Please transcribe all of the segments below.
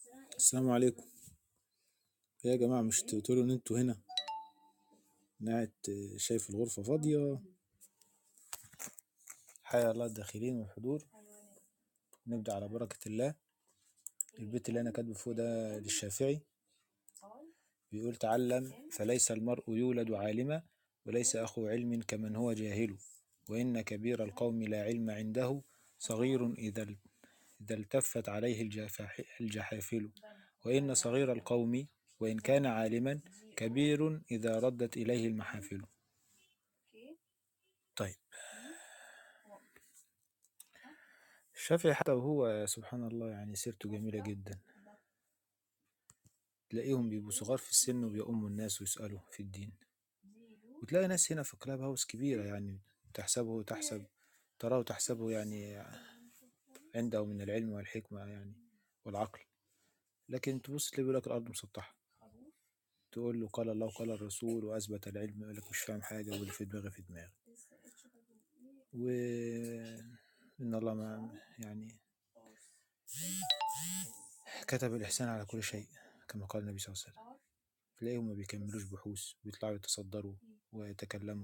السلام عليكم يا جماعة مش تقولوا إن انتوا هنا أنا قاعد شايف الغرفة فاضية حيا الله الداخلين والحضور نبدأ على بركة الله البيت اللي أنا كاتبه فوق ده للشافعي بيقول تعلم فليس المرء يولد عالما وليس أخو علم كمن هو جاهل وإن كبير القوم لا علم عنده صغير إذا إذا التفت عليه الجفاح- الجحافل وإن صغير القوم وإن كان عالما كبير إذا ردت إليه المحافل طيب الشافعي حتى وهو سبحان الله يعني سيرته جميلة جدا تلاقيهم بيبقوا صغار في السن وبيؤموا الناس ويسألوا في الدين وتلاقي ناس هنا في كلاب هاوس كبيرة يعني تحسبه تحسب تراه تحسبه يعني عنده من العلم والحكمة يعني والعقل لكن تبص تلاقي بيقول لك الأرض مسطحة تقول له قال الله وقال الرسول وأثبت العلم يقول لك مش فاهم حاجة واللي في دماغي في دماغي و إن الله ما يعني كتب الإحسان على كل شيء كما قال النبي صلى الله عليه وسلم تلاقيهم ما بيكملوش بحوث بيطلعوا يتصدروا ويتكلموا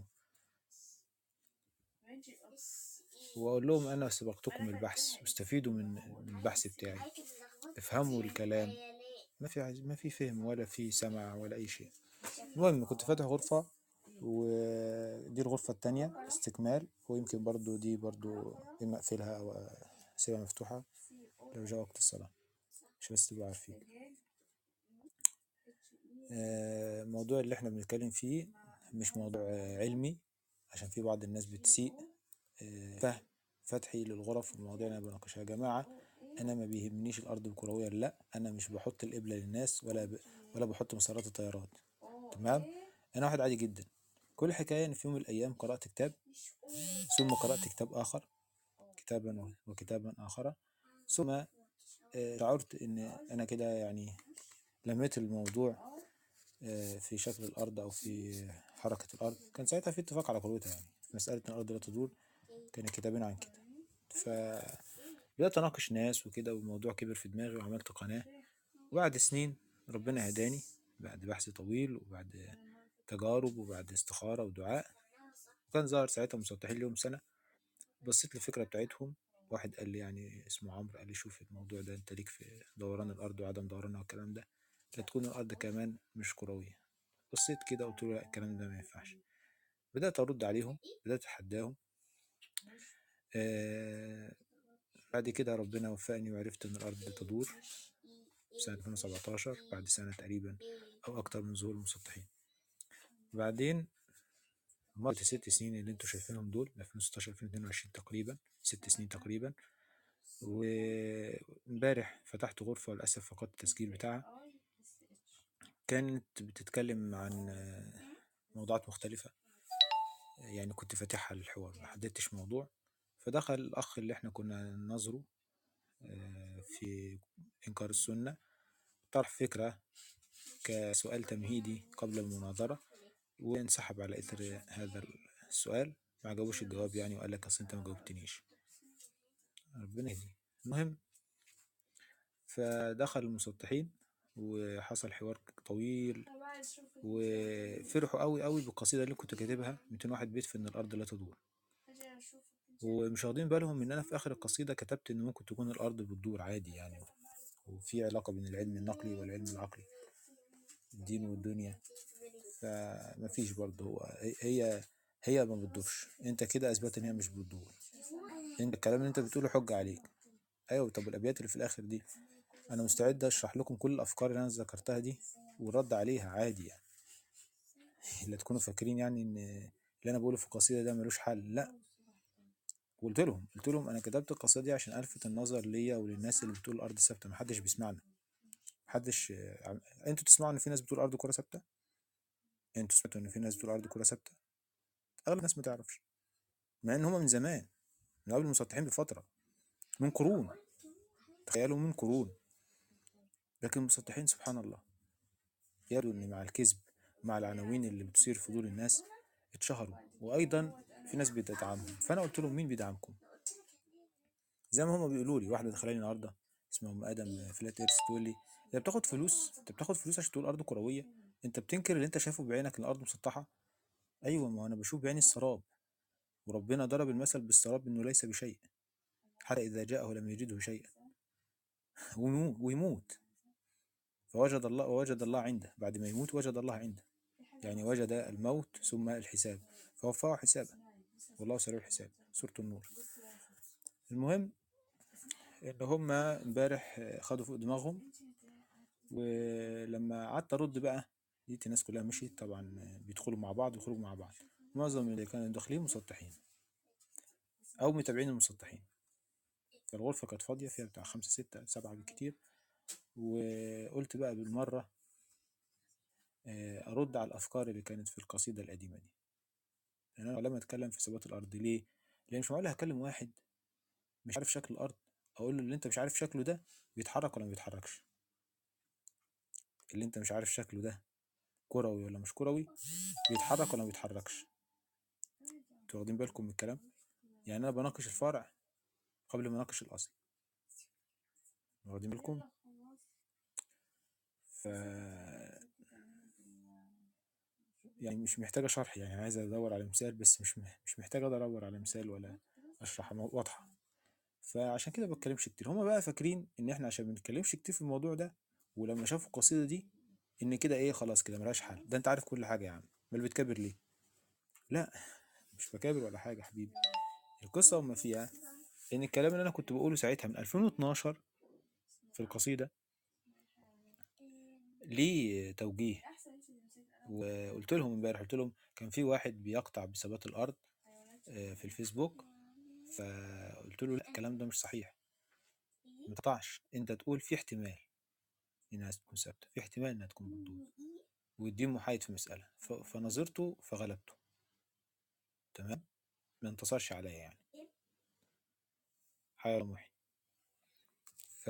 وأقول لهم أنا سبقتكم البحث واستفيدوا من من البحث بتاعي افهموا الكلام ما في عز... ما في فهم ولا في سمع ولا أي شيء المهم كنت فاتح غرفة ودي الغرفة التانية استكمال ويمكن برضو دي برضو إما أقفلها أو أسيبها مفتوحة لو جاء وقت الصلاة مش بس تبقوا عارفين آه، الموضوع اللي احنا بنتكلم فيه مش موضوع آه، علمي عشان في بعض الناس بتسيء آه، فهم فتحي للغرف والمواضيع اللي انا بناقشها يا جماعة انا ما بيهمنيش الارض الكروية ولا لا انا مش بحط القبلة للناس ولا ب... ولا بحط مسارات الطيارات تمام انا واحد عادي جدا كل حكاية ان في يوم من الايام قرأت كتاب ثم قرأت كتاب اخر كتابا وكتابا اخر ثم آه، شعرت ان انا كده يعني لميت الموضوع آه، في شكل الارض او في حركة الارض كان ساعتها في اتفاق على قروتها يعني في مسألة ان الارض لا تدور كان كتابين عن كده فبدأت اناقش ناس وكده والموضوع كبر في دماغي وعملت قناة وبعد سنين ربنا هداني بعد بحث طويل وبعد تجارب وبعد استخارة ودعاء وكان ظهر ساعتها مسطحين ليهم سنة بصيت للفكرة بتاعتهم واحد قال لي يعني اسمه عمرو قال لي شوف الموضوع ده انت ليك في دوران الارض وعدم دورانها والكلام ده لا تكون الارض كمان مش كروية بصيت كده قلت له لا الكلام ده ما ينفعش بدأت أرد عليهم بدأت أتحداهم آه بعد كده ربنا وفقني وعرفت إن الأرض تدور في سنة 2017 بعد سنة تقريبا أو أكتر من ظهور المسطحين بعدين مرت الست سنين اللي انتوا شايفينهم دول 2016 2022 تقريبا ست سنين تقريبا وامبارح فتحت غرفة للأسف فقدت التسجيل بتاعها كانت بتتكلم عن آه، موضوعات مختلفة يعني كنت فاتحها للحوار ما حددتش موضوع فدخل الأخ اللي احنا كنا ننظره آه، في إنكار السنة طرح فكرة كسؤال تمهيدي قبل المناظرة وانسحب على إثر هذا السؤال ما عجبوش الجواب يعني وقال لك أصل أنت ما جاوبتنيش ربنا يهديه المهم فدخل المسطحين وحصل حوار طويل وفرحوا قوي قوي بالقصيدة اللي كنت كاتبها 201 بيت في إن الأرض لا تدور ومش واخدين بالهم إن أنا في آخر القصيدة كتبت إن ممكن تكون الأرض بتدور عادي يعني وفي علاقة بين العلم النقلي والعلم العقلي الدين والدنيا فمفيش برضه هو هي هي ما بتدورش انت كده اثبت ان هي مش بتدور انت الكلام اللي انت بتقوله حجة عليك ايوه طب الابيات اللي في الاخر دي انا مستعد اشرح لكم كل الافكار اللي انا ذكرتها دي والرد عليها عادي يعني لا تكونوا فاكرين يعني ان اللي انا بقوله في القصيدة ده ملوش حل لا قلت لهم قلت لهم انا كتبت القصيدة دي عشان الفت النظر ليا وللناس اللي بتقول الارض ثابتة محدش بيسمعنا محدش عم- انتوا تسمعوا ان في ناس بتقول الارض كرة ثابتة انتوا سمعتوا ان في ناس بتقول الارض كرة ثابتة اغلب الناس ما تعرفش مع ان هما من زمان من قبل المسطحين بفترة من قرون تخيلوا من قرون لكن المسطحين سبحان الله يبدو ان مع الكذب مع العناوين اللي بتثير فضول الناس اتشهروا وايضا في ناس بتدعمهم فانا قلت لهم مين بيدعمكم زي ما هما بيقولوا لي واحده دخلاني النهارده اسمها ام ادم فلات ايرس تقول لي انت بتاخد فلوس انت بتاخد فلوس عشان تقول الارض كرويه انت بتنكر اللي انت شايفه بعينك ان الارض مسطحه ايوه ما انا بشوف بعيني السراب وربنا ضرب المثل بالسراب انه ليس بشيء حتى اذا جاءه لم يجده شيئا ويمو- ويموت فوجد الله ووجد الله عنده بعد ما يموت وجد الله عنده يعني وجد الموت ثم الحساب فوفاه حسابه والله سريع الحساب سورة النور المهم ان هم امبارح خدوا فوق دماغهم ولما قعدت ارد بقى لقيت الناس كلها مشيت طبعا بيدخلوا مع بعض ويخرجوا مع بعض معظم اللي كانوا داخلين مسطحين او متابعين المسطحين فالغرفة كانت فاضية فيها بتاع خمسة ستة سبعة بالكتير وقلت بقى بالمرة آه، أرد على الأفكار اللي كانت في القصيدة القديمة دي لأن أنا لما أتكلم في ثبات الأرض ليه؟ لأن مش معقول هكلم واحد مش عارف شكل الأرض أقول له اللي أنت مش عارف شكله ده بيتحرك ولا ما بيتحركش اللي أنت مش عارف شكله ده كروي ولا مش كروي بيتحرك ولا ما بيتحركش انتوا واخدين بالكم من الكلام؟ يعني أنا بناقش الفرع قبل ما أناقش الأصل واخدين بالكم؟ ف يعني مش محتاجة شرح يعني عايز أدور على مثال بس مش مح- مش محتاج أدور على مثال ولا أشرح مو- واضحة فعشان كده ما بتكلمش كتير هما بقى فاكرين إن إحنا عشان ما بنتكلمش كتير في الموضوع ده ولما شافوا القصيدة دي إن كده إيه خلاص كده ملهاش حل ده أنت عارف كل حاجة يا عم أمال بتكابر ليه؟ لا مش بكابر ولا حاجة يا حبيبي القصة وما فيها إن الكلام اللي أنا كنت بقوله ساعتها من 2012 في القصيدة ليه توجيه وقلت لهم امبارح قلت لهم كان في واحد بيقطع بثبات الارض آه، في الفيسبوك فقلت له لا الكلام ده مش صحيح ما تقطعش انت تقول في احتمال انها تكون ثابته في احتمال انها تكون مردود والدين محايد في مساله ف- فنظرته فغلبته تمام ما انتصرش عليا يعني حيا محي ف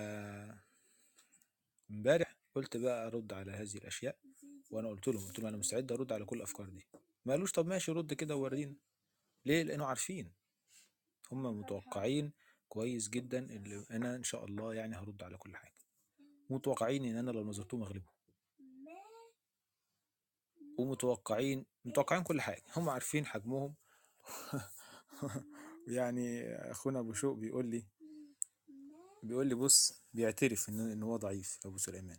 امبارح قلت بقى ارد على هذه الاشياء وانا قلت لهم قلت لهم انا مستعد ارد على كل الافكار دي ما قالوش طب ماشي رد كده وورينا ليه لانه عارفين هم متوقعين كويس جدا اللي انا ان شاء الله يعني هرد على كل حاجه متوقعين ان انا لو نظرتهم اغلبهم ومتوقعين متوقعين كل حاجه هم عارفين حجمهم يعني اخونا ابو شوق بيقول لي بيقول لي بص بيعترف ان ان هو ضعيف ابو سليمان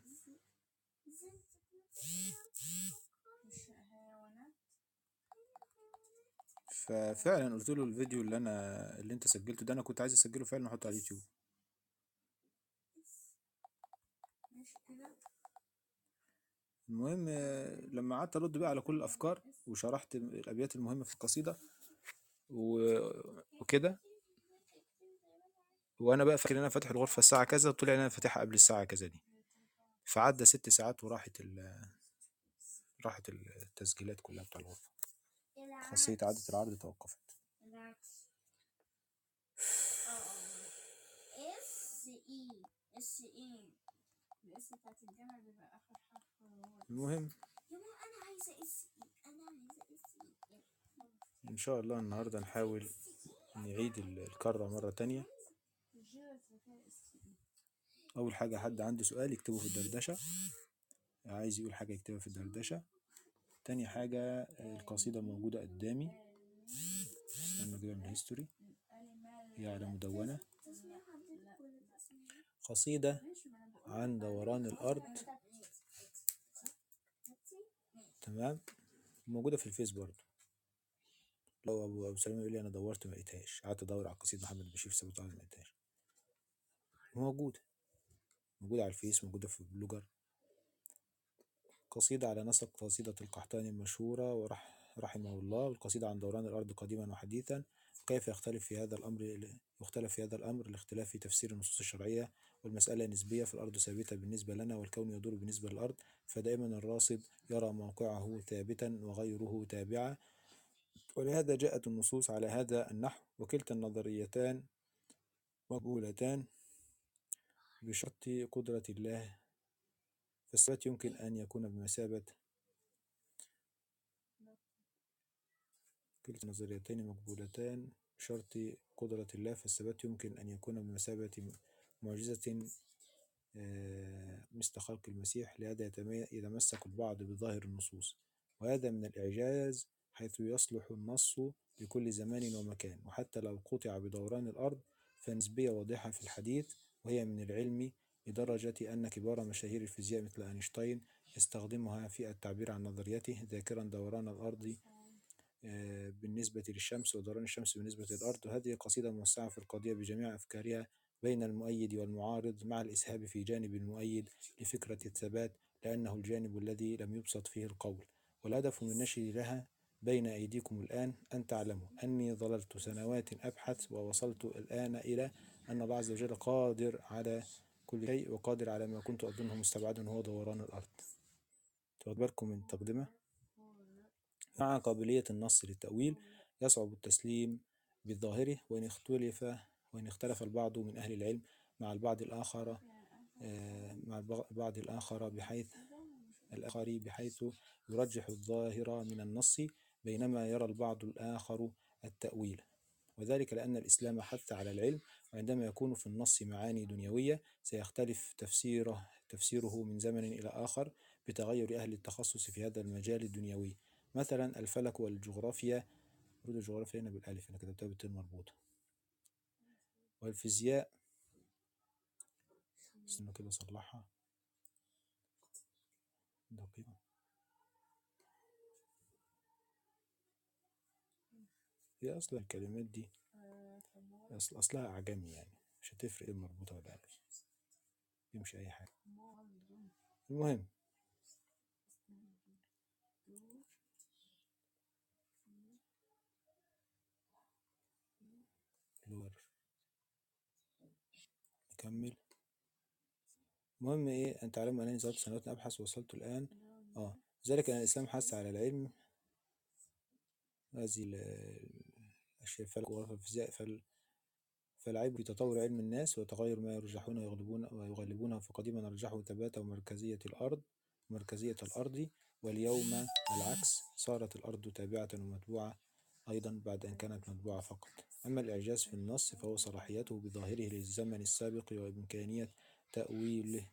ففعلا قلت له الفيديو اللي انا اللي انت سجلته ده انا كنت عايز اسجله فعلا واحطه على اليوتيوب المهم آه، لما قعدت ارد بقى على كل الافكار وشرحت الابيات المهمه في القصيده و- وكده وانا بقى فاكر ان انا فاتح الغرفه الساعه كذا طلع ان انا فاتحها قبل الساعه كذا دي فعدى ست ساعات وراحت ال راحت التسجيلات كلها بتاع الغرفه خاصيه اعاده العرض توقفت اس اي اس اي الاس بتاعت الجامعة بيبقى اخر حرف هو الاس المهم يا ماما انا عايزة اس اي انا عايزة اس اي ان شاء الله النهارده نحاول نعيد ال- الكره مره تانية الجيرة فيها اس اي اول حاجه حد عنده سؤال يكتبه في الدردشه عايز يقول حاجه يكتبها في الدردشه تاني حاجه آه، القصيده موجوده قدامي استنى اجيبها من الهيستوري هي على مدونه قصيده عن دوران الارض تمام موجوده في الفيس برضه لو ابو ابو سليم يقول لي انا دورت ما لقيتهاش قعدت ادور على قصيده محمد بشير في سبت ما لقيتهاش موجوده موجوده على الفيس موجوده في بلوجر قصيدة على نسق قصيدة القحطاني المشهورة ورح رحمه الله والقصيدة عن دوران الأرض قديما وحديثا كيف يختلف في هذا الأمر يختلف في هذا الأمر لاختلاف في تفسير النصوص الشرعية والمسألة نسبية فالأرض ثابتة بالنسبة لنا والكون يدور بالنسبة للأرض فدائما الراصد يرى موقعه ثابتا وغيره تابعا ولهذا جاءت النصوص على هذا النحو وكلتا النظريتان مقبولتان بشرط قدرة الله فالثبات يمكن أن يكون بمثابة كلتا النظريتين مقبولتان بشرط قدرة الله فالثبات يمكن أن يكون بمثابة معجزة آه، مثل خلق المسيح لهذا يتم- يتمسك البعض بظاهر النصوص وهذا من الإعجاز حيث يصلح النص لكل زمان ومكان وحتى لو قطع بدوران الأرض فنسبية واضحة في الحديث وهي من العلم لدرجة أن كبار مشاهير الفيزياء مثل أينشتاين يستخدمها في التعبير عن نظريته ذاكرا دوران الأرض آه، بالنسبة للشمس ودوران الشمس بالنسبة للأرض وهذه قصيدة موسعة في القضية بجميع أفكارها بين المؤيد والمعارض مع الإسهاب في جانب المؤيد لفكرة الثبات لأنه الجانب الذي لم يبسط فيه القول والهدف من نشري لها بين أيديكم الآن أن تعلموا أني ظللت سنوات أبحث ووصلت الآن إلى أن الله عز وجل قادر على كل شيء وقادر على ما كنت أظنه مستبعدا هو دوران الأرض تاخد بالكم من التقدمة مع قابلية النص للتأويل يصعب التسليم بظاهره وإن اختلف وإن اختلف البعض من أهل العلم مع البعض الآخر آه، مع البع- البعض الآخر بحيث الآخر بحيث يرجح الظاهر من النص بينما يرى البعض الآخر التأويل وذلك لأن الإسلام حث على العلم وعندما يكون في النص معاني دنيوية سيختلف تفسيره تفسيره من زمن إلى آخر بتغير أهل التخصص في هذا المجال الدنيوي مثلا الفلك والجغرافيا المفروض الجغرافيا هنا بالألف أنا كتبتها بالتين مربوطة والفيزياء استنى كده أصلحها دقيقة هي أصلا الكلمات دي أصل أصلها أعجمي يعني مش هتفرق إيه المربوطة ولا ألف يمشي أي حاجة المهم لور نكمل المهم ايه ان تعلموا انني ظلت سنوات ابحث ووصلت الان اه ذلك ان الاسلام حث على العلم هذه ال- الاشياء الفلك والجغرافيا والفيزياء فال فالعيب في تطور علم الناس وتغير ما يرجحون ويغلبون ويغلبونه فقديما رجحوا ثبات ومركزية الأرض مركزية الأرض واليوم العكس صارت الأرض تابعة ومتبوعة أيضا بعد أن كانت متبوعة فقط أما الإعجاز في النص فهو صلاحيته بظاهره للزمن السابق وإمكانية تأويله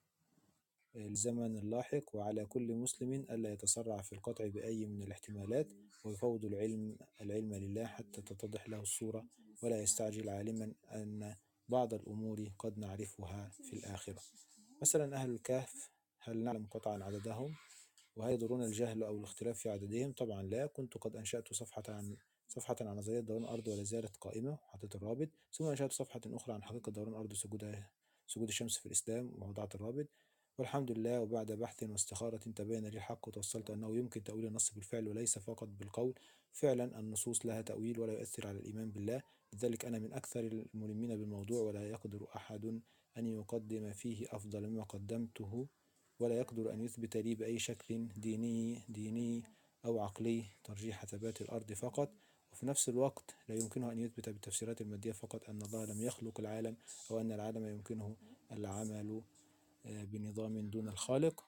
الزمن اللاحق وعلى كل مسلم ألا يتسرع في القطع بأي من الاحتمالات ويفوض العلم العلم لله حتى تتضح له الصورة ولا يستعجل عالما أن بعض الأمور قد نعرفها في الآخرة مثلا أهل الكهف هل نعلم قطعا عددهم وهل يضرون الجهل أو الاختلاف في عددهم طبعا لا كنت قد أنشأت صفحة عن صفحة عن نظرية دوران الأرض ولا زالت قائمة وحطيت الرابط ثم أنشأت صفحة أخرى عن حقيقة دوران الأرض وسجود سجود الشمس في الإسلام ووضعت الرابط والحمد لله وبعد بحث واستخارة تبين لي الحق وتوصلت أنه يمكن تأويل النص بالفعل وليس فقط بالقول فعلا النصوص لها تأويل ولا يؤثر على الإيمان بالله لذلك أنا من أكثر الملمين بالموضوع ولا يقدر أحد أن يقدم فيه أفضل مما قدمته ولا يقدر أن يثبت لي بأي شكل ديني ديني أو عقلي ترجيح ثبات الأرض فقط وفي نفس الوقت لا يمكنه أن يثبت بالتفسيرات المادية فقط أن الله لم يخلق العالم أو أن العالم يمكنه العمل آه، بنظام دون الخالق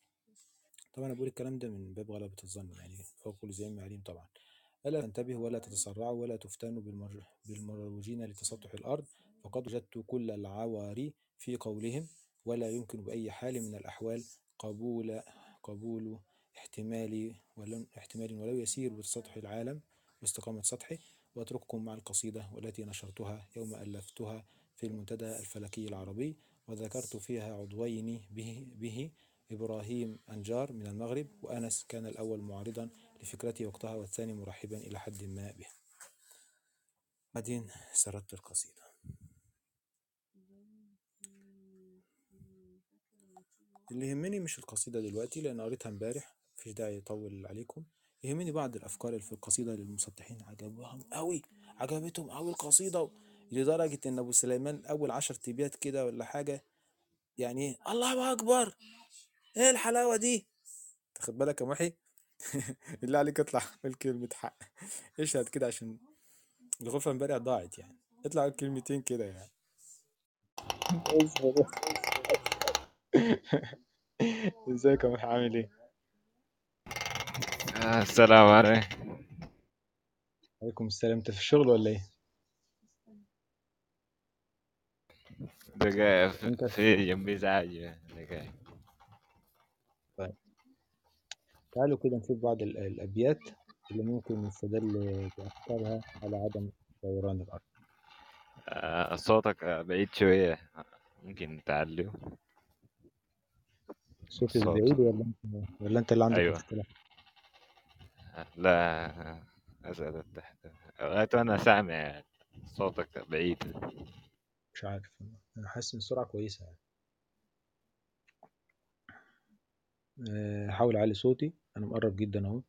طبعا أنا بقول الكلام ده من باب غلبة الظن يعني فوق كل ذي علم عليم طبعا ألا تنتبهوا ولا تتسرعوا ولا تفتنوا بالمر... بالمروجين لتسطح الأرض فقد وجدت كل العواري في قولهم ولا يمكن بأي حال من الأحوال قبول قبول احتمال ولو احتمال ولو يسير بسطح العالم واستقامة سطحه وأترككم مع القصيدة والتي نشرتها يوم ألفتها في المنتدى الفلكي العربي وذكرت فيها عضوين به, به إبراهيم أنجار من المغرب وأنس كان الأول معارضا لفكرتي وقتها والثاني مرحبا إلى حد ما به بعدين سردت القصيدة اللي يهمني مش القصيدة دلوقتي لأن قريتها امبارح مفيش داعي يطول عليكم يهمني بعض الأفكار اللي في القصيدة للمسطحين عجبهم قوي عجبتهم قوي القصيدة لدرجة إن أبو سليمان أول عشر تبيات كده ولا حاجة يعني إيه الله أكبر إيه الحلاوة دي تاخد بالك يا محي بالله عليك اطلع قول كلمة حق اشهد كده عشان الغرفة امبارح ضاعت يعني اطلع قول كلمتين كده يعني ازيك يا محي عامل ايه؟ آه، السلام عليكم عليكم السلام انت في الشغل ولا ايه؟ دقايق في- انت في جنبي زعج دقايق طيب تعالوا كده نشوف بعض ال- الأبيات اللي ممكن يستدل بأفكارها على عدم دوران الأرض آه، صوتك آه، بعيد شوية ممكن تعليه صوتي الصوت بعيد ولا انت ولا انت اللي عندك أيوة مشكلة؟ لا آه، أسأل تحت لغاية أنا سامع صوتك بعيد مش عارف أنا حاسس إن السرعة كويسة يعني أه، هحاول أعلي صوتي أنا مقرب جدا أهو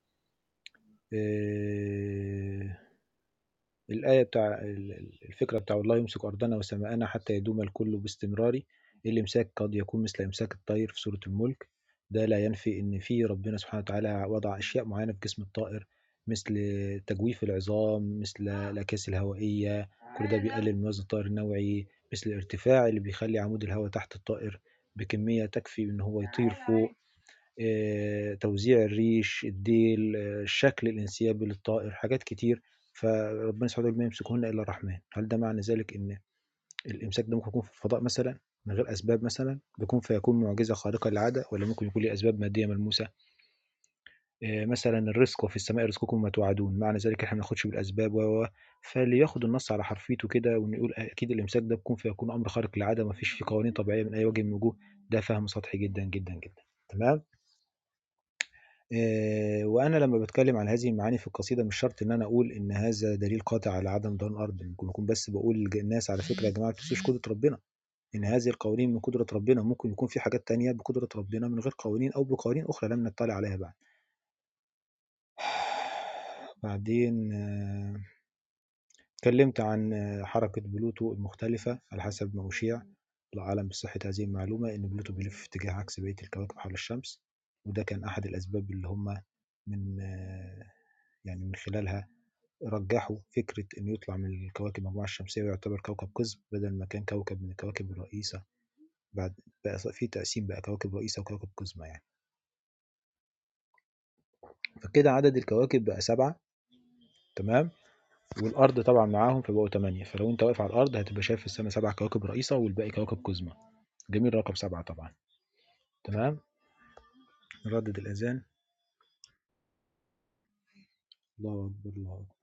أه، الآية بتاع ال- ال- الفكرة بتاع الله يمسك أرضنا وسماءنا حتى يدوم الكل باستمرار الإمساك قد يكون مثل إمساك الطير في سورة الملك ده لا ينفي إن في ربنا سبحانه وتعالى وضع أشياء معينة في جسم الطائر مثل تجويف العظام مثل الأكياس الهوائية كل ده بيقلل من وزن الطائر النوعي مثل الارتفاع اللي بيخلي عمود الهواء تحت الطائر بكمية تكفي إن هو يطير فوق آه، توزيع الريش الديل آه، الشكل الانسيابي للطائر حاجات كتير فربنا سبحانه وتعالى ما يمسكهن الا الرحمن هل ده معنى ذلك ان الامساك ده ممكن يكون في الفضاء مثلا من غير اسباب مثلا بيكون فيكون معجزه خارقه للعاده ولا ممكن يكون ليه اسباب ماديه ملموسه آه، مثلا الرزق وفي السماء رزقكم ما توعدون معنى ذلك احنا ما ناخدش بالاسباب و و- فاللي ياخد النص على حرفيته كده ونقول اكيد الامساك ده بيكون فيكون امر خارق للعاده ما فيش فيه قوانين طبيعيه من اي وجه من الوجوه ده فهم سطحي جدا جدا جدا تمام آه، وأنا لما بتكلم عن هذه المعاني في القصيدة مش شرط إن أنا أقول إن هذا دليل قاطع على عدم دوران الأرض ممكن أكون بس بقول للناس على فكرة يا جماعة ما تنسوش قدرة ربنا إن هذه القوانين من قدرة ربنا ممكن يكون في حاجات تانية بقدرة ربنا من غير قوانين أو بقوانين أخرى لم نطلع عليها بعد بعدين آه، اتكلمت عن آه، حركة بلوتو المختلفة على حسب ما أشيع الله أعلم بصحة هذه المعلومة إن بلوتو بيلف في اتجاه عكس بقية الكواكب حول الشمس وده كان أحد الأسباب اللي هم من آه، يعني من خلالها رجحوا فكرة إنه يطلع من الكواكب المجموعة الشمسية ويعتبر كوكب قزم بدل ما كان كوكب من الكواكب الرئيسة بعد بقى في تقسيم بقى كواكب رئيسة وكواكب قزمة يعني فكده عدد الكواكب بقى سبعة تمام والأرض طبعا معاهم فبقوا تمانية فلو أنت واقف على الأرض هتبقى شايف في السماء سبع كواكب رئيسة والباقي كواكب قزمة جميل رقم سبعة طبعا تمام نردد الأذان الله أكبر الله أكبر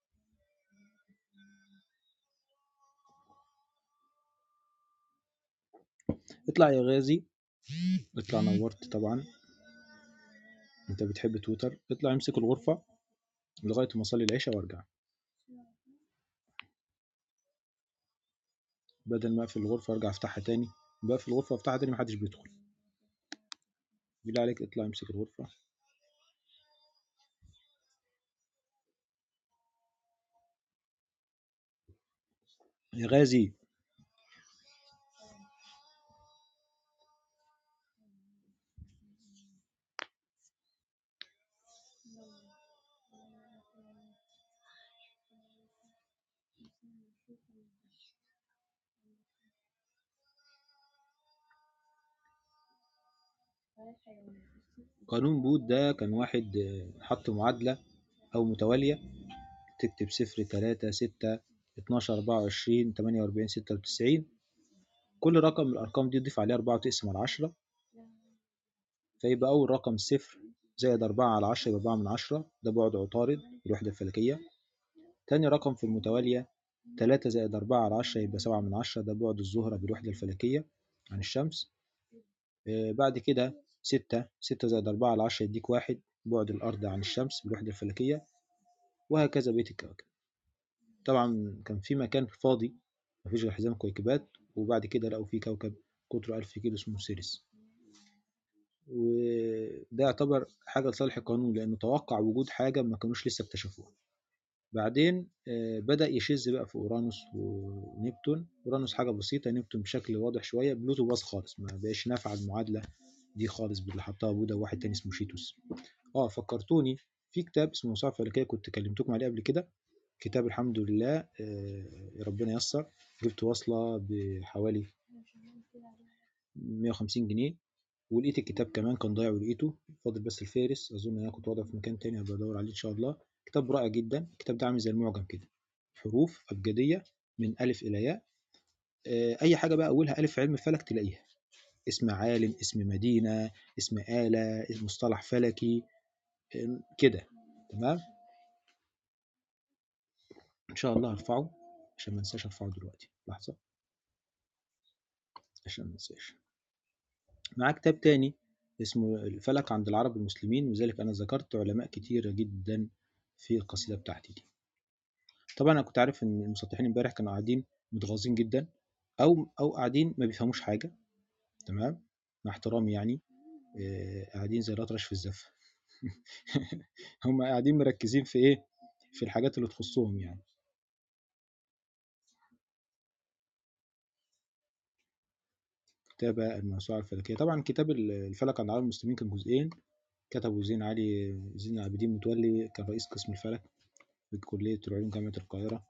اطلع يا غازي اطلع نورت طبعا انت بتحب تويتر اطلع امسك الغرفة لغاية ما اصلي العشاء وارجع بدل ما اقفل الغرفة وارجع افتحها تاني بقفل الغرفة وافتحها تاني محدش بيدخل بالله عليك اطلع امسك الغرفة يا غازي قانون بوت ده كان واحد آه، حط معادلة أو متوالية تكتب صفر تلاتة ستة اتناشر أربعة وعشرين تمانية وأربعين ستة وتسعين كل رقم من الأرقام دي تضيف عليه أربعة وتقسم على عشرة فيبقى أول رقم صفر زائد أربعة على عشرة يبقى أربعة من عشرة ده بعد عطارد الوحدة الفلكية تاني رقم في المتوالية تلاتة زائد أربعة على عشرة يبقى سبعة من عشرة ده بعد الزهرة بالوحدة الفلكية عن الشمس آه، بعد كده ستة ستة زائد أربعة على عشرة يديك واحد بعد الأرض عن الشمس بالوحدة الفلكية وهكذا بقية الكواكب طبعا كان في مكان فاضي مفيش غير حزام كويكبات وبعد كده لقوا فيه كوكب قطره ألف كيلو اسمه سيريس وده يعتبر حاجة لصالح القانون لأنه توقع وجود حاجة ما كانوش لسه اكتشفوها بعدين آه، بدأ يشذ بقى في أورانوس ونبتون أورانوس حاجة بسيطة نبتون بشكل واضح شوية بلوتو باظ خالص ما بقاش نافع المعادلة دي خالص باللي حطها بودا وواحد تاني اسمه شيتوس اه فكرتوني في كتاب اسمه موسوعة فلكية كنت كلمتكم عليه قبل كده كتاب الحمد لله آه، ربنا يسر جبت واصلة بحوالي 150 جنيه ولقيت الكتاب كمان كان ضايع ولقيته فاضل بس الفارس اظن انا كنت واضع في مكان تاني هبقى ادور عليه ان شاء الله كتاب رائع جدا الكتاب ده عامل زي المعجم كده حروف ابجديه من الف الى ياء آه، اي حاجه بقى اولها الف في علم الفلك تلاقيها اسم عالم اسم مدينه اسم آلة مصطلح فلكي آه، كده تمام ان شاء الله هرفعه عشان ما انساش ارفعه دلوقتي لحظه عشان ما انساش معاه كتاب تاني اسمه الفلك عند العرب المسلمين وذلك انا ذكرت علماء كتيره جدا في القصيده بتاعتي دي طبعا انا كنت عارف ان المسطحين امبارح كانوا قاعدين متغاظين جدا او او قاعدين ما بيفهموش حاجه تمام مع احترامي يعني آه، قاعدين زي الاطرش في الزفه هم قاعدين مركزين في ايه في الحاجات اللي تخصهم يعني كتابة الموسوعة الفلكية طبعا كتاب الفلك عند العالم المسلمين كان جزئين كتبه زين علي زين العابدين متولي كان رئيس قسم الفلك في كلية العلوم جامعة القاهرة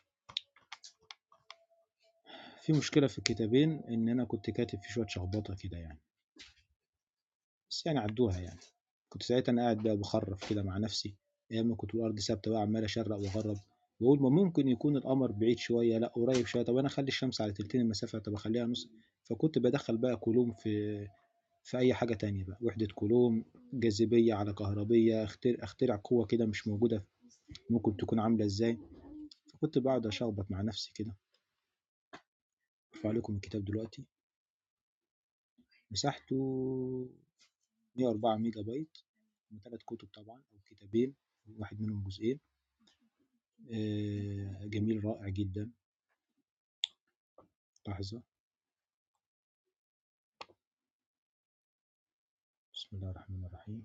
في مشكلة في الكتابين إن أنا كنت كاتب فيه شوية شخبطة كده يعني بس يعني عدوها يعني كنت ساعتها أنا قاعد بقى بخرف كده مع نفسي أيام ما كنت الأرض ثابتة بقى عمال أشرق وأغرب بقول ما ممكن يكون القمر بعيد شوية لا قريب شوية طب أنا أخلي الشمس على تلتين المسافة طب أخليها نص فكنت بدخل بقى كولوم في في أي حاجة تانية بقى وحدة كولوم جاذبية على كهربية أخترع, أخترع قوة كده مش موجودة ممكن تكون عاملة إزاي فكنت بقعد أشخبط مع نفسي كده أرفع لكم الكتاب دلوقتي مساحته 104 ميجا بايت ثلاث كتب طبعا أو كتابين واحد منهم جزئين آه، جميل رائع جدا لحظة بسم الله الرحمن الرحيم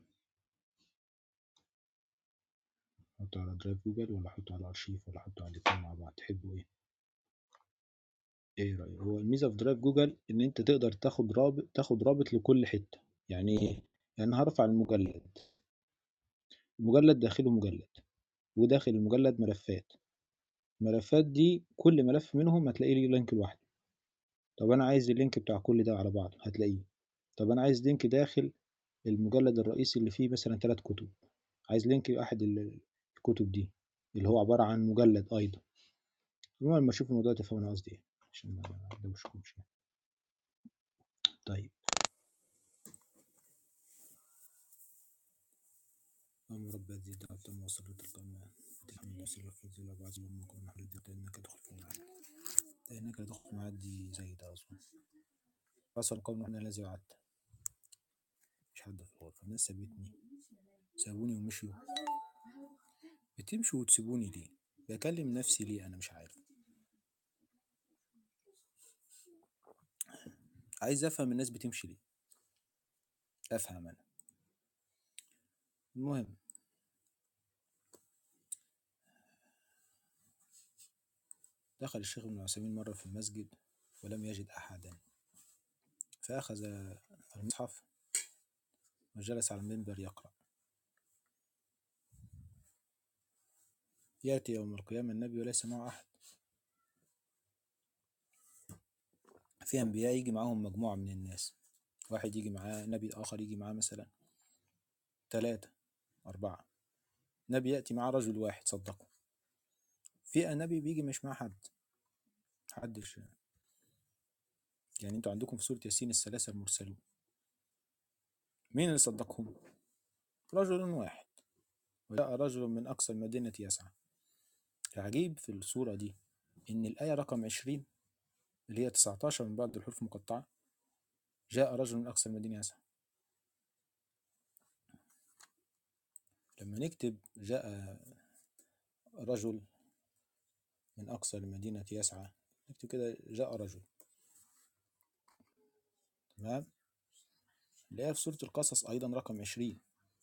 احطه على درايف جوجل ولا احطه على ارشيف ولا احطه على الاتنين مع بعض تحبوا ايه ايه رأيك هو الميزة في درايف جوجل ان انت تقدر تاخد رابط تاخد رابط لكل حتة يعني ايه يعني هرفع المجلد المجلد داخله مجلد وداخل المجلد ملفات الملفات دي كل ملف منهم هتلاقي ليه لينك لوحده طب انا عايز اللينك بتاع كل ده على بعض هتلاقيه طب انا عايز لينك داخل المجلد الرئيسي اللي فيه مثلا ثلاث كتب عايز لينك لأحد ال- الكتب دي اللي هو عبارة عن مجلد أيضا المهم لما أشوف الموضوع تفهموا أنا قصدي إيه عشان ما أدوشكمش يعني. طيب اللهم رب هذه الدعوة التامة والصلاة القائمة الحمد لله سر في ذل أبو عزيز ومكون نحن الدين إنك تدخل في الميعاد إنك تدخل في الميعاد دي زي ده أصلا فصل قوم نحن الذي وعدت مش حد في الغرفة الناس سابتني سابوني ومشيوا بتمشوا وتسيبوني ليه بكلم نفسي ليه أنا مش عارف عايز أفهم الناس بتمشي ليه أفهم أنا المهم دخل الشيخ ابن عثيمين مرة في المسجد ولم يجد أحدا فأخذ المصحف وجلس على المنبر يقرأ يأتي يوم القيامة النبي وليس معه أحد في أنبياء يجي معاهم مجموعة من الناس واحد يجي معاه نبي آخر يجي معاه مثلا ثلاثة أربعة نبي يأتي معاه رجل واحد صدقه في نبي بيجي مش معاه حد محدش يعني انتوا عندكم في سورة ياسين الثلاثة المرسلون مين اللي صدقهم؟ رجل واحد وجاء رجل من أقصى المدينة يسعى العجيب في السورة دي إن الآية رقم عشرين اللي هي 19 من بعد الحروف المقطعة جاء رجل من أقصى المدينة يسعى لما نكتب جاء رجل من أقصى المدينة يسعى نكتب كده جاء رجل تمام نلاقيها في سورة القصص أيضا رقم عشرين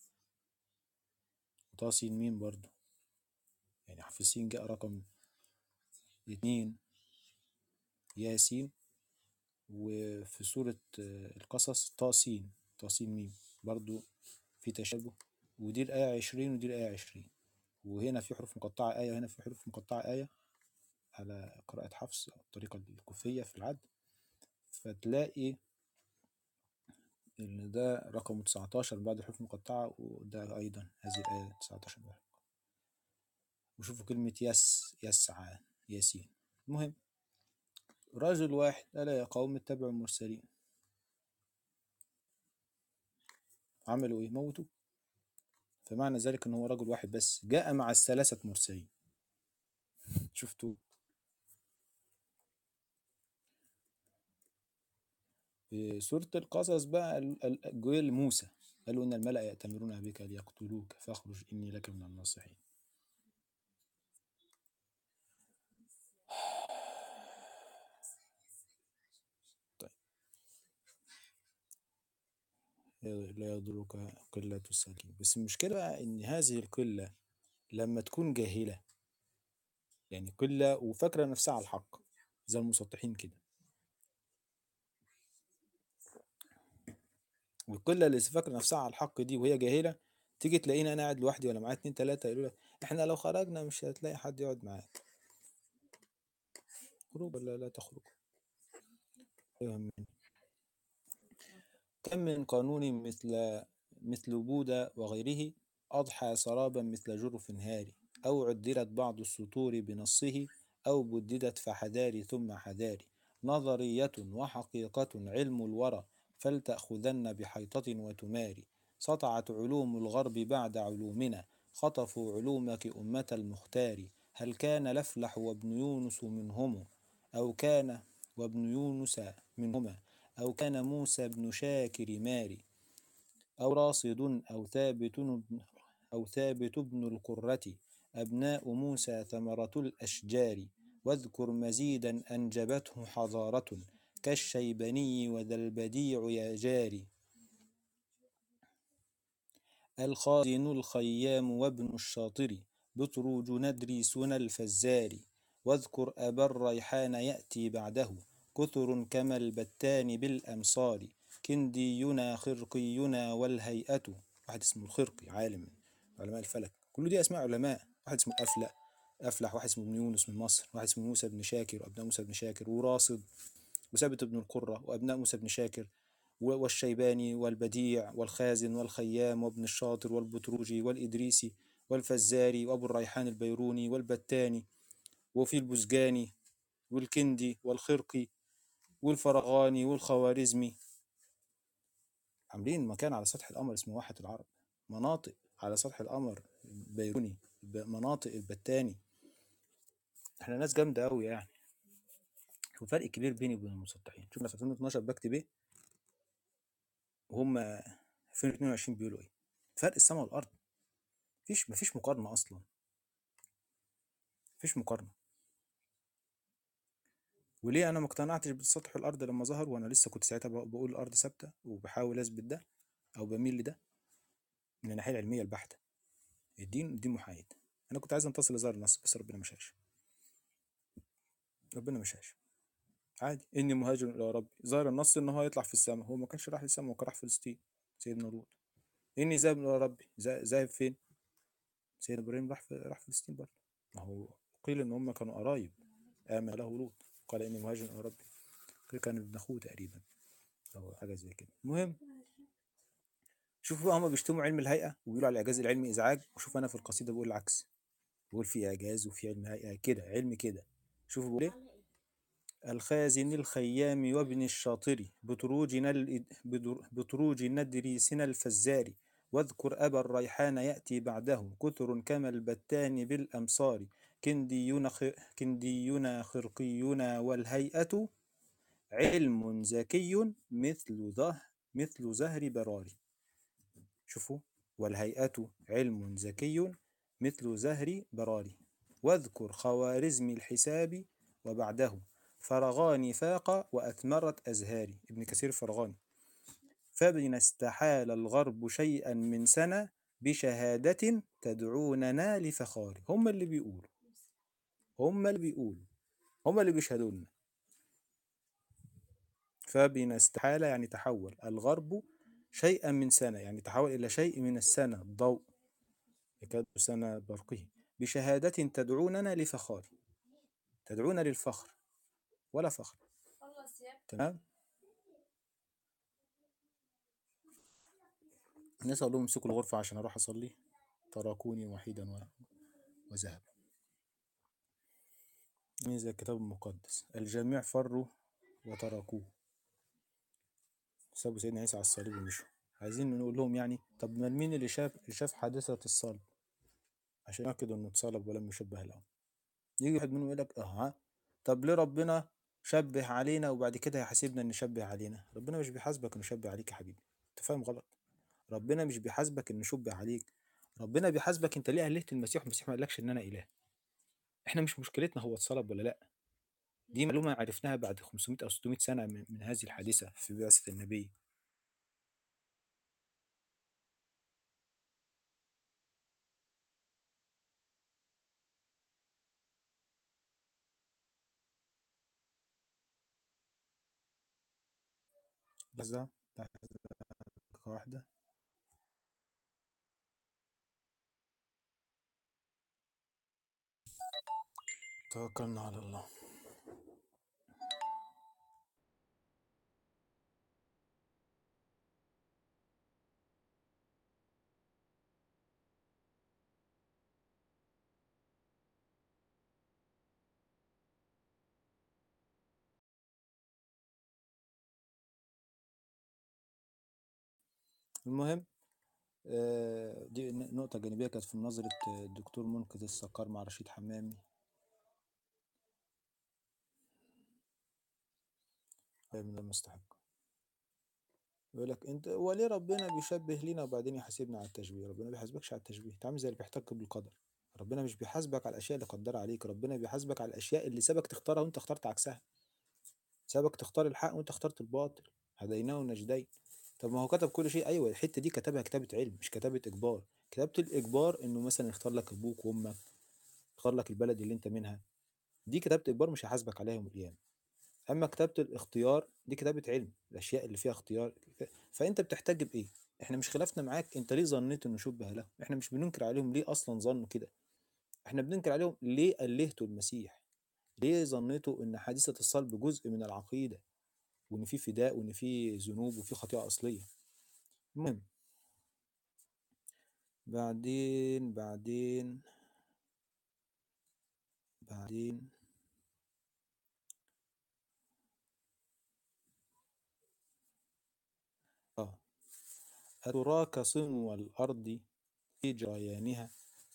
وطاسين ميم برضو يعني حافظين جاء رقم اتنين ياسين وفي سورة آه، القصص طاسين طاسين ميم برضو في تشابه ودي الآية عشرين ودي الآية عشرين وهنا في حروف مقطعة آية وهنا في حروف مقطعة آية على قراءة حفص أو الطريقة الكوفية في العد فتلاقي إن ده رقم 19 بعد الحروف المقطعة وده أيضا هذه الآية 19 بعد وشوفوا كلمة يس يسعى ياسين المهم رجل واحد ألا يا قوم اتبعوا المرسلين عملوا إيه موتوا فمعنى ذلك أنه هو رجل واحد بس جاء مع الثلاثة مرسلين شفتوا في سورة القصص بقى ال- ال- جويل موسى قالوا إن الملأ يأتمرون بك ليقتلوك فاخرج إني لك من الناصحين طيب لا يضرك قلة السالكين بس المشكلة بقى إن هذه القلة لما تكون جاهلة يعني قلة وفاكرة نفسها على الحق زي المسطحين كده والقلة اللي فاكرة نفسها على الحق دي وهي جاهلة تيجي تلاقيني أنا قاعد لوحدي ولا معايا اتنين تلاتة يقولوا لك إحنا لو خرجنا مش هتلاقي حد يقعد معاك خروج ولا لا تخرج يهمني. كم من قانون مثل مثل بوذا وغيره أضحى سرابا مثل جرف هاري أو عدلت بعض السطور بنصه أو بددت فحذاري ثم حذاري نظرية وحقيقة علم الورى فلتأخذن بحيطة وتماري سطعت علوم الغرب بعد علومنا خطفوا علومك أمة المختار هل كان لفلح وابن يونس منهم أو كان وابن يونس منهما أو كان موسى بن شاكر ماري أو راصد أو ثابت بن- أو ثابت بن القرة أبناء موسى ثمرة الأشجار واذكر مزيدا أنجبته حضارة كالشيبني وذا البديع يا جاري الخازن الخيام وابن الشاطر بطروج ندري سنى الفزار واذكر أبا الريحان يأتي بعده كثر كما البتان بالأمصار كندينا خرقينا والهيئة واحد اسمه الخرقي عالم من علماء الفلك كل دي أسماء علماء واحد اسمه أفلح أفلح واحد اسمه ابن يونس من مصر واحد اسمه موسى بن شاكر وأبناء موسى بن شاكر وراصد وثابت بن القرة وأبناء موسى بن شاكر و- والشيباني والبديع والخازن والخيام وابن الشاطر والبتروجي والإدريسي والفزاري وأبو الريحان البيروني والبتاني وفي البزجاني والكندي والخرقي والفرغاني والخوارزمي عاملين مكان على سطح القمر اسمه واحة العرب مناطق على سطح القمر البيروني ب- مناطق البتاني احنا ناس جامدة أوي يعني وفرق كبير بيني وبين المسطحين شوف أنا في 2012 بكتب ايه وهم 2022 بيقولوا ايه فرق السماء والأرض مفيش مفيش مقارنة أصلا مفيش مقارنة وليه أنا ما اقتنعتش بالسطح الأرض لما ظهر وأنا لسه كنت ساعتها بق- بقول الأرض ثابتة وبحاول أثبت ده أو بميل لده من الناحية العلمية البحتة الدين الدين محايد أنا كنت عايز أنتصر لظاهر النص بس ربنا مشاش ربنا مشاش عادي إني مهاجر إلى ربي ظاهر النص إن هو يطلع في السماء هو ما كانش راح للسماء هو كان راح فلسطين سيدنا لوط إني ذاهب إلى ربي ذا- ذاهب فين؟ سيدنا إبراهيم راح في راح فلسطين برضه ما هو قيل إن هم كانوا قرايب آمن له لوط قال إني مهاجر إلى ربي قيل كان ابن أخوه تقريبا أو حاجة زي كده المهم شوفوا بقى هما بيشتموا علم الهيئة وبيقولوا على الإعجاز العلمي إزعاج وشوف أنا في القصيدة بقول العكس بقول في إعجاز وفي علم هيئة كده علم كده شوفوا بقول إيه الخازن الخيام وابن الشاطر بتروج نل بدر- بتروج ندري سن الفزار واذكر أبا الريحان يأتي بعده كثر كما البتان بالأمصار كنديون خ... كندينا خرقينا والهيئة علم زكي مثل ظه مثل زهر براري شوفوا والهيئة علم زكي مثل زهر براري واذكر خوارزم الحساب وبعده فرغاني فاق وأثمرت أزهاري ابن كثير فرغاني فبنا استحال الغرب شيئا من سنة بشهادة تدعوننا لفخار هم اللي بيقولوا هم اللي بيقولوا هم اللي بيشهدوا لنا فبنا استحال يعني تحول الغرب شيئا من سنة يعني تحول إلى شيء من السنة الضوء يكاد سنة برقه بشهادة تدعوننا لفخار تدعونا للفخر ولا فخر تمام الناس أقول لهم امسكوا الغرفة عشان أروح أصلي تركوني وحيدا و- وذهبوا من زي الكتاب المقدس الجميع فروا وتركوه سابوا سيدنا عيسى على الصليب ومشوا عايزين نقول لهم يعني طب ما مين اللي شاف اللي شاف حادثة الصلب عشان يأكد انه اتصلب ولم يشبه له يجي واحد منهم يقول لك اه طب ليه ربنا شبه علينا وبعد كده هيحاسبنا ان نشبه علينا ربنا مش بيحاسبك انه يشبه عليك يا حبيبي انت فاهم غلط ربنا مش بيحاسبك انه يشبه عليك ربنا بيحاسبك انت ليه ألهت المسيح والمسيح ما قالكش ان انا اله احنا مش مشكلتنا هو اتصلب ولا لا دي معلومة عرفناها بعد 500 أو 600 سنة من, من هذه الحادثة في بعثة النبي لحظة دقيقة واحدة توكلنا على الله المهم آه، دي ن- نقطة جانبية كانت في مناظرة آه، الدكتور منقذ السقار مع رشيد حمامي غير من المستحق يقول لك انت هو ليه ربنا بيشبه لينا وبعدين يحاسبنا على التشبيه ربنا ما بيحاسبكش على التشبيه انت عامل زي اللي بيحتك بالقدر ربنا مش بيحاسبك على الاشياء اللي قدرها عليك ربنا بيحاسبك على الاشياء اللي سابك تختارها وانت اخترت عكسها سابك تختار الحق وانت اخترت الباطل هديناه النجدين طب ما هو كتب كل شيء ايوه الحته دي كتبها كتابه علم مش كتابه اجبار كتابه الاجبار انه مثلا يختار لك ابوك وامك يختار لك البلد اللي انت منها دي كتابه اجبار مش هيحاسبك عليها يوم القيامه اما كتابه الاختيار دي كتابه علم الاشياء اللي فيها اختيار فانت بتحتج بايه احنا مش خلافنا معاك انت ليه ظنيت انه شبه له احنا مش بننكر عليهم ليه اصلا ظنوا كده احنا بننكر عليهم ليه الهتوا المسيح ليه ظنيتوا ان حادثه الصلب جزء من العقيده وان في فداء وان في ذنوب وفي خطيئه اصليه المهم بعدين بعدين بعدين اه أتراك صنو الأرض في جريانها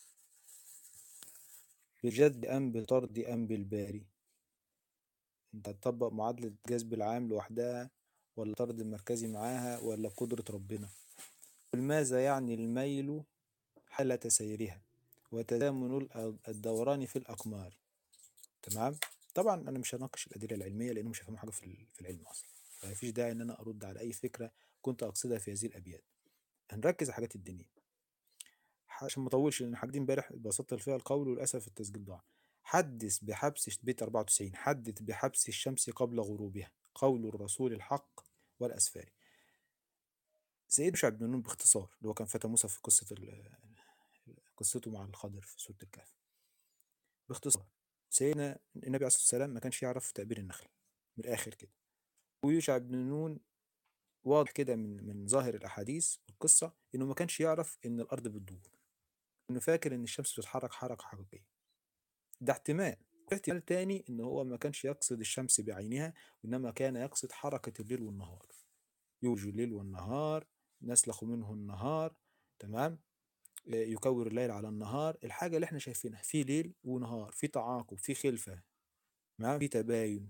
بجد أم بطرد أم بالباري أنت هتطبق معادلة جذب العام لوحدها ولا طرد المركزي معاها ولا قدرة ربنا قل ماذا يعني الميل حالة سيرها وتزامن الدوران في الأقمار تمام طبعا أنا مش هناقش الأدلة العلمية لأنه مش هفهموا حاجة في ال- في العلم أصلا فمفيش داعي إن أنا أرد على أي فكرة كنت أقصدها في هذه الأبيات هنركز على الحاجات الدينية عشان ما اطولش لان الحاجات دي امبارح بسطت فيها القول وللاسف التسجيل ضاع حدث بحبس بيت 94 حدث بحبس الشمس قبل غروبها قول الرسول الحق والاسفاري سيد مشعب بن نون باختصار اللي هو كان فتى موسى في قصه ال- قصته مع الخضر في سوره الكهف باختصار سيدنا النبي عليه الصلاه والسلام ما كانش يعرف تأبير النخل من الاخر كده ويوشع بن نون واضح كده من من ظاهر الاحاديث والقصه انه ما كانش يعرف ان الارض بتدور انه فاكر ان الشمس بتتحرك حركه حقيقيه ده احتمال احتمال تاني ان هو ما كانش يقصد الشمس بعينها وانما كان يقصد حركه الليل والنهار يولج الليل والنهار نسلخ منه النهار تمام آه، يكور الليل على النهار الحاجه اللي احنا شايفينها في ليل ونهار في تعاقب في خلفه تمام في تباين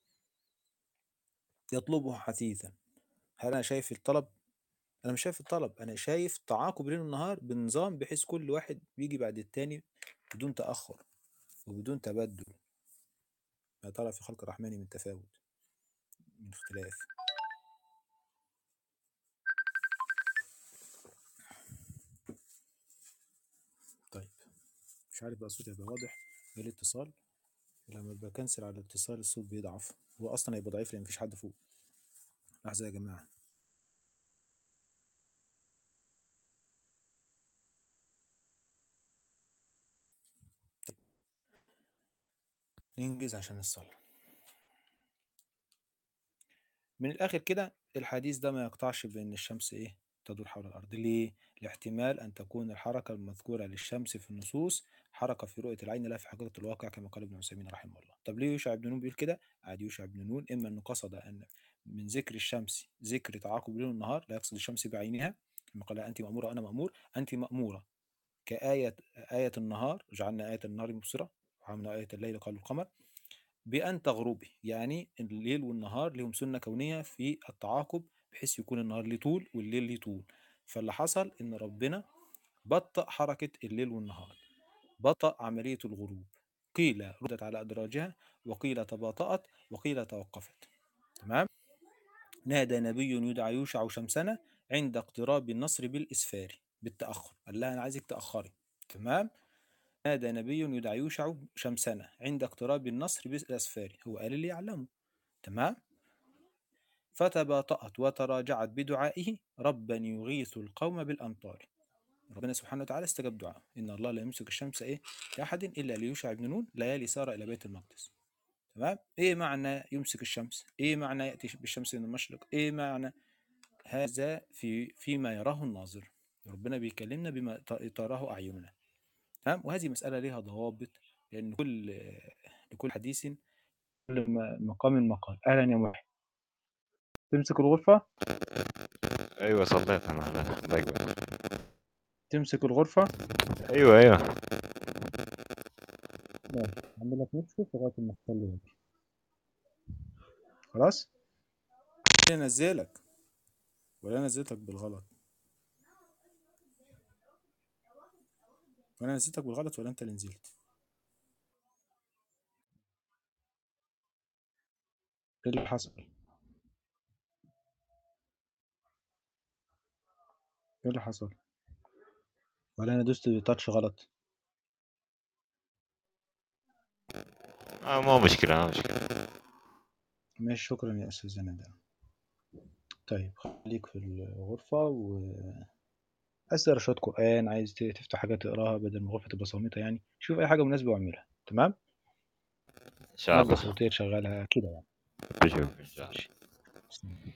يطلبه حثيثا هل انا شايف الطلب انا مش شايف الطلب انا شايف تعاقب ليل ونهار بنظام بحيث كل واحد بيجي بعد التاني بدون تاخر وبدون تبدل ما ترى في خلق الرحمن من تفاوت من اختلاف طيب مش عارف بقى الصوت هيبقى واضح ايه الاتصال لما بكنسل على الاتصال الصوت بيضعف هو اصلا هيبقى ضعيف لان مفيش حد فوق لحظه يا جماعه ننجز عشان الصلاة من الآخر كده الحديث ده ما يقطعش بأن الشمس إيه تدور حول الأرض ليه؟ لاحتمال أن تكون الحركة المذكورة للشمس في النصوص حركة في رؤية العين لا في حقيقة الواقع كما قال ابن عثيمين رحمه الله طب ليه يوشع بن نون بيقول كده؟ عاد يوشع بن نون إما أنه قصد أن من ذكر الشمس ذكر تعاقب الليل والنهار لا يقصد الشمس بعينها كما قال أنت مأمورة أنا مأمور أنت مأمورة كآية آية النهار جعلنا آية النهار مبصرة وعملنا آية الليل قالوا القمر بأن تغربي يعني الليل والنهار لهم سنة كونية في التعاقب بحيث يكون النهار ليه طول والليل ليه طول فاللي حصل إن ربنا بطأ حركة الليل والنهار بطأ عملية الغروب قيل ردت على أدراجها وقيل تباطأت وقيل توقفت تمام نادى نبي يدعى يوشع شمسنا عند اقتراب النصر بالإسفار بالتأخر قال لها أنا عايزك تأخري تمام نادى نبي يدعى يوشع شمسنا عند اقتراب النصر بالأسفار هو قال اللي يعلمه تمام فتباطأت وتراجعت بدعائه ربا يغيث القوم بالأمطار ربنا سبحانه وتعالى استجاب دعاء إن الله لا يمسك الشمس إيه لأحد إلا ليوشع بن نون ليالي سار إلى بيت المقدس تمام إيه معنى يمسك الشمس إيه معنى يأتي بالشمس من المشرق إيه معنى هذا في فيما يراه الناظر ربنا بيكلمنا بما ت- تراه أعيننا تمام وهذه مسألة لها ضوابط لأن كل لكل حديث كل م- مقام مقال أهلا يا محي تمسك الغرفة ايوه صليت انا على بقى. تمسك الغرفة ايوه ايوه ماشي أعمل لك نفسك لغاية ما تصلي وجهي خلاص انزلك ولا أنا نزلتك بالغلط وانا نزلتك بالغلط ولا انت اللي نزلت ايه اللي حصل ايه اللي حصل ولا انا دوست تاتش غلط آه مو مشكلة ما مشكلة ماشي شكرا يا استاذ ندى طيب خليك في الغرفة و عايز تقرا شوية قرآن عايز ت- تفتح حاجة تقراها بدل ما الغرفة تبقى صامتة يعني شوف أي حاجة مناسبة واعملها تمام؟ ان شاء مادة الله صوتية تشغلها كده يعني بشوف ان شاء الله ماشي.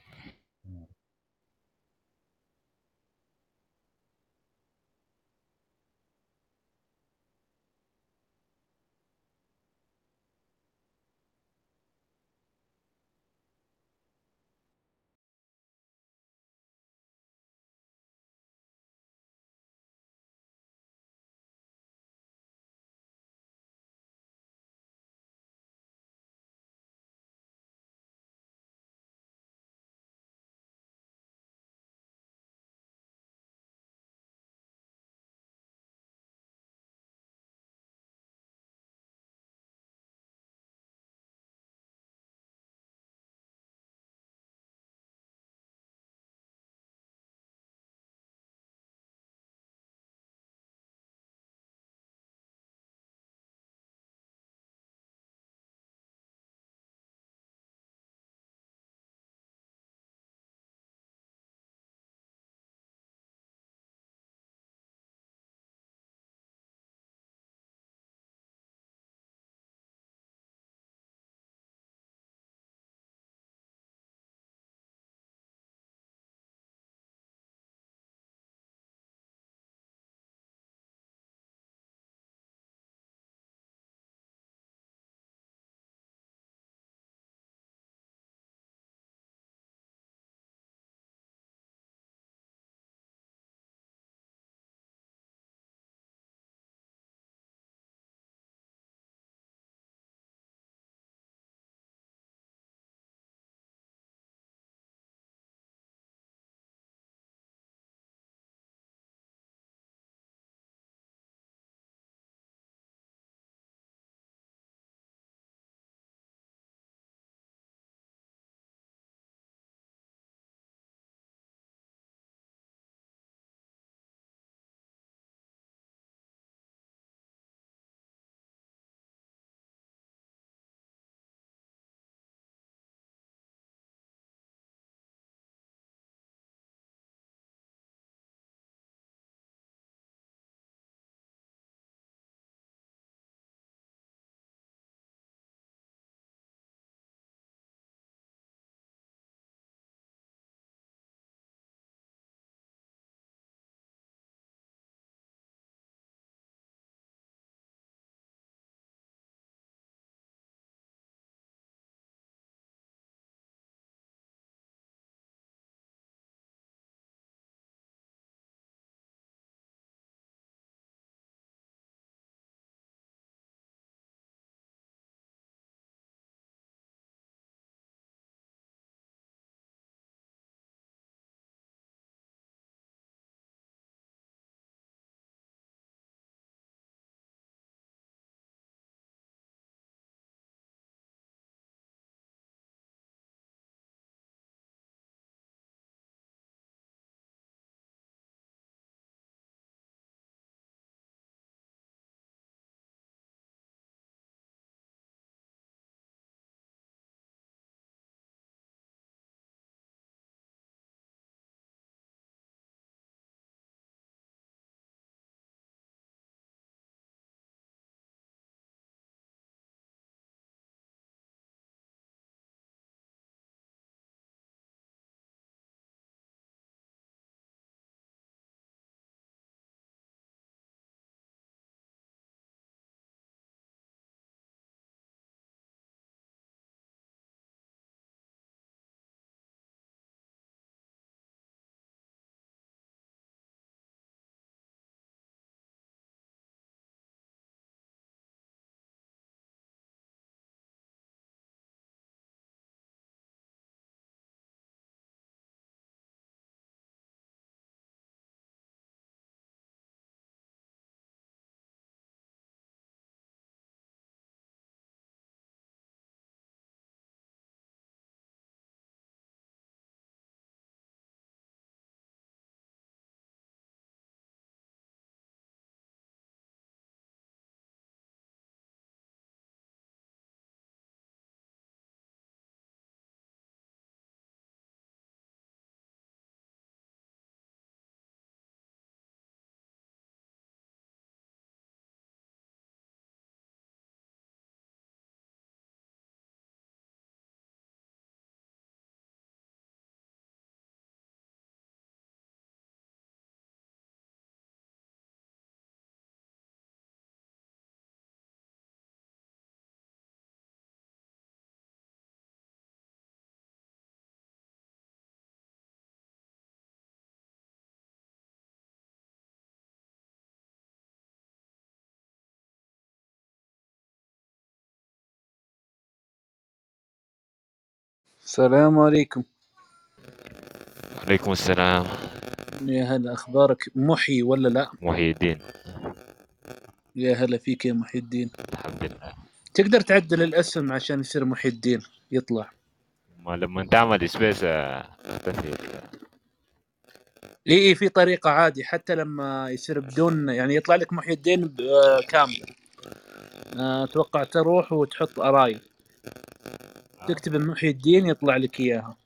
السلام عليكم عليكم السلام يا هلا اخبارك محي ولا لا محي الدين يا هلا فيك يا محي الدين الحمد لله تقدر تعدل الاسم عشان يصير محي الدين يطلع ما لما تعمل سبيس تختفي اي اي في طريقة عادي حتى لما يصير بدون يعني يطلع لك محي الدين ب- آه، كامل آه، اتوقع تروح وتحط اراي تكتب محي الدين يطلع لك اياها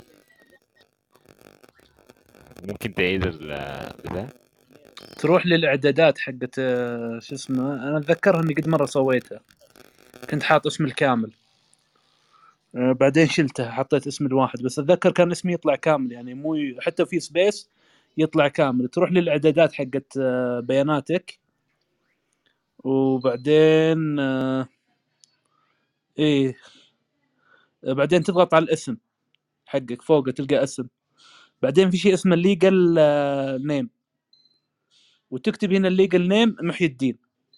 ممكن تعيد ال بتاع تروح للاعدادات حقت آه، شو اسمه انا اتذكرها اني قد مرة سويتها كنت حاط اسم الكامل آه، بعدين شلتها حطيت اسم الواحد بس اتذكر كان اسمي يطلع كامل يعني مو ي- حتى في سبيس يطلع كامل تروح للاعدادات حقت آه، بياناتك وبعدين آه، ايه بعدين تضغط على الاسم حقك فوق تلقى اسم بعدين في شيء اسمه الليجل نيم وتكتب هنا الليجل نيم محي الدين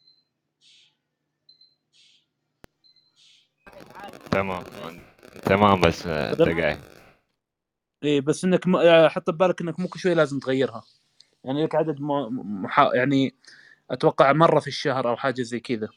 تمام تمام بس دقائق ايه بس انك م... آه، حط ببالك انك مو كل شوي لازم تغيرها يعني لك عدد م... محا... يعني اتوقع مره في الشهر او حاجه زي كذا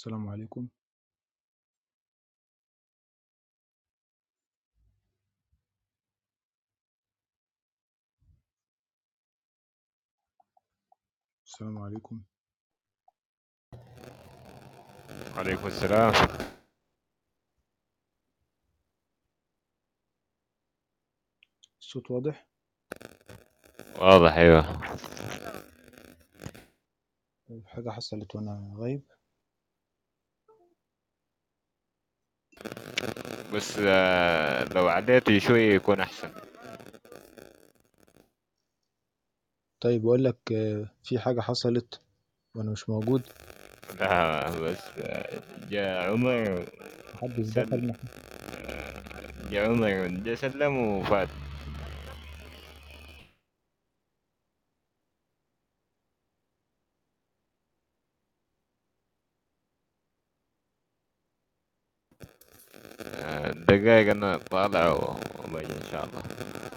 السلام عليكم السلام عليكم عليكم السلام الصوت واضح واضح ايوه طيب حاجة حصلت وأنا غايب بس آه، لو عديتي شوي يكون احسن طيب بقول لك آه، في حاجة حصلت وأنا مش موجود لا بس آه، جاء عمر محدش سلم دخل مح- آه، جاء عمر جاء سلم وفات آه، دقايق انا طالع وباجي ان شاء الله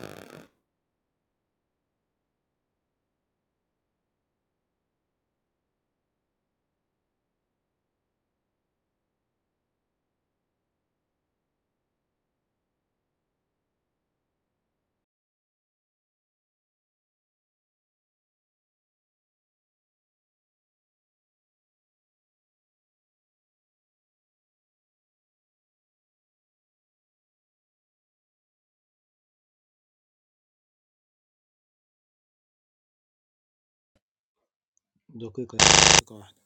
دقيقة دقيقة واحدة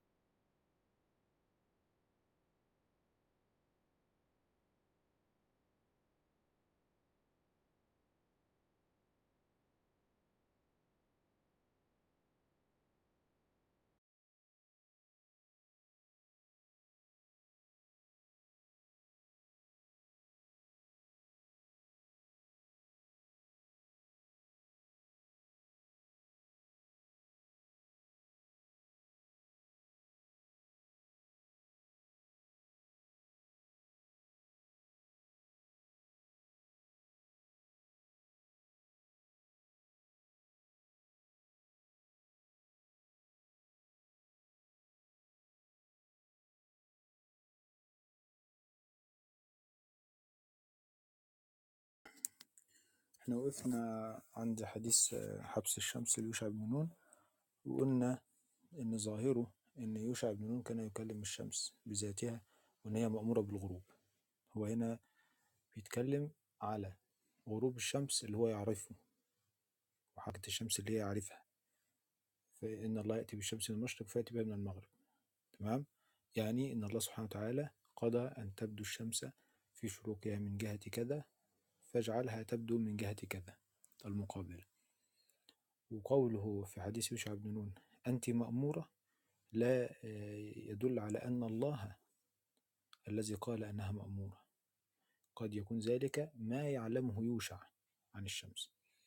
احنا وقفنا عند حديث آه، حبس الشمس ليوشع بن نون وقلنا إن ظاهره إن يوشع بن نون كان يكلم الشمس بذاتها وإن هي مأمورة بالغروب هو هنا بيتكلم على غروب الشمس اللي هو يعرفه وحركة الشمس اللي هي يعرفها فإن الله يأتي بالشمس من المشرق فيأتي بها من المغرب تمام يعني إن الله سبحانه وتعالى قضى أن تبدو الشمس في شروقها من جهة كذا فاجعلها تبدو من جهة كذا المقابلة وقوله في حديث يوشع بن نون أنت مأمورة لا آه، يدل على أن الله الذي قال أنها مأمورة قد يكون ذلك ما يعلمه يوشع عن الشمس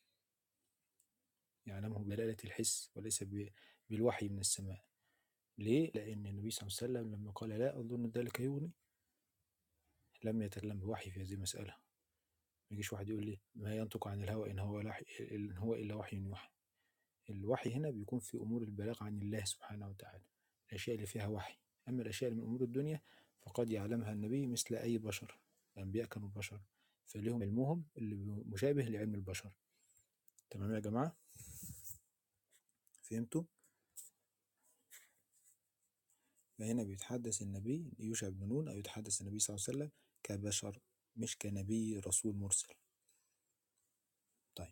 يعلمه بدلالة الحس وليس ب- بالوحي من السماء ليه؟ لأن النبي صلى الله عليه وسلم لما قال لا أظن ذلك يغني لم يتكلم بوحي في هذه المسألة ما يجيش واحد يقول لي ما ينطق عن الهوى إن هو, لح... إن هو إلا وحي يوحى الوحي هنا بيكون في أمور البلاغ عن الله سبحانه وتعالى الأشياء اللي فيها وحي أما الأشياء اللي من أمور الدنيا فقد يعلمها النبي مثل أي بشر الأنبياء كانوا بشر فليهم علمهم اللي مشابه لعلم البشر تمام يا جماعة فهمتوا فهنا بيتحدث النبي يوشع بن نون أو يتحدث النبي صلى الله عليه وسلم كبشر مش كنبي رسول مرسل طيب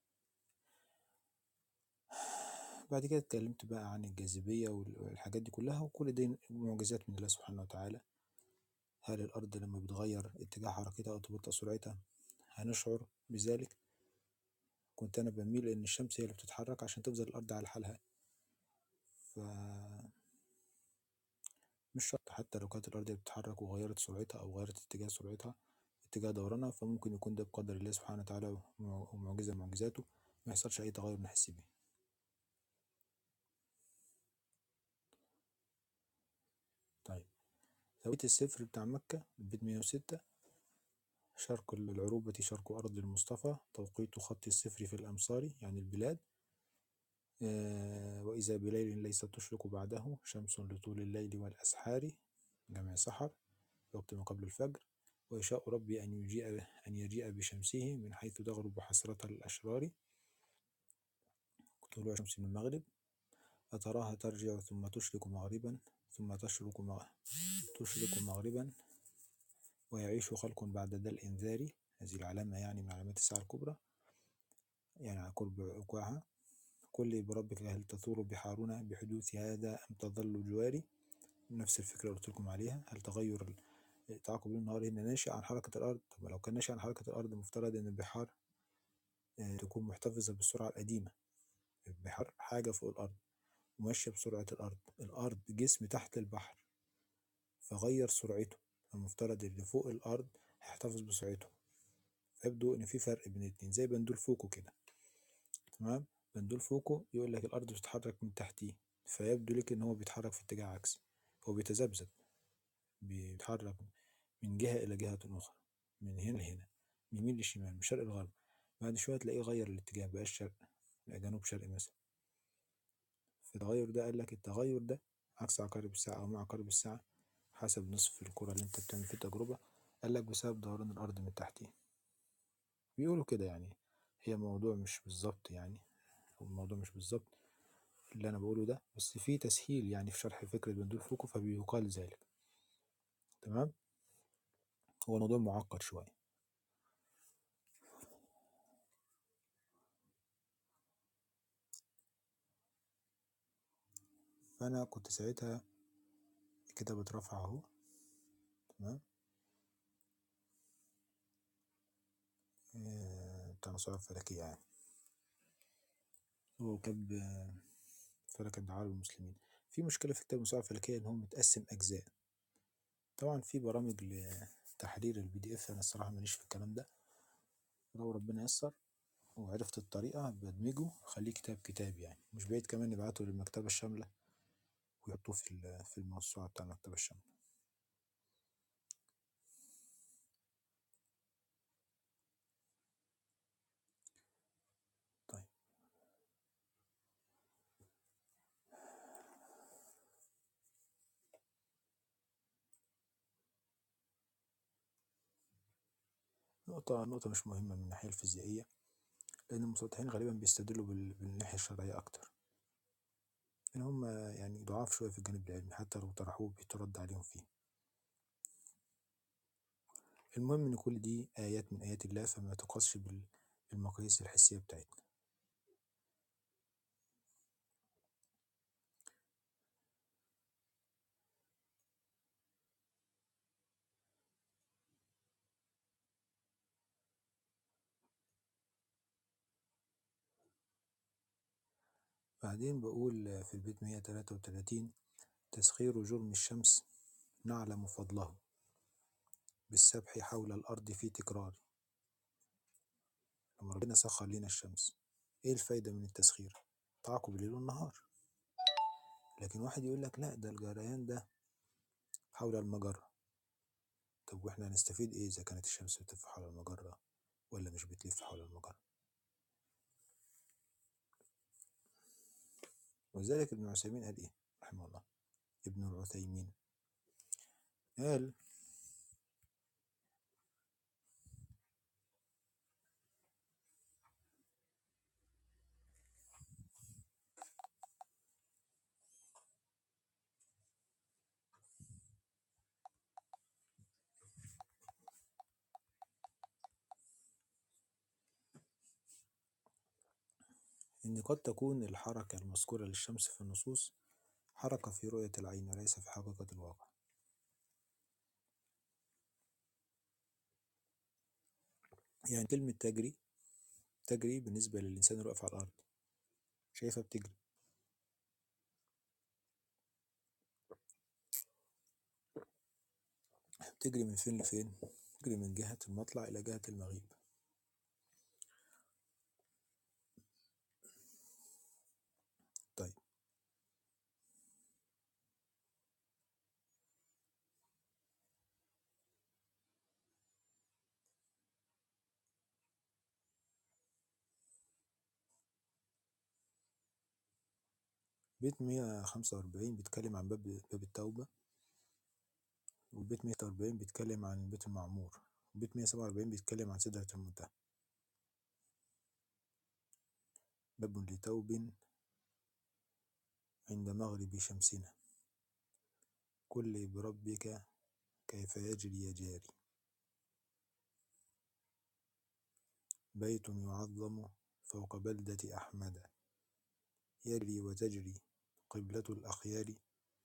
بعد كده اتكلمت بقى عن الجاذبية وال- والحاجات دي كلها وكل دي معجزات من الله سبحانه وتعالى هل الأرض لما بتغير اتجاه حركتها أو تبطئ سرعتها هنشعر بذلك كنت أنا بميل إن الشمس هي اللي بتتحرك عشان تفضل الأرض على حالها ف مش شرط حتى لو كانت الأرض هي بتتحرك وغيرت سرعتها أو غيرت اتجاه سرعتها اتجاه دورانها فممكن يكون ده بقدر الله سبحانه وتعالى ومع- ومعجزة من معجزاته ما يحصلش أي تغير نحس بيه طيب توقيت الصفر بتاع مكة البيت 106 شرق العروبة شرق أرض المصطفى توقيت خط الصفر في الأمصار يعني البلاد آه، وإذا بليل ليس تشرق بعده شمس لطول الليل والأسحار جمع سحر وقت ما قبل الفجر ويشاء ربي أن يجيء أن يجيء بشمسه من حيث تغرب حسرة الأشرار طلوع الشمس من المغرب أتراها ترجع ثم تشرق مغربا ثم تشرق مغ... تشرق مغربا ويعيش خلق بعد ذا الإنذار هذه العلامة يعني من علامات الساعة الكبرى يعني على قرب وقوعها قل بربك هل تثور بحارنا بحدوث هذا أم تظل جواري نفس الفكرة اللي قلت لكم عليها هل تغير ال- تعاقب الليل النهار هنا ناشئ عن حركة الأرض طب لو كان ناشئ عن حركة الأرض مفترض إن البحار آه، تكون محتفظة بالسرعة القديمة البحار حاجة فوق الأرض وماشية بسرعة الأرض الأرض جسم تحت البحر فغير سرعته المفترض اللي فوق الأرض هيحتفظ بسرعته فيبدو إن في فرق بين الاتنين زي بندول فوكو كده تمام بندول فوكو يقول لك الأرض بتتحرك من تحتيه فيبدو لك إن هو بيتحرك في اتجاه عكسي هو بيتذبذب بيتحرك من جهة إلى جهة أخرى من هنا لهنا من يمين لشمال من شرق لغرب بعد شوية تلاقيه غير الاتجاه بقى الشرق بقى جنوب شرق مثلا التغير ده قال لك التغير ده عكس عقارب الساعة أو مع عقارب الساعة حسب نصف الكرة اللي أنت بتعمل فيه التجربة قال لك بسبب دوران الأرض من تحتيه بيقولوا كده يعني هي موضوع مش بالظبط يعني هو الموضوع مش بالظبط اللي أنا بقوله ده بس في تسهيل يعني في شرح فكرة بندول فوكو فبيقال ذلك تمام هو الموضوع معقد شوية فأنا كنت ساعتها كده بترفع أهو تمام آه، بتاع المسارات الفلكية يعني هو كتاب آه، فلك الدعاء للمسلمين في مشكلة في كتاب المسارات الفلكية إن هو متقسم أجزاء طبعا في برامج لتحرير البي دي اف أنا الصراحة ماليش في الكلام ده لو ربنا يسر وعرفت الطريقة بدمجه خليه كتاب كتاب يعني مش بعيد كمان نبعته للمكتبة الشاملة ويحطوه في ال- في الموسوعة بتاع المكتبة الشاملة طيب نقطة نقطة مش مهمة من الناحية الفيزيائية لأن المسطحين غالبا بيستدلوا بال- بالناحية الشرعية أكتر إن هم يعني ضعاف شوية في الجانب العلمي حتى لو طرحوه بيترد عليهم فيه المهم إن كل دي آيات من آيات الله فما تقاسش بال- بالمقاييس الحسية بتاعتنا بعدين بقول في البيت 133 تسخير جرم الشمس نعلم فضله بالسبح حول الأرض في تكرار لما ربنا سخر لنا الشمس إيه الفايدة من التسخير؟ تعاقب الليل والنهار لكن واحد يقول لك لا ده الجريان ده حول المجرة طب واحنا هنستفيد ايه إذا كانت الشمس بتلف حول المجرة ولا مش بتلف حول المجرة ولذلك ابن عثيمين قال ايه رحمه الله ابن العثيمين قال إن قد تكون الحركة المذكورة للشمس في النصوص حركة في رؤية العين وليس في حقيقة الواقع يعني كلمة تجري تجري بالنسبة للإنسان اللي واقف على الأرض شايفها بتجري بتجري من فين لفين بتجري من جهة المطلع إلى جهة المغيب طيب بيت 145 بيتكلم عن باب باب التوبة وبيت 146 بيتكلم عن البيت المعمور وبيت 147 بيتكلم عن سدرة المنتهى باب لتوب عند مغرب شمسنا كل بربك كيف يجري يجاري بيت يعظم فوق بلدة أحمد يجري وتجري قبلة الأخيار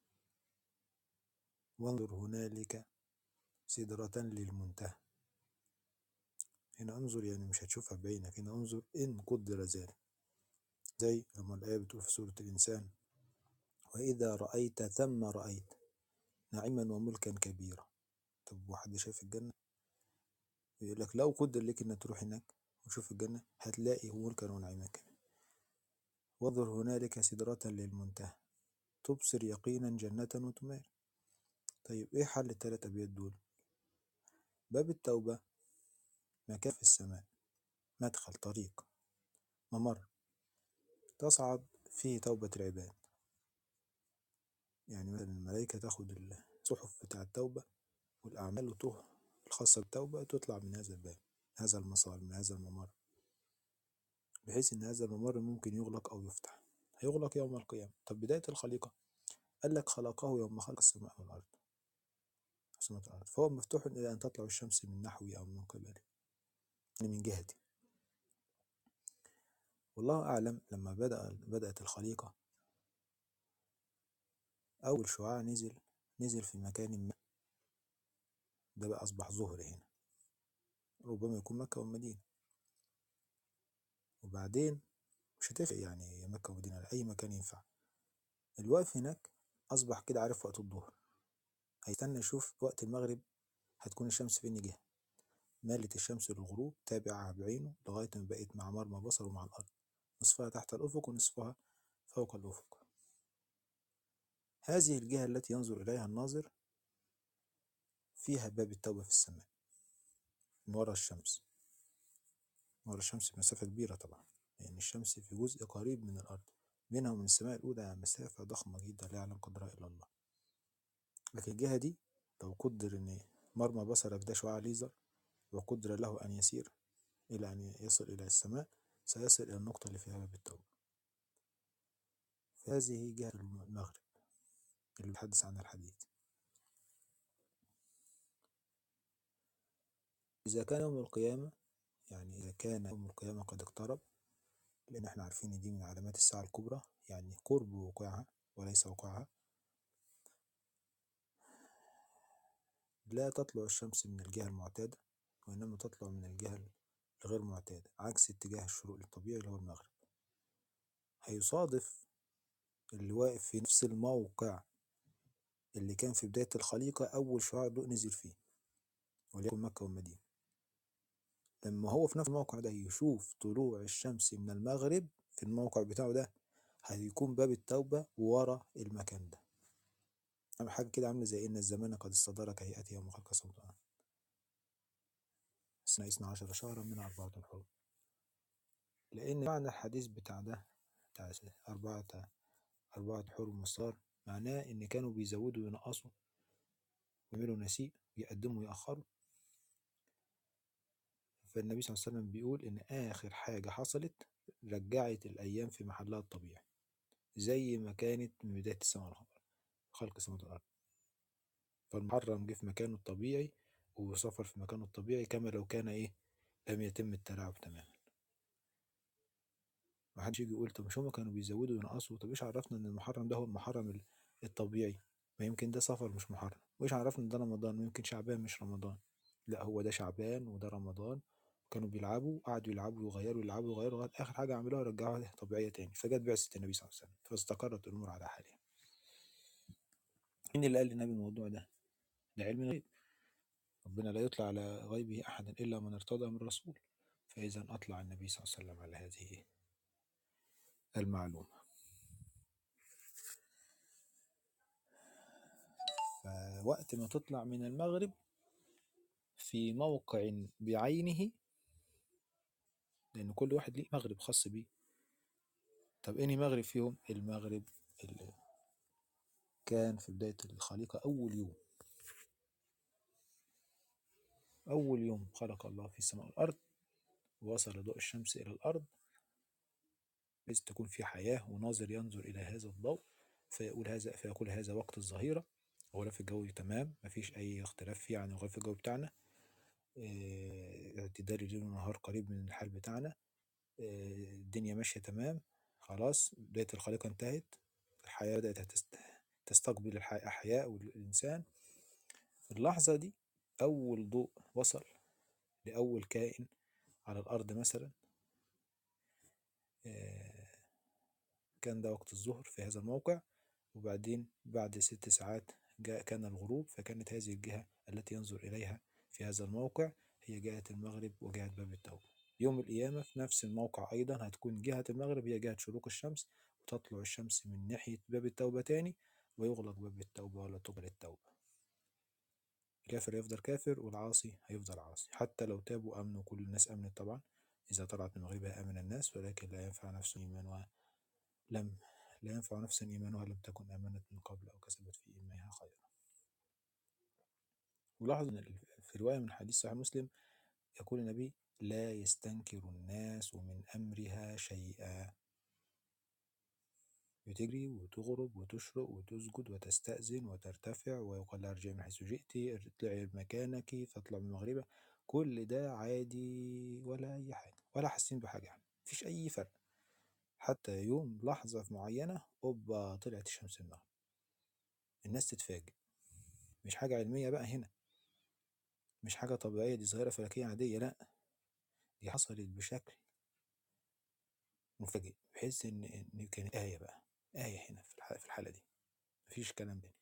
وانظر هنالك سدرة للمنتهى هنا انظر يعني مش هتشوفها بعينك هنا انظر إن قدر ذلك زي لما الآية بتقول في سورة الإنسان وإذا رأيت ثم رأيت نعيما وملكا كبيرا طب واحد شايف الجنة يقول لك لو قدر لك إنك تروح هناك وتشوف الجنة هتلاقي ملكا ونعيما كبيرا وانظر هنالك سدرة للمنتهى تبصر يقينا جنة وتمار طيب ايه حل التلات أبيات دول باب التوبة مكان في السماء مدخل طريق ممر تصعد فيه توبة العباد يعني مثلا الملائكة تاخد الصحف بتاع التوبة والأعمال وتروح الخاصة بالتوبة تطلع من هذا الباب هذا المسار من هذا الممر بحيث إن هذا الممر ممكن يغلق أو يفتح هيغلق يوم القيامة طب بداية الخليقة قال لك خلقه يوم خلق السماء والأرض السماء والأرض فهو مفتوح إلى أن تطلع الشمس من نحوي أو من قبلي يعني من جهتي والله أعلم لما بدأ بدأت الخليقة أول شعاع نزل نزل في مكان ما ده بقى أصبح ظهر هنا ربما يكون مكة والمدينة وبعدين مش هتفرق يعني مكة والمدينة أي مكان ينفع الوقف هناك أصبح كده عارف وقت الظهر هيستنى يشوف وقت المغرب هتكون الشمس فين جهة مالت الشمس للغروب تابعها بعينه لغاية ما بقت مع مرمى بصره مع الأرض نصفها تحت الأفق ونصفها فوق الأفق هذه الجهة التي ينظر إليها الناظر فيها باب التوبة في السماء من وراء الشمس وراء الشمس مسافة كبيرة طبعا لأن الشمس في جزء قريب من الأرض بينها ومن السماء الأولى مسافة ضخمة جدا لا يعلم قدرها إلا الله لكن الجهة دي لو قدر إن مرمى بصرك ده شعاع ليزر وقدر له أن يسير إلى أن يصل إلى السماء سيصل إلى النقطة اللي فيها باب التوبة هذه جهة المغرب اللي بيتحدث عنها الحديث إذا كان يوم القيامة يعني إذا كان يوم القيامة قد اقترب لأن احنا عارفين إن دي من علامات الساعة الكبرى يعني قرب وقوعها وليس وقوعها لا تطلع الشمس من الجهة المعتادة وإنما تطلع من الجهة الغير معتادة عكس اتجاه الشروق الطبيعي اللي هو المغرب هيصادف اللي واقف في نفس الموقع اللي كان في بداية الخليقة أول شعاع ضوء نزل فيه وليكن مكة والمدينة لما هو في نفس الموقع ده يشوف طلوع الشمس من المغرب في الموقع بتاعه ده هيكون باب التوبة ورا المكان ده عامل حاجة كده عاملة زي إن الزمان قد استدار كهيئته يوم خلق السماوات والأرض سنة اثنا عشر شهرا من أربعة حرم لأن معنى الحديث بتاع ده بتاع أربعة أربعة حرم وصار معناه إن كانوا بيزودوا وينقصوا ويعملوا نسيء ويقدموا ويأخروا فالنبي صلى الله عليه وسلم بيقول إن آخر حاجة حصلت رجعت الأيام في محلها الطبيعي زي ما كانت من بداية السماء والأرض خلق السماوات والأرض فالمحرم جه في مكانه الطبيعي وسافر في مكانه الطبيعي كما لو كان إيه لم يتم التلاعب تماما محدش يجي يقول طب مش هما كانوا بيزودوا وينقصوا طب ايش عرفنا ان المحرم ده هو المحرم الطبيعي ما يمكن ده سفر مش محرم وايش عرفنا ان ده رمضان ويمكن شعبان مش رمضان لا هو ده شعبان وده رمضان كانوا بيلعبوا قعدوا يلعبوا ويغيروا يلعبوا ويغيروا لغايه اخر حاجه عملوها رجعوها طبيعيه تاني فجت بعثه النبي صلى الله عليه وسلم فاستقرت الامور على حالها مين اللي قال للنبي الموضوع ده ده علم الغيب ربنا لا يطلع على غيبه احدا الا من ارتضى من رسول فاذا اطلع النبي صلى الله عليه وسلم على هذه المعلومه فوقت ما تطلع من المغرب في موقع بعينه لأن كل واحد ليه مغرب خاص بيه طب أنهي مغرب فيهم المغرب ال- كان في بداية الخليقة أول يوم أول يوم خلق الله في السماء والأرض ووصل ضوء الشمس إلى الأرض بحيث تكون في حياة وناظر ينظر إلى هذا الضوء فيقول هذا فيقول هذا وقت الظهيرة غلاف الجوي تمام مفيش أي اختلاف فيه عن الغلاف الجوي بتاعنا آه، اعتدال الليل والنهار قريب من الحال بتاعنا آه، الدنيا ماشية تمام خلاص بداية الخليقة انتهت الحياة بدأت تست- تستقبل الح- الأحياء والإنسان في اللحظة دي أول ضوء وصل لأول كائن على الأرض مثلا آه، كان ده وقت الظهر في هذا الموقع وبعدين بعد ست ساعات جاء كان الغروب فكانت هذه الجهة التي ينظر إليها في هذا الموقع هي جهة المغرب وجهة باب التوبة يوم القيامة في نفس الموقع أيضا هتكون جهة المغرب هي جهة شروق الشمس وتطلع الشمس من ناحية باب التوبة تاني ويغلق باب التوبة ولا تقبل التوبة الكافر يفضل كافر والعاصي هيفضل عاصي حتى لو تابوا أمنوا كل الناس أمنت طبعا إذا طلعت من مغربها آمن الناس ولكن لا ينفع نفس إيمانها لم لا ينفع نفسا إيمانها لم تكن آمنت من قبل أو كسبت في إيمانها خيرا ولاحظ أن في رواية من حديث صحيح مسلم يقول النبي لا يستنكر الناس من أمرها شيئا بتجري وتغرب وتشرق وتسجد وتستأذن وترتفع ويقال لها ارجعي من حيث جئت اطلعي مكانك فاطلع من مغربها كل ده عادي ولا أي حاجة ولا حاسين بحاجة يعني مفيش أي فرق حتى يوم لحظة معينة أوبا طلعت الشمس من المغرب الناس تتفاجئ مش حاجة علمية بقى هنا مش حاجة طبيعية دي ظاهرة فلكية عادية لأ دي حصلت بشكل مفاجئ بحيث إن إن كانت آية بقى آية هنا في الحالة, في الحالة دي مفيش كلام تاني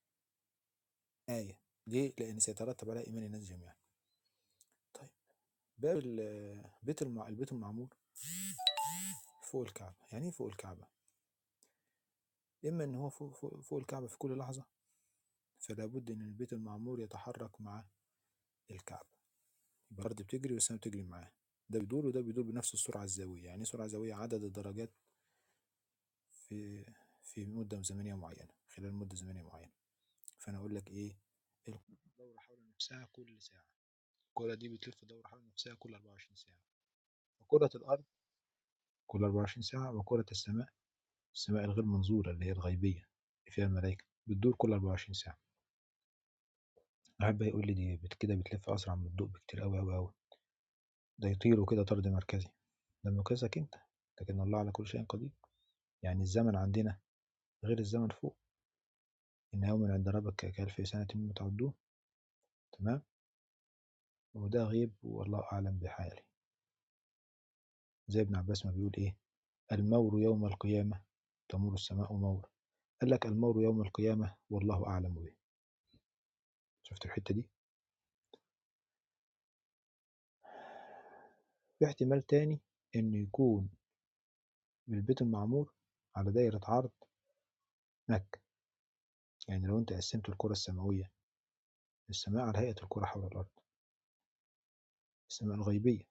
آية ليه؟ لأن سيترتب عليها إيمان الناس جميعا طيب باب ال- بيت المع... البيت المعمور فوق الكعبة يعني إيه فوق الكعبة؟ إما إن هو فوق, فوق, فوق الكعبة في كل لحظة فلا بد إن البيت المعمور يتحرك مع الكعبة يبقى الأرض بتجري والسماء بتجري معاه ده بيدور وده بيدور بنفس السرعة الزاوية يعني إيه سرعة زاوية عدد الدرجات في في مدة زمنية معينة خلال مدة زمنية معينة فأنا أقول لك إيه الدورة حول نفسها كل ساعة الكرة دي بتلف دورة حول نفسها كل 24 ساعة وكرة الأرض كل 24 ساعة وكرة السماء السماء الغير منظورة اللي هي الغيبية اللي فيها الملائكة بتدور كل 24 ساعة أحب يقول لي دي بت- كده بتلف أسرع من الضوء بكتير أوي أوي أوي ده يطيروا كده طرد مركزي ده مقياسك أنت لكن الله على كل شيء قدير يعني الزمن عندنا غير الزمن فوق إن يوم عند ربك كألف سنة مما تعدون تمام وده غيب والله أعلم بحاله زي ابن عباس ما بيقول إيه المور يوم القيامة تمور السماء مور قال لك المور يوم القيامة والله أعلم به شفت الحتة دي في احتمال تاني إنه يكون البيت المعمور على دايرة عرض مكة يعني لو أنت قسمت الكرة السماوية السماء على هيئة الكرة حول الأرض السماء الغيبية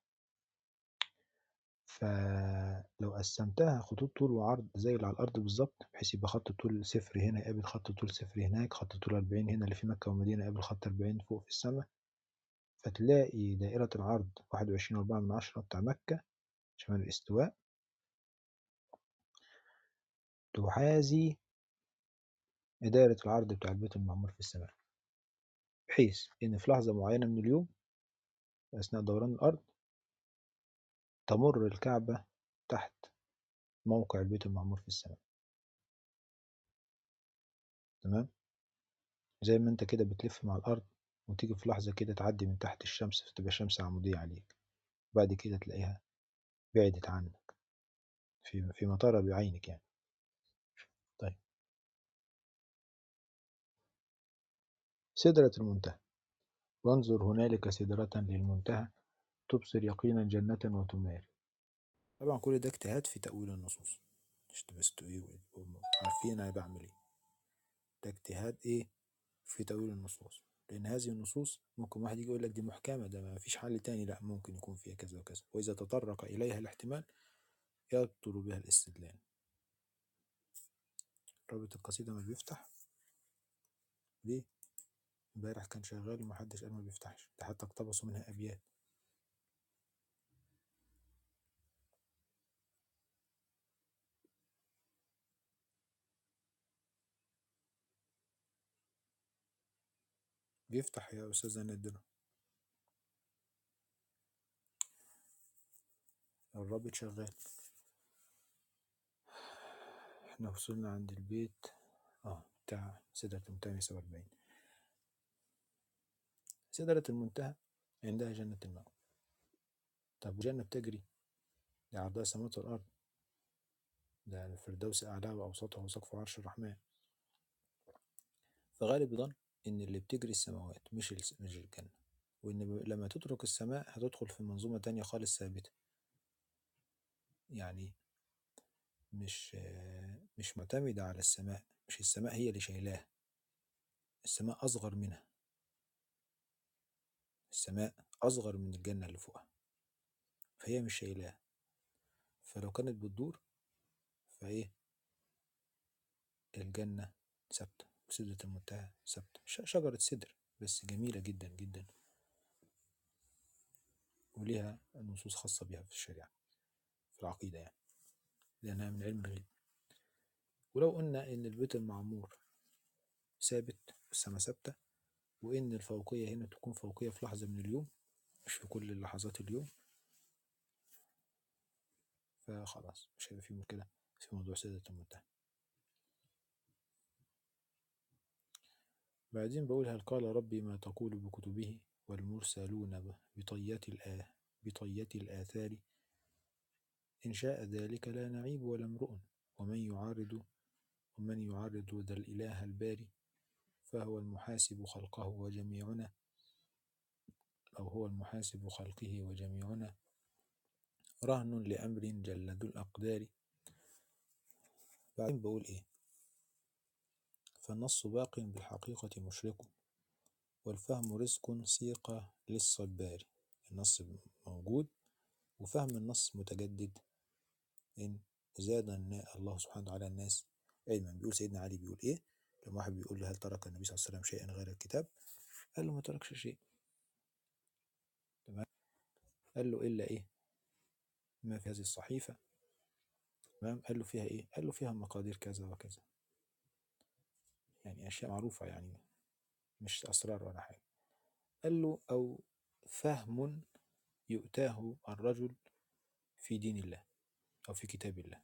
فلو قسمتها خطوط طول وعرض زي اللي على الأرض بالظبط بحيث يبقى خط طول صفر هنا يقابل خط طول صفر هناك خط طول 40 هنا اللي في مكة والمدينة يقابل خط 40 فوق في السماء فتلاقي دائرة العرض 21 وأربعة من عشرة بتاع مكة شمال الاستواء تحاذي دائرة العرض بتاع البيت المعمور في السماء بحيث إن في لحظة معينة من اليوم أثناء دوران الأرض تمر الكعبة تحت موقع البيت المعمور في السماء تمام زي ما انت كده بتلف مع الأرض وتيجي في لحظة كده تعدي من تحت الشمس فتبقى شمس عمودية عليك بعد كده تلاقيها بعدت عنك في في مطار بعينك يعني طيب سدرة المنتهى وانظر هنالك سدرة للمنتهى تبصر يقينا جنة وتماري طبعا كل ده اجتهاد في تأويل النصوص مش بس ايه عارفين انا بعمل ايه ده اجتهاد ايه في تأويل النصوص لأن هذه النصوص ممكن واحد يجي يقول لك دي محكمة ده ما فيش حل تاني لا ممكن يكون فيها كذا وكذا وإذا تطرق إليها الاحتمال يبطل بها الاستدلال رابط القصيدة ما بيفتح ليه؟ امبارح كان شغال ومحدش قال ما بيفتحش ده حتى اقتبسوا منها أبيات بيفتح يا أستاذة ندرة الرابط شغال احنا وصلنا عند البيت اه بتاع سدرة المنتهى سبعة وأربعين سدرة المنتهى عندها جنة المأوى طب والجنة بتجري دي عرضها السماوات والأرض ده الفردوس أعلاه وأوسطه وسقف عرش الرحمن فغالب ظن إن اللي بتجري السماوات مش الس- مش الجنة وإن ب- لما تترك السماء هتدخل في منظومة تانية خالص ثابتة يعني مش آه، مش معتمدة على السماء مش السماء هي اللي شايلاها السماء أصغر منها السماء أصغر من الجنة اللي فوقها فهي مش شايلاها فلو كانت بتدور فإيه الجنة ثابتة وسدرة المنتهى ثابتة ش- شجرة سدر بس جميلة جدا جدا وليها نصوص خاصة بها في الشريعة في العقيدة يعني لأنها من علم الغيب ولو قلنا إن البيت المعمور ثابت والسما ثابتة وإن الفوقية هنا تكون فوقية في لحظة من اليوم مش في كل لحظات اليوم فخلاص مش هيبقى في مشكلة في موضوع سدرة المنتهى بعدين بقول هل قال ربي ما تقول بكتبه والمرسلون ب- بطيات الآ بطيات الآثار إن شاء ذلك لا نعيب ولا امرؤ ومن يعارض ومن يعارض ذا الإله الباري فهو المحاسب خلقه وجميعنا أو هو المحاسب خلقه وجميعنا رهن لأمر جل ذو الأقدار بعدين بقول إيه فالنص باق بالحقيقة مشرق والفهم رزق سيق للصبار النص موجود وفهم النص متجدد إن زاد النا- الله سبحانه وتعالى الناس علما بيقول سيدنا علي بيقول إيه لما واحد بيقول له هل ترك النبي صلى الله عليه وسلم شيئا غير الكتاب قال له ما تركش شيء تمام قال له إلا إيه ما في هذه الصحيفة تمام قال له فيها إيه قال له فيها مقادير كذا وكذا يعني أشياء معروفة يعني مش أسرار ولا حاجة قال له أو فهم يؤتاه الرجل في دين الله أو في كتاب الله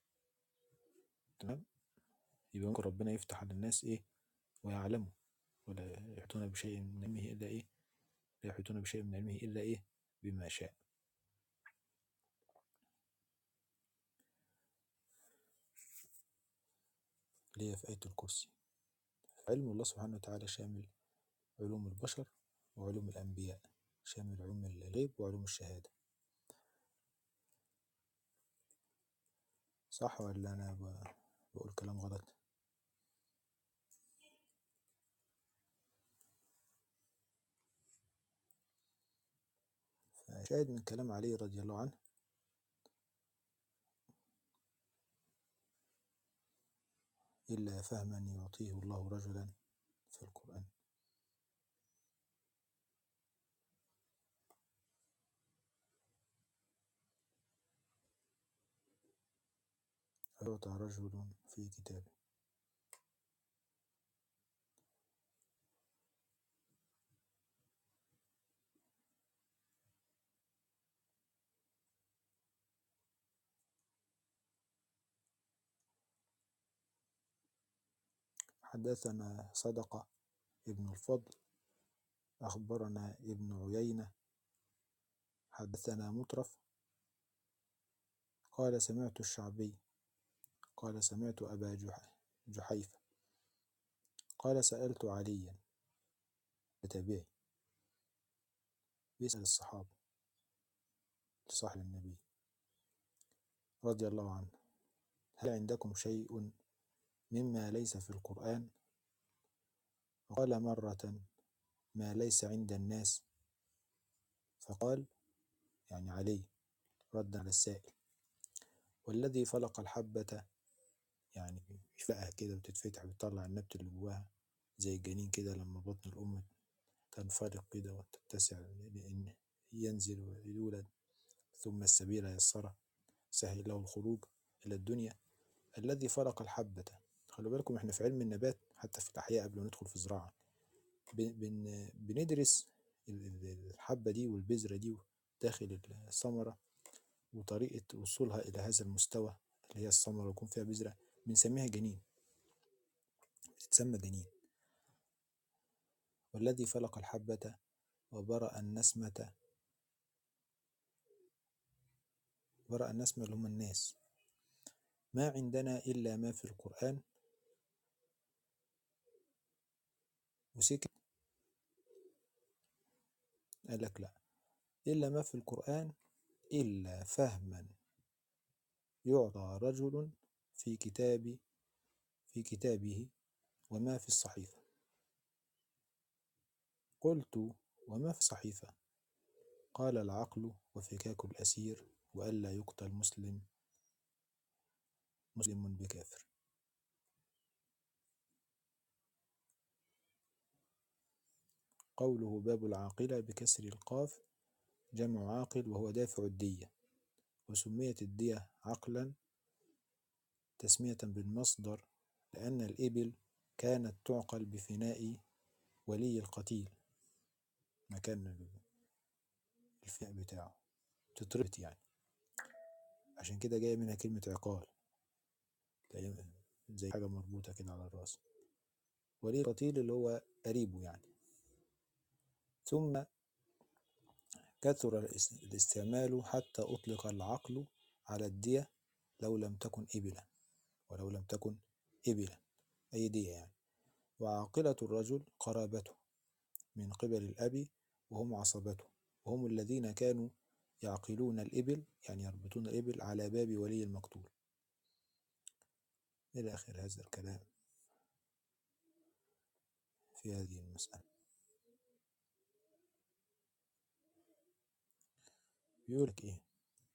تمام يبقى ممكن ربنا يفتح على الناس إيه ويعلموا ولا يحيطون بشيء من علمه إلا إيه لا يحيطون بشيء من علمه إلا إيه بما شاء اللي هي في آية الكرسي علم الله سبحانه وتعالى شامل علوم البشر وعلوم الأنبياء شامل علوم الغيب وعلوم الشهادة صح ولا أنا ب- بقول كلام غلط فشاهد من كلام علي رضي الله عنه إلا فهما يعطيه الله رجلا في القرآن يعطى رجل في كتابه حدثنا صدقة ابن الفضل أخبرنا ابن عيينة حدثنا مطرف قال سمعت الشعبي قال سمعت أبا جح- جحيفة قال سألت عليا تابعي بيسأل الصحابة لصاحب النبي رضي الله عنه هل عندكم شيء مما ليس في القرآن قال مرة ما ليس عند الناس فقال يعني علي رد على السائل والذي فلق الحبة يعني بتفقها كده وتتفتح وتطلع النبت اللي جواها زي الجنين كده لما بطن الأم تنفرق كده وتتسع لأن ينزل ويولد ثم السبيل يسره سهل له الخروج إلى الدنيا الذي فرق الحبة خلوا بالكم احنا في علم النبات حتى في الأحياء قبل ما ندخل في زراعة بن بن بندرس ال- ال- الحبة دي والبذرة دي داخل الثمرة وطريقة وصولها إلى هذا المستوى اللي هي الثمرة ويكون فيها بذرة بنسميها جنين بتتسمى جنين والذي فلق الحبة وبرأ النسمة برأ النسمة اللي هم الناس ما عندنا إلا ما في القرآن وسكت قال لك لا إلا ما في القرآن إلا فهما يعطى رجل في كتاب في كتابه وما في الصحيفة قلت وما في الصحيفة قال العقل وفكاك الأسير وألا يقتل مسلم مسلم بكافر قوله باب العاقلة بكسر القاف جمع عاقل وهو دافع الدية وسميت الدية عقلا تسمية بالمصدر لأن الإبل كانت تعقل بفناء ولي القتيل مكان الفناء بتاعه تتربط يعني عشان كده جاية منها كلمة عقال تلاقيها زي حاجة مربوطة كده على الراس ولي القتيل اللي هو قريبه يعني ثم كثر الاس- الاستعمال حتى أطلق العقل على الدية لو لم تكن إبلا ولو لم تكن إبلا أي دية يعني وعاقلة الرجل قرابته من قبل الأب وهم عصبته وهم الذين كانوا يعقلون الإبل يعني يربطون الإبل على باب ولي المقتول إلى آخر هذا الكلام في هذه المسألة بيقول لك إيه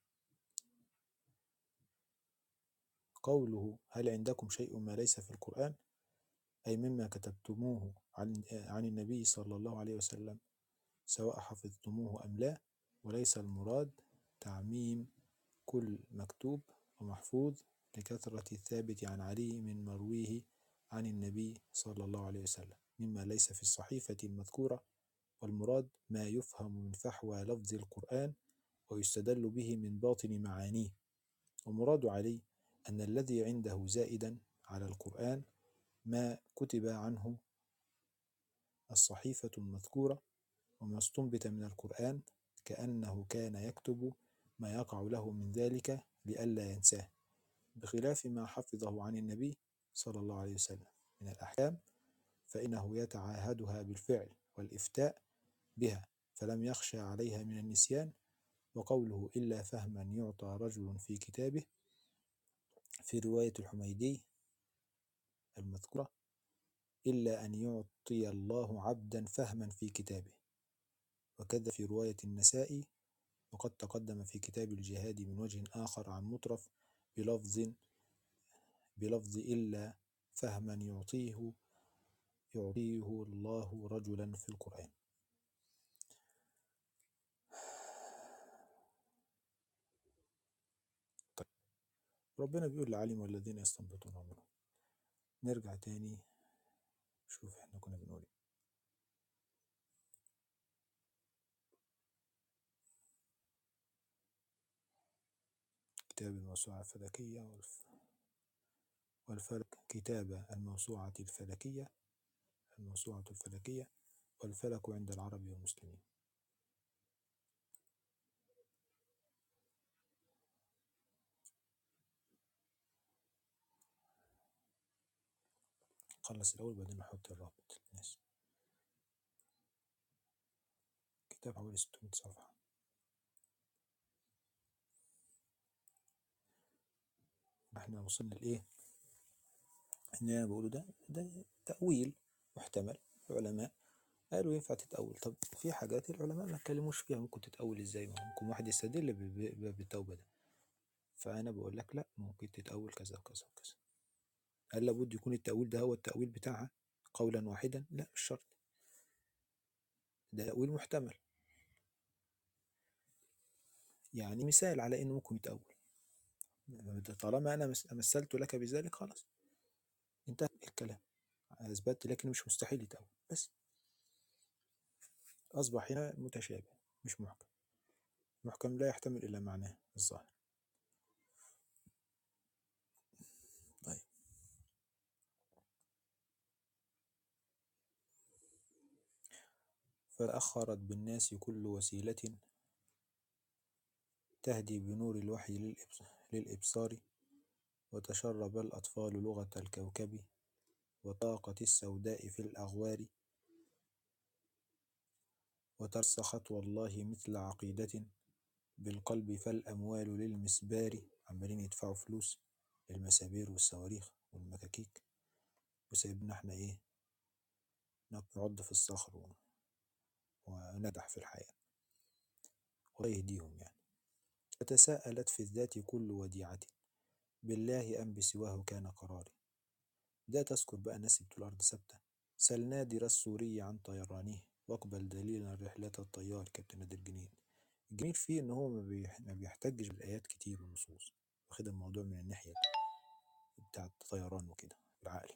قوله هل عندكم شيء ما ليس في القرآن أي مما كتبتموه عن عن النبي صلى الله عليه وسلم سواء حفظتموه أم لا وليس المراد تعميم كل مكتوب ومحفوظ لكثرة الثابت عن علي من مرويه عن النبي صلى الله عليه وسلم مما ليس في الصحيفة المذكورة والمراد ما يفهم من فحوى لفظ القرآن ويستدل به من باطن معانيه ومراد علي أن الذي عنده زائدا على القرآن ما كتب عنه الصحيفة المذكورة وما استنبت من القرآن كأنه كان يكتب ما يقع له من ذلك لئلا ينساه بخلاف ما حفظه عن النبي صلى الله عليه وسلم من الأحكام فإنه يتعاهدها بالفعل والإفتاء بها فلم يخشى عليها من النسيان وقوله إلا فهما يعطى رجل في كتابه في رواية الحميدي المذكورة إلا أن يعطي الله عبدا فهما في كتابه وكذا في رواية النسائي وقد تقدم في كتاب الجهاد من وجه آخر عن مطرف بلفظ بلفظ إلا فهما يعطيه يعطيه الله رجلا في القرآن طيب ربنا بيقول لعلم والذين يستنبطون منه نرجع تاني شوف احنا كنا بنقول ايه كتاب الموسوعة الفلكية والف... والفلك كتاب الموسوعة الفلكية الموسوعة الفلكية والفلك عند العرب والمسلمين خلص الأول بعدين نحط الرابط للناس كتاب حوالي 600 صفحة احنا وصلنا لإيه؟ إن أنا بقوله ده ده تأويل محتمل العلماء قالوا ينفع تتأول طب في حاجات العلماء ما اتكلموش فيها ممكن تتأول ازاي ما ممكن واحد يستدل ب- ب- بالتوبة ده فأنا بقول لك لا ممكن تتأول كذا وكذا وكذا هل لابد يكون التأويل ده هو التأويل بتاعها قولا واحدا لا مش شرط ده تأويل محتمل يعني مثال على انه ممكن يتأول طالما انا مس- مثلت لك بذلك خلاص انتهى الكلام اثبتت لكن مش مستحيل يتأول بس اصبح هنا متشابه مش محكم محكم لا يحتمل الا معناه الظاهر طيب فأخرت بالناس كل وسيلة تهدي بنور الوحي للإبص- للإبصار وتشرب الأطفال لغة الكوكب وطاقت السوداء في الأغوار وترسخت والله مثل عقيدة بالقلب فالأموال للمسبار عمالين يدفعوا فلوس للمسابير والصواريخ والمكاكيك وسايبنا احنا ايه نعض في الصخر و- وندح في الحياة الله يهديهم يعني فتساءلت في الذات كل وديعة بالله أم بسواه كان قراري ده تذكر بقى ناس بتوع الأرض ثابتة سل نادر السوري عن طيرانه واقبل دليلا رحلة الطيار كابتن نادر جنين الجميل فيه إن هو ما بيح- ما بيحتجش بالآيات كتير والنصوص واخد الموضوع من الناحية بتاعة الطيران وكده العقل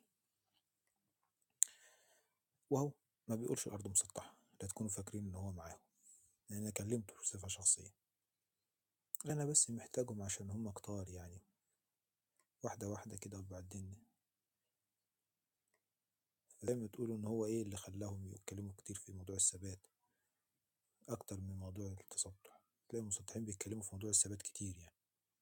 وهو ما بيقولش الأرض مسطحة لا تكونوا فاكرين إن هو معاهم لأن أنا كلمته بصفة شخصية أنا بس محتاجهم عشان هم كتار يعني واحدة واحدة كده وبعدين زي ما تقولوا إن هو إيه اللي خلاهم يتكلموا كتير في موضوع الثبات أكتر من موضوع التسطح تلاقي المسطحين بيتكلموا في موضوع الثبات كتير يعني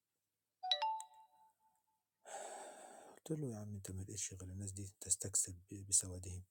قلت له يا عم أنت ما لقيتش غير الناس دي تستكسب ب- بسوادهم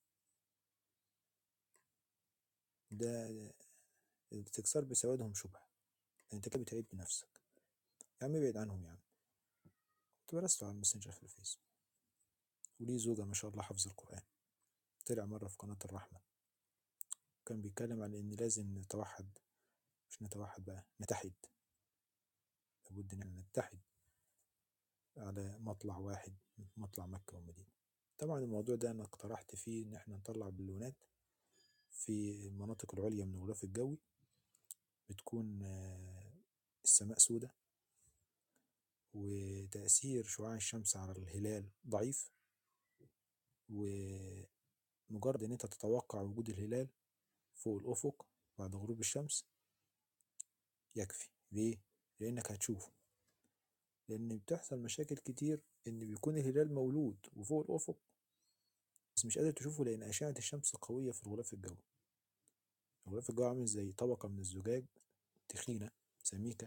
ده الاستكثار بسوادهم شبهة أنت كده بتعيب بنفسك يا عم ابعد عنهم يا عم كنت برسله على الماسنجر في الفيس وليه زوجة ما شاء الله حافظ القرآن طلع مرة في قناة الرحمة كان بيتكلم عن إن لازم نتوحد مش نتوحد بقى نتحد لابد إن نتحد على مطلع واحد مطلع مكة والمدينة طبعا الموضوع ده أنا اقترحت فيه إن احنا نطلع بالونات في المناطق العليا من الغلاف الجوي بتكون آه، السماء سودة وتأثير شعاع الشمس على الهلال ضعيف ومجرد إن أنت تتوقع وجود الهلال فوق الأفق بعد غروب الشمس يكفي ليه؟ لأنك هتشوفه لأن بتحصل مشاكل كتير إن بيكون الهلال مولود وفوق الأفق بس مش قادر تشوفه لأن أشعة الشمس قوية في الغلاف الجوي الغلاف الجوي عامل زي طبقة من الزجاج تخينة سميكة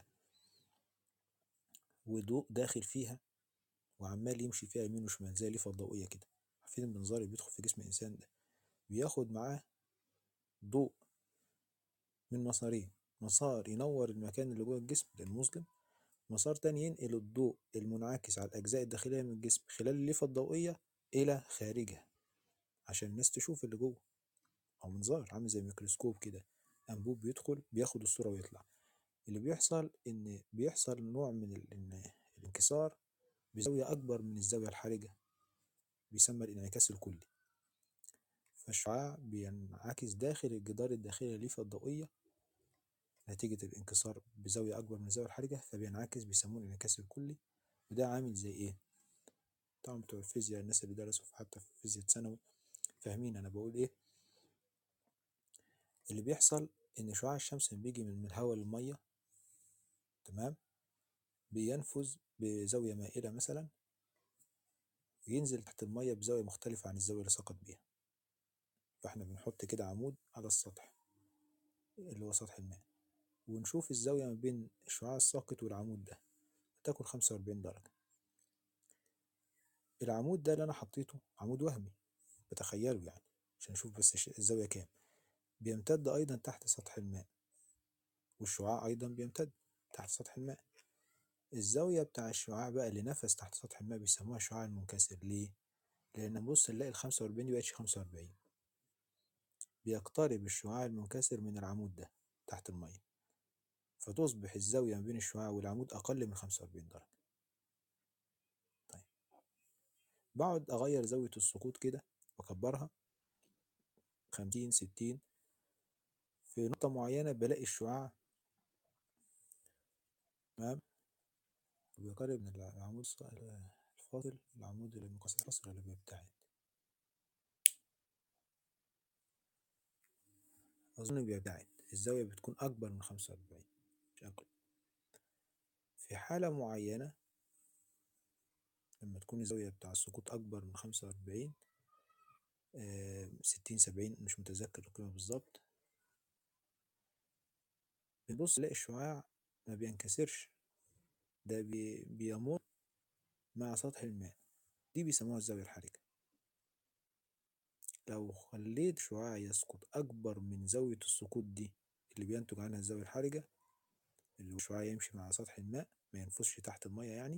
وضوء داخل فيها وعمال يمشي فيها يمين وشمال زي ليفة ضوئية كده عارفين المنظار اللي بيدخل في جسم الإنسان ده بياخد معاه ضوء من مسارين مسار ينور المكان اللي جوه الجسم لأنه مظلم مسار تاني ينقل الضوء المنعكس على الأجزاء الداخلية من الجسم خلال الليفة الضوئية إلى خارجها عشان الناس تشوف اللي جوه أو منظار عامل زي ميكروسكوب كده أنبوب بيدخل بياخد الصورة ويطلع اللي بيحصل إن بيحصل نوع من ال- إن الانكسار بزاوية أكبر من الزاوية الحرجة بيسمى الانعكاس الكلي فالشعاع بينعكس داخل الجدار الداخلي للليفة الضوئية نتيجة الانكسار بزاوية أكبر من الزاوية الحرجة فبينعكس بيسموه الانعكاس الكلي وده عامل زي إيه؟ طبعا بتوع الفيزياء الناس اللي درسوا في- حتى في فيزياء ثانوي فاهمين أنا بقول إيه اللي بيحصل إن شعاع الشمس لما بيجي من الهواء للمية تمام بينفذ بزاوية مائلة مثلا وينزل تحت المية بزاوية مختلفة عن الزاوية اللي سقط بيها فاحنا بنحط كده عمود على السطح اللي هو سطح الماء ونشوف الزاوية ما بين الشعاع الساقط والعمود ده تاكل 45 درجة العمود ده اللي أنا حطيته عمود وهمي بتخيله يعني عشان أشوف بس الش- الزاوية كام بيمتد أيضا تحت سطح الماء والشعاع أيضا بيمتد تحت سطح الماء الزاوية بتاع الشعاع بقى اللي نفس تحت سطح الماء بيسموها الشعاع المنكسر ليه؟ لأن نبص نلاقي ال 45 دي مبقتش 45 بيقترب الشعاع المنكسر من العمود ده تحت المية فتصبح الزاوية ما بين الشعاع والعمود أقل من 45 درجة طيب بقعد أغير زاوية السقوط كده وأكبرها خمسين ستين في نقطة معينة بلاقي الشعاع تمام بيقرب من العمود الص- الفاصل العمود المنقسم الفاصل اللي بيبتعد أظن بيبتعد الزاوية بتكون أكبر من خمسة وأربعين مش أقل في حالة معينة لما تكون الزاوية بتاع السقوط أكبر من خمسة وأربعين ستين سبعين مش متذكر القيمة بالظبط بنبص نلاقي الشعاع ما بينكسرش ده بي بيمر مع سطح الماء دي بيسموها الزاوية الحرجة لو خليت شعاع يسقط أكبر من زاوية السقوط دي اللي بينتج عنها الزاوية الحرجة اللي هو الشعاع يمشي مع سطح الماء ما ينفذش تحت المية يعني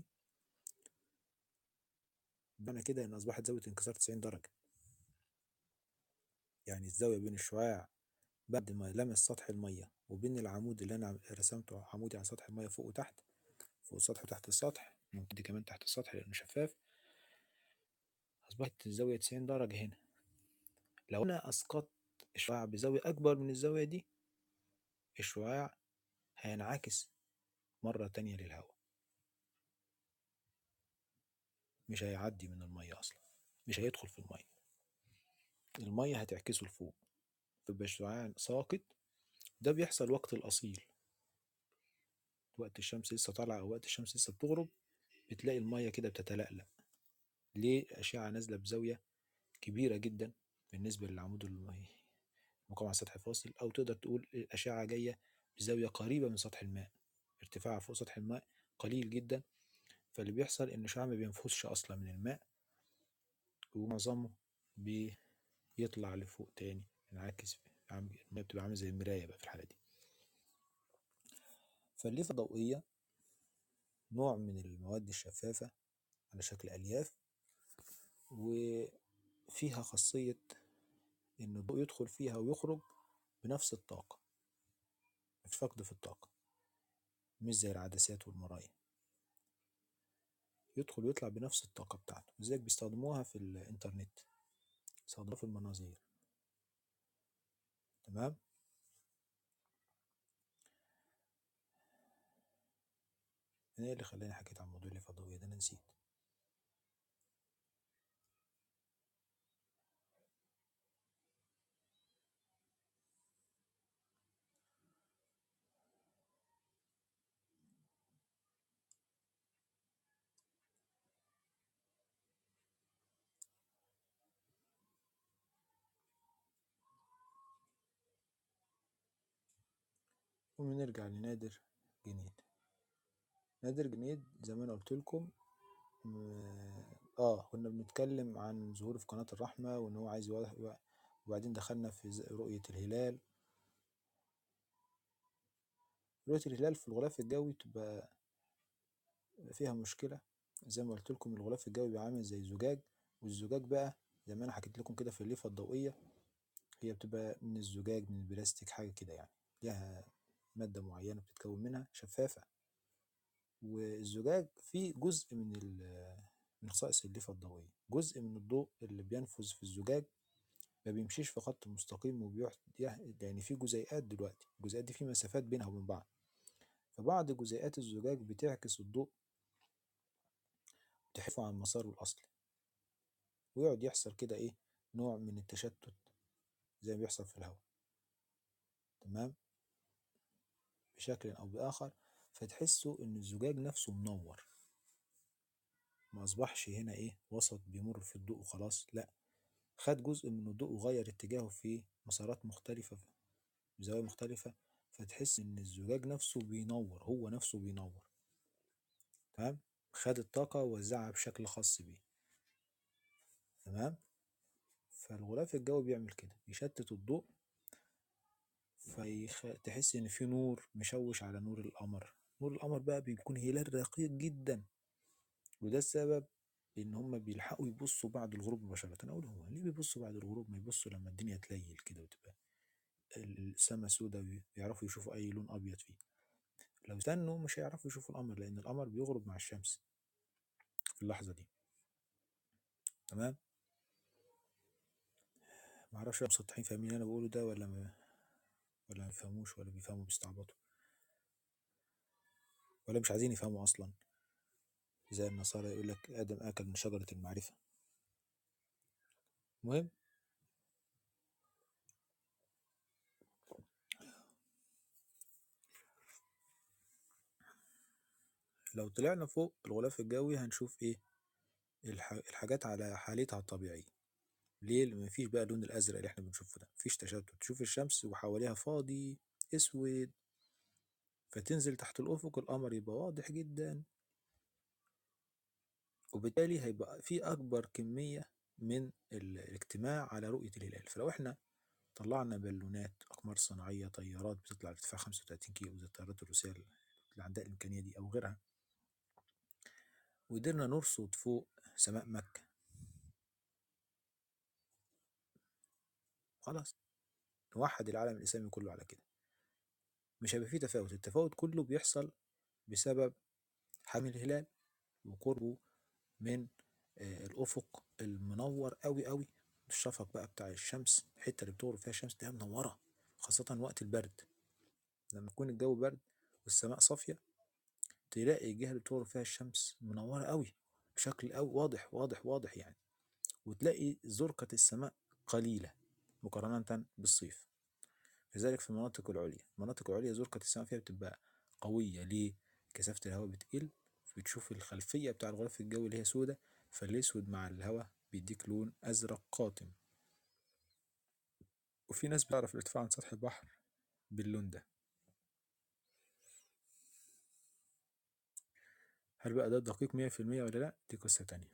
معنى كده إن أصبحت زاوية انكسار 90 درجة يعني الزاوية بين الشعاع بعد ما لمس سطح المية وبين العمود اللي أنا رسمته عمودي على سطح المية فوق وتحت فوق السطح وتحت السطح ممكن كمان تحت السطح لأنه شفاف أصبحت الزاوية 90 درجة هنا لو أنا أسقطت الشعاع بزاوية أكبر من الزاوية دي الشعاع هينعكس مرة تانية للهواء مش هيعدي من المية أصلا مش هيدخل في المية المية هتعكسه لفوق فيبقى الشعاع ساقط ده بيحصل وقت الأصيل وقت الشمس لسه طالعة أو وقت الشمس لسه بتغرب بتلاقي المية كده بتتلألأ ليه الأشعة نازلة بزاوية كبيرة جدا بالنسبة للعمود المقام على سطح فاصل أو تقدر تقول الأشعة جاية بزاوية قريبة من سطح الماء ارتفاعها فوق سطح الماء قليل جدا فاللي بيحصل إن الشعاع ما بينفذش أصلا من الماء ومعظمه بيطلع لفوق تاني ينعكس المية بتبقى عاملة زي المراية بقى في الحالة دي فالليفة الضوئية نوع من المواد الشفافة على شكل ألياف وفيها خاصية إن الضوء يدخل فيها ويخرج بنفس الطاقة مفيش فقد في الطاقة مش زي العدسات والمرايا يدخل ويطلع بنفس الطاقة بتاعته لذلك بيستخدموها في الإنترنت بيستخدموها في المناظير تمام ايه اللي خلاني حكيت عن موضوع الليفة الضوئية ده انا نسيت ونرجع لنادر جنيد نادر جنيد زي ما انا قلت لكم اه كنا بنتكلم عن ظهوره في قناة الرحمة وان هو عايز يوضح وبعدين دخلنا في رؤية الهلال رؤية الهلال في الغلاف الجوي تبقى فيها مشكلة زي ما قلت لكم الغلاف الجوي بيبقى عامل زي الزجاج والزجاج بقى زي ما انا حكيت لكم كده في الليفة الضوئية هي بتبقى من الزجاج من البلاستيك حاجة كده يعني ليها مادة معينة بتتكون منها شفافة والزجاج فيه جزء من من خصائص الليفة الضوئية جزء من الضوء اللي بينفذ في الزجاج ما بيمشيش في خط مستقيم وبيحت يعني في جزيئات دلوقتي الجزيئات دي في مسافات بينها وبين بعض فبعض جزيئات الزجاج بتعكس الضوء تحفه عن مساره الأصلي ويقعد يحصل كده إيه نوع من التشتت زي ما بيحصل في الهواء تمام بشكل أو بآخر فتحسوا إن الزجاج نفسه منور ما أصبحش هنا إيه وسط بيمر في الضوء وخلاص لأ خد جزء من الضوء وغير اتجاهه في مسارات مختلفة بزوايا مختلفة فتحس إن الزجاج نفسه بينور هو نفسه بينور تمام خد الطاقة ووزعها بشكل خاص بيه تمام فالغلاف الجوي بيعمل كده بيشتت الضوء فتحس إن في نور مشوش على نور القمر نور القمر بقى بيكون هلال رقيق جدا وده السبب ان هم بيلحقوا يبصوا بعد الغروب مباشرة اقول هو ليه بيبصوا بعد الغروب ما يبصوا لما الدنيا تليل كده وتبقى السما سودة بيعرفوا يشوفوا اي لون ابيض فيه لو استنوا مش هيعرفوا يشوفوا القمر لان القمر بيغرب مع الشمس في اللحظة دي تمام معرفش بقى مسطحين فاهمين اللي انا بقوله ده ولا ما ولا ما بيفهموش ولا بيفهموا بيستعبطوا ولا مش عايزين يفهموا اصلا زي النصارى يقول لك ادم اكل من شجره المعرفه المهم لو طلعنا فوق الغلاف الجوي هنشوف ايه الح... الحاجات على حالتها الطبيعيه ليه لأن مفيش بقى اللون الازرق اللي احنا بنشوفه ده مفيش تشتت تشوف الشمس وحواليها فاضي اسود فتنزل تحت الافق القمر يبقى واضح جدا وبالتالي هيبقى في اكبر كميه من ال- الاجتماع على رؤيه الهلال فلو احنا طلعنا بالونات اقمار صناعيه طيارات بتطلع لارتفاع 35 كيلو زي الطيارات الروسيه اللي عندها الامكانيه دي او غيرها وقدرنا نرصد فوق سماء مكه خلاص نوحد العالم الاسلامي كله على كده مش هيبقى فيه تفاوت التفاوت كله بيحصل بسبب حجم الهلال وقربه من آه، الافق المنور قوي قوي الشفق بقى بتاع الشمس الحته اللي بتغرب فيها الشمس تلاقيها منوره خاصه وقت البرد لما يكون الجو برد والسماء صافيه تلاقي الجهه اللي بتغرب فيها الشمس منوره قوي بشكل قوي واضح واضح واضح يعني وتلاقي زرقه السماء قليله مقارنه بالصيف لذلك في المناطق العليا المناطق العليا زرقة السماء فيها بتبقى قوية ليه؟ كثافة الهواء بتقل بتشوف الخلفية بتاع الغلاف الجوي اللي هي سودة فالأسود مع الهواء بيديك لون أزرق قاتم وفي ناس بتعرف الارتفاع عن سطح البحر باللون ده هل بقى ده دقيق مية في المية ولا لأ؟ دي قصة تانية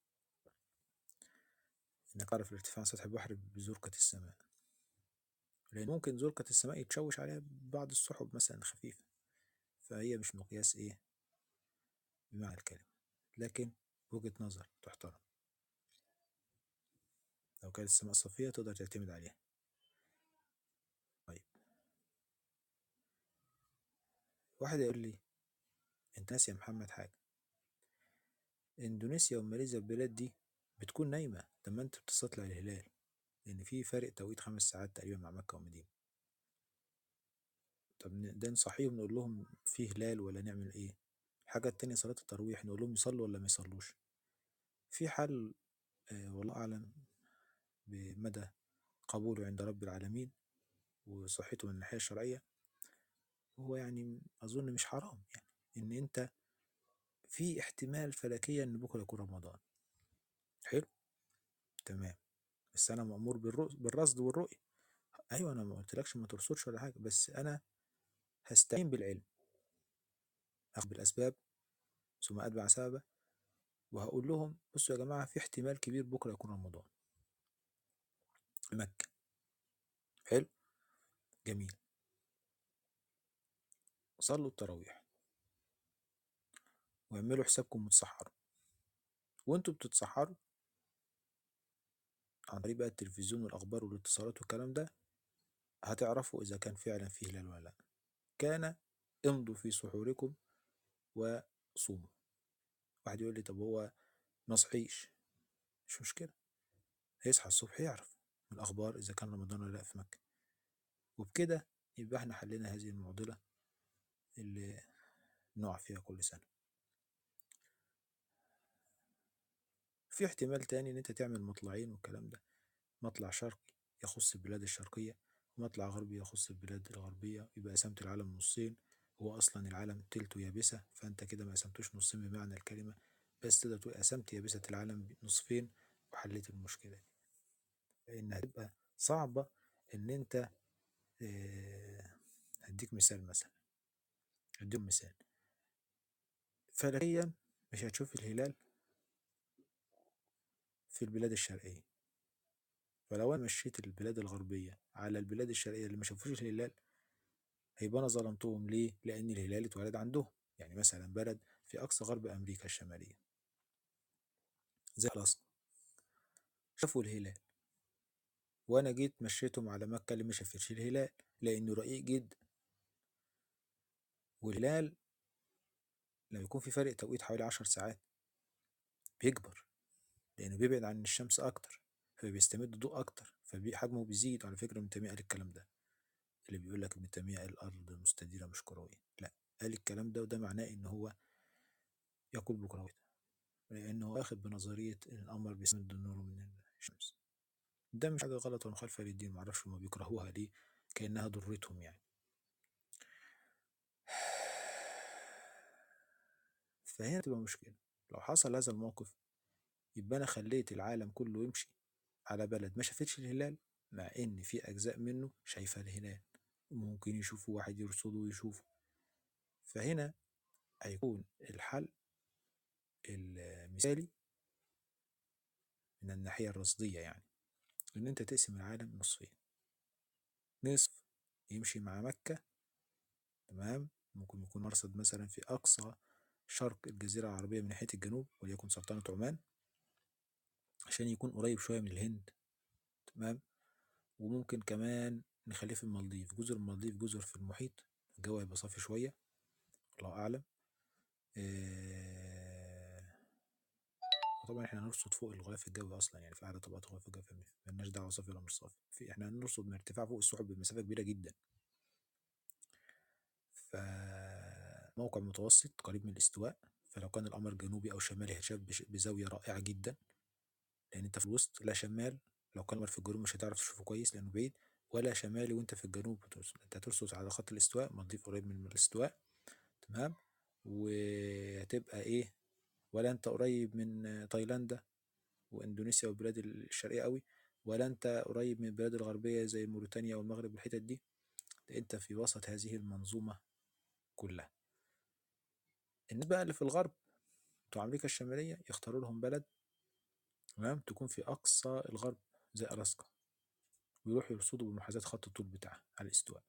إنك تعرف الارتفاع عن سطح البحر بزرقة السماء لأن ممكن زرقة السماء يتشوش عليها بعض السحب مثلا خفيفة فهي مش مقياس إيه بمعنى الكلمة لكن وجهة نظر تحترم لو كانت السماء صافية تقدر تعتمد عليها طيب واحد يقول لي انت ناسي يا محمد حاجة اندونيسيا وماليزيا البلاد دي بتكون نايمة لما انت بتستطلع الهلال لان في فرق توقيت خمس ساعات تقريبا مع مكة والمدينة طب ن- ده نصحيهم نقول لهم في هلال ولا نعمل ايه الحاجة التانية صلاة التراويح نقول لهم يصلوا ولا ما يصلوش في حل آه والله أعلم بمدى قبوله عند رب العالمين وصحته من الناحية الشرعية هو يعني أظن مش حرام يعني إن أنت في احتمال فلكيا إن بكرة يكون رمضان حلو تمام بس أنا مأمور بالرص- بالرصد والرؤية أيوة أنا ما قلتلكش ما ترصدش ولا حاجة بس أنا هستعين بالعلم أخذ بالأسباب ثم أتبع سببه وهقول لهم بصوا يا جماعة في احتمال كبير بكرة يكون رمضان في مكة حلو جميل صلوا التراويح واعملوا حسابكم متسحروا وانتوا بتتسحروا عن طريق بقى التلفزيون والاخبار والاتصالات والكلام ده هتعرفوا اذا كان فعلا فيه هلال ولا لا كان امضوا في سحوركم وصوموا واحد يقول لي طب هو ما صحيش مش مشكلة هيصحى الصبح يعرف من الأخبار إذا كان رمضان ولا لأ في مكة وبكده يبقى احنا حلينا هذه المعضلة اللي نقع فيها كل سنة في احتمال تاني إن أنت تعمل مطلعين والكلام ده مطلع شرقي يخص البلاد الشرقية ومطلع غربي يخص البلاد الغربية يبقى قسمت العالم نصين هو أصلا العالم تلته يابسة فأنت كده ما قسمتوش نصين بمعنى الكلمة بس تقدر تقول قسمت يابسة العالم نصفين وحليت المشكلة دي لأن هتبقى صعبة إن أنت آه، هديك مثال مثلا هديك مثال فلكيا مش هتشوف الهلال في البلاد الشرقية فلو أنا مشيت البلاد الغربية على البلاد الشرقية اللي ما شافوش الهلال هيبقى أنا ظلمتهم ليه؟ لأن الهلال اتولد عندهم يعني مثلا بلد في أقصى غرب أمريكا الشمالية زي ألاسكا شافوا الهلال وأنا جيت مشيتهم على مكة اللي ما شافتش الهلال لأنه رقيق جدا والهلال لما يكون في فرق توقيت حوالي عشر ساعات بيكبر لأنه بيبعد عن الشمس أكتر فبيستمد ضوء أكتر فحجمه بيزيد على فكرة ابن تيمية قال الكلام ده اللي بيقول لك ابن تيمية قال الأرض مستديرة مش كروية لا قال الكلام ده وده معناه إن هو يقول بكروية لأنه واخد بنظرية إن القمر بيستمد النور من الشمس ده مش حاجة غلط ولا مخالفة للدين معرفش هما بيكرهوها ليه كأنها ضرتهم يعني فهنا تبقى مشكلة لو حصل هذا الموقف يبقى أنا خليت العالم كله يمشي على بلد ما شافتش الهلال مع إن في أجزاء منه شايفة الهلال وممكن يشوفوا واحد يرصده ويشوفه فهنا هيكون الحل المثالي من الناحية الرصدية يعني إن أنت تقسم العالم نصفين نصف يمشي مع مكة تمام ممكن يكون مرصد مثلا في أقصى شرق الجزيرة العربية من ناحية الجنوب وليكن سلطنة عمان عشان يكون قريب شوية من الهند تمام وممكن كمان نخليه في المالديف جزر المالديف جزر في المحيط الجو هيبقى صافي شوية الله أعلم إيه طبعا احنا هنرصد فوق الغلاف الجوي اصلا يعني في اعلى طبقات الغلاف الجوي مالناش دعوه صافي ولا مش صافي في احنا هنرصد من ارتفاع فوق السحب بمسافه كبيره جدا فموقع متوسط قريب من الاستواء فلو كان القمر جنوبي او شمالي هيتشاف بش- بزاويه رائعه جدا لان انت في الوسط لا شمال لو كان القمر في الجنوب مش هتعرف تشوفه كويس لانه بعيد ولا شمالي وانت في الجنوب بترصد. انت هترصد على خط الاستواء مالديف قريب من الاستواء تمام وهتبقى ايه ولا انت قريب من تايلاندا واندونيسيا والبلاد الشرقيه قوي ولا انت قريب من البلاد الغربيه زي موريتانيا والمغرب والحتت دي ده انت في وسط هذه المنظومه كلها الناس بقى اللي في الغرب بتوع امريكا الشماليه يختاروا لهم بلد تمام تكون في اقصى الغرب زي الاسكا ويروحوا يرصدوا بمحاذاة خط الطول بتاعها على الاستواء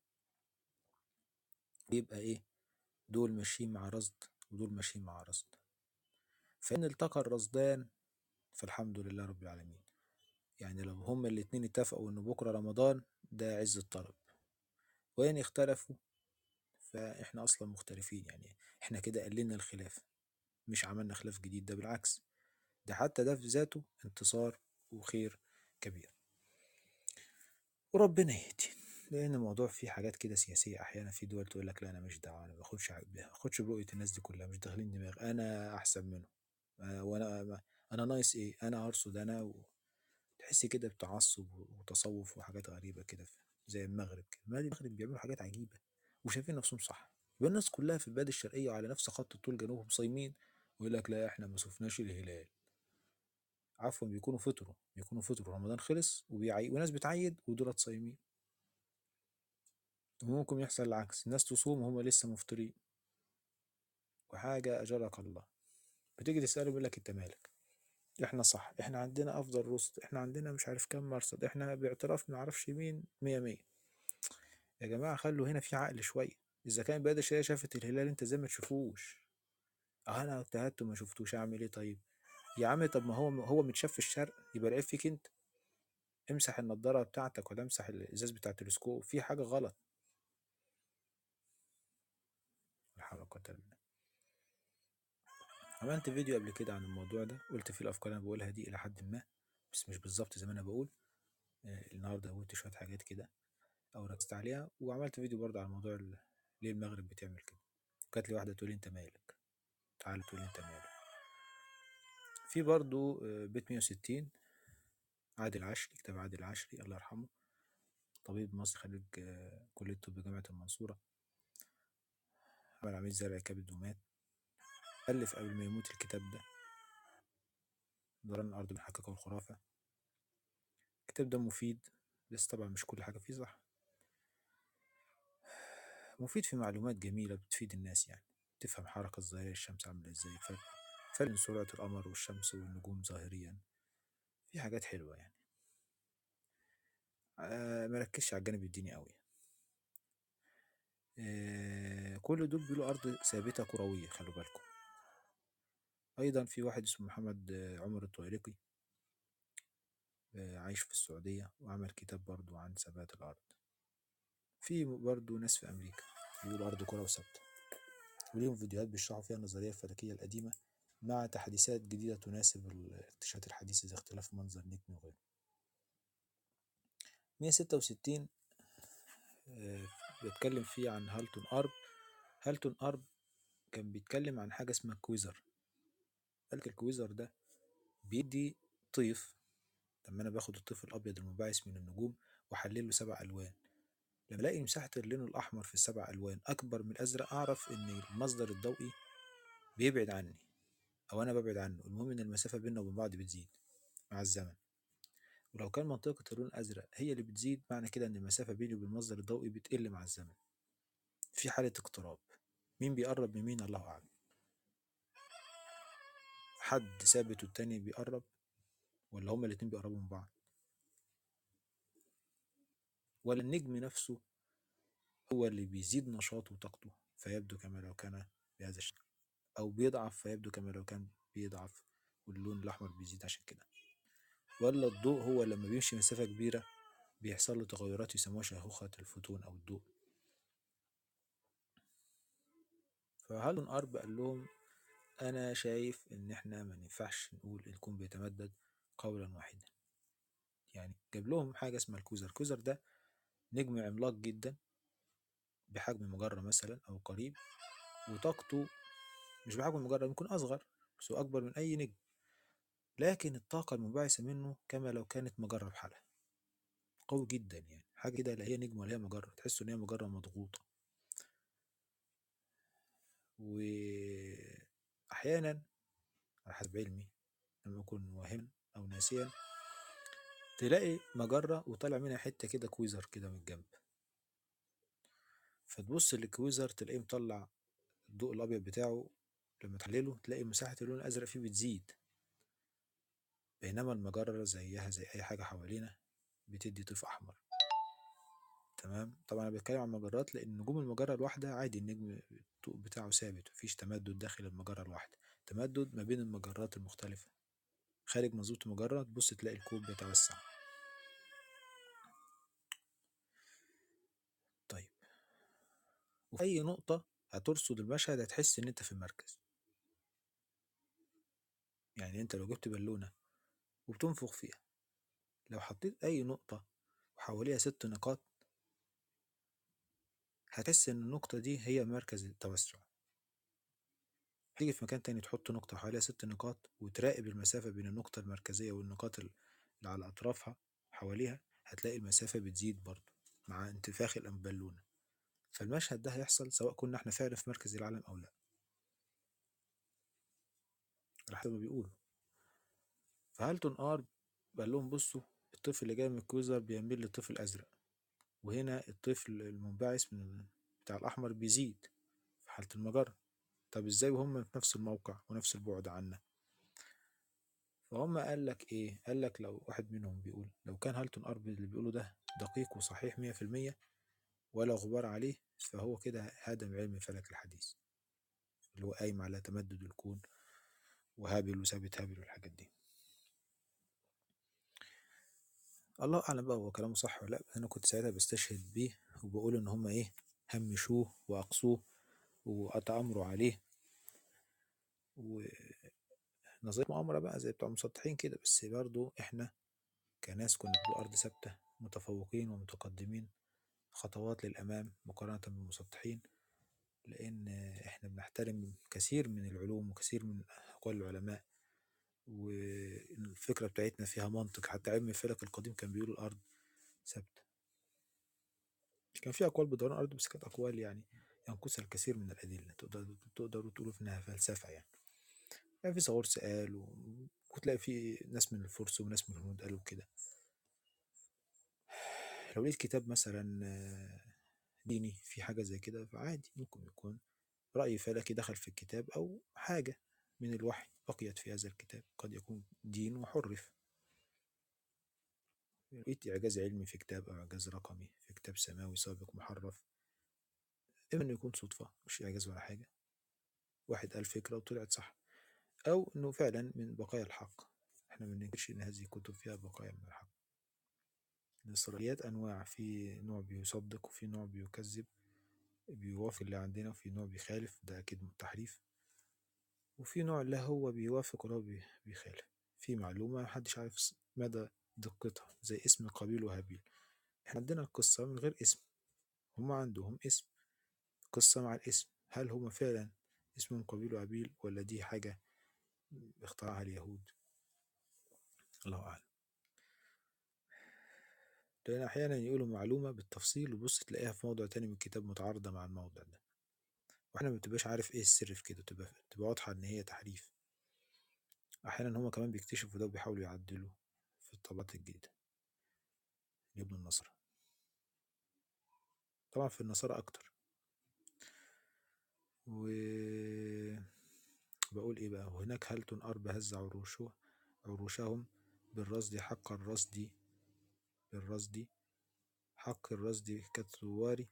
يبقى ايه دول ماشيين مع رصد ودول ماشيين مع رصد فإن التقى الرصدان فالحمد لله رب العالمين يعني لو هما الاتنين اتفقوا إن بكرة رمضان ده عز الطلب وإن اختلفوا فإحنا أصلا مختلفين يعني إحنا كده قللنا الخلاف مش عملنا خلاف جديد ده بالعكس ده حتى ده في ذاته انتصار وخير كبير وربنا يهدي لأن الموضوع فيه حاجات كده سياسية أحيانا في دول تقول لك لا أنا مش دعوة أنا ما باخدش ع- باخدش برؤية الناس دي كلها مش داخلين دماغ أنا أحسن منهم آه، وأنا ما- أنا ناقص إيه أنا هرصد أنا و... تحس كده بتعصب وتصوف وحاجات غريبة كده في- زي المغرب كده ما المغرب بيعملوا حاجات عجيبة وشايفين نفسهم صح يبقى الناس كلها في البلاد الشرقية وعلى نفس خط الطول جنوبهم صايمين ويقول لك لا احنا ما شفناش الهلال عفوا بيكونوا فطروا بيكونوا فطروا رمضان خلص وبيعي وناس بتعيد ودولت صايمين وممكن يحصل العكس الناس تصوم وهم لسه مفطرين وحاجة أجرك الله بتيجي تسأله يقول لك أنت مالك احنا صح احنا عندنا أفضل رصد احنا عندنا مش عارف كام مرصد احنا باعتراف معرفش مين مية مية يا جماعة خلوا هنا في عقل شوية إذا كان بلاد الشرقية شافت الهلال أنت زي ما تشوفوش اه أنا اجتهدت وما شفتوش أعمل إيه طيب يا عم طب ما هو هو متشاف في الشرق يبقى العيب فيك أنت امسح النضارة بتاعتك ولا امسح الإزاز بتاع التلسكوب في حاجة غلط لا حول ولا قوة إلا بالله عملت فيديو قبل كده عن الموضوع ده قلت فيه الأفكار اللي أنا بقولها دي إلى حد ما بس مش بالظبط زي ما أنا بقول آه، النهاردة قلت شوية حاجات كده أو ركزت عليها وعملت فيديو برضه على موضوع ال- ليه المغرب بتعمل كده كانت لي واحدة تقول لي أنت مالك تعال تقول لي أنت مالك في برضه آه، بيت 160 عادل عشري كتاب عادل عشري الله يرحمه طبيب مصري خريج آه، كلية طب جامعة المنصورة عمل عملية زرع كبد ومات ألف قبل ما يموت الكتاب ده دوران الأرض بالحقيقة والخرافة الكتاب ده مفيد بس طبعا مش كل حاجة فيه صح مفيد في معلومات جميلة بتفيد الناس يعني تفهم حركة ظاهرية الشمس عاملة ازاي فرق فرق بين سرعة القمر والشمس والنجوم ظاهريا في حاجات حلوة يعني آه مركزش على الجانب الديني قوي آه كل دول بيقولوا أرض ثابتة كروية خلوا بالكم أيضا في واحد اسمه محمد آه، عمر الطويلقي آه، عايش في السعودية وعمل كتاب برضو عن ثبات الأرض في برضو ناس في أمريكا بيقولوا أرض كرة وثابتة وليهم فيديوهات بيشرحوا فيها النظرية الفلكية القديمة مع تحديثات جديدة تناسب الاكتشافات الحديثة زي اختلاف منظر نجم وغيره 166 آه، بيتكلم فيه عن هالتون أرب هالتون أرب كان بيتكلم عن حاجة اسمها كويزر قالك الكويزر ده بيدي طيف لما أنا باخد الطيف الأبيض المنبعث من النجوم وأحلله سبع ألوان لما ألاقي مساحة اللون الأحمر في السبع ألوان أكبر من الأزرق أعرف إن المصدر الضوئي بيبعد عني أو أنا ببعد عنه المهم إن المسافة بيننا وبين بعض بتزيد مع الزمن ولو كان منطقة اللون الأزرق هي اللي بتزيد معنى كده إن المسافة بيني وبين المصدر الضوئي بتقل مع الزمن في حالة اقتراب مين بيقرب من مين الله أعلم حد ثابت والتاني بيقرب ولا هما الاتنين بيقربوا من بعض ولا النجم نفسه هو اللي بيزيد نشاطه وطاقته فيبدو كما لو كان بهذا الشكل أو بيضعف فيبدو كما لو كان بيضعف واللون الأحمر بيزيد عشان كده ولا الضوء هو لما بيمشي مسافة كبيرة بيحصل له تغيرات يسموها شيخوخة الفوتون أو الضوء فهالون أرب قال لهم أنا شايف إن إحنا ما ينفعش نقول الكون بيتمدد قولا واحدا يعني جاب لهم حاجة اسمها الكوزر الكوزر ده نجم عملاق جدا بحجم مجرة مثلا أو قريب وطاقته مش بحجم المجرة ممكن أصغر بس هو أكبر من أي نجم لكن الطاقة المنبعثة منه كما لو كانت مجرة بحالها قوي جدا يعني حاجة كده لا هي نجم ولا هي مجرة تحس إن هي مجرة مضغوطة وأحيانا على حسب علمي لما أكون واهما أو ناسيا تلاقي مجرة وطالع منها حتة كده كويزر كده من الجنب فتبص للكويزر تلاقيه مطلع الضوء الأبيض بتاعه لما تحلله تلاقي مساحة اللون الأزرق فيه بتزيد بينما المجرة زيها زي أي حاجة حوالينا بتدي طيف أحمر تمام طبعا أنا بتكلم عن المجرات لأن نجوم المجرة الواحدة عادي النجم الضوء بتاعه ثابت مفيش تمدد داخل المجرة الواحدة تمدد ما بين المجرات المختلفة خارج منظومة المجرة تبص تلاقي الكون بيتوسع طيب وفي أي نقطة هترصد المشهد هتحس إن أنت في المركز يعني أنت لو جبت بالونة وبتنفخ فيها لو حطيت أي نقطة وحواليها ست نقاط هتحس إن النقطة دي هي مركز التوسع تيجي في مكان تاني تحط نقطة حواليها ست نقاط وتراقب المسافة بين النقطة المركزية والنقاط اللي على أطرافها حواليها هتلاقي المسافة بتزيد برضه مع انتفاخ البالونة فالمشهد ده هيحصل سواء كنا احنا فعلا في مركز العالم أو لأ على حسب ما بيقولوا فهالتون آر قال لهم بصوا الطفل اللي جاي من الكويزر بيميل للطفل الأزرق وهنا الطفل المنبعث من بتاع الأحمر بيزيد في حالة المجرة طب ازاي وهم في نفس الموقع ونفس البعد عنا فهم قال لك ايه قال لك لو واحد منهم بيقول لو كان هالتون أرب اللي بيقوله ده دقيق وصحيح مية في المية ولا غبار عليه فهو كده هدم علم الفلك الحديث اللي هو قايم على تمدد الكون وهابل وثابت هابل والحاجات دي الله اعلم بقى هو كلامه صح ولا لا بس انا كنت ساعتها بستشهد بيه وبقول ان هم ايه همشوه واقصوه واتامروا عليه ونظرية مؤامرة بقى زي بتوع المسطحين كده بس برضو احنا كناس كنا في الارض ثابتة متفوقين ومتقدمين خطوات للامام مقارنة بالمسطحين لان احنا بنحترم كثير من العلوم وكثير من اقوال العلماء والفكرة بتاعتنا فيها منطق حتى علم الفلك القديم كان بيقول الأرض ثابتة كان في أقوال بدوران الأرض بس كانت أقوال يعني ينقصها الكثير من الأدلة تقدروا تقدروا تقولوا إنها فلسفة يعني يعني في صغورس قال و... وتلاقي في ناس من الفرس وناس من الهنود قالوا كده لو لقيت كتاب مثلا ديني في حاجة زي كده فعادي ممكن يكون رأي فلكي دخل في الكتاب أو حاجة من الوحي بقيت في هذا الكتاب قد يكون دين وحرف لقيت إعجاز علمي في كتاب أو إعجاز رقمي في كتاب سماوي سابق محرف إما إنه يكون صدفة مش إعجاز ولا حاجة واحد قال فكرة وطلعت صح أو إنه فعلا من بقايا الحق إحنا ما بننكرش إن هذه الكتب فيها بقايا من الحق الإسرائيليات أنواع في نوع بيصدق وفي نوع بيكذب بيوافق اللي عندنا وفي نوع بيخالف ده أكيد تحريف وفي نوع لا هو بيوافق ولا هو بي- بيخالف في معلومة محدش عارف ص- مدى دقتها زي اسم قابيل وهابيل احنا عندنا القصة من غير اسم هما عندهم اسم قصة مع الاسم هل هما فعلا اسمهم قابيل وهابيل ولا دي حاجة اخترعها اليهود الله أعلم لأن أحيانا يقولوا معلومة بالتفصيل وبص تلاقيها في موضوع تاني من الكتاب متعارضة مع الموضوع ده واحنا ما بتبقاش عارف ايه السر في كده تبقى تبقى واضحة ان هي تحريف احيانا هما كمان بيكتشفوا ده وبيحاولوا يعدلوا في الطبعات الجديدة يبنوا النصارى طبعا في النصارى اكتر و بقول ايه بقى وهناك هلت أرب هز عروشه عروشهم بالرصد حق الرصد بالرصد حق الرصد كالثوار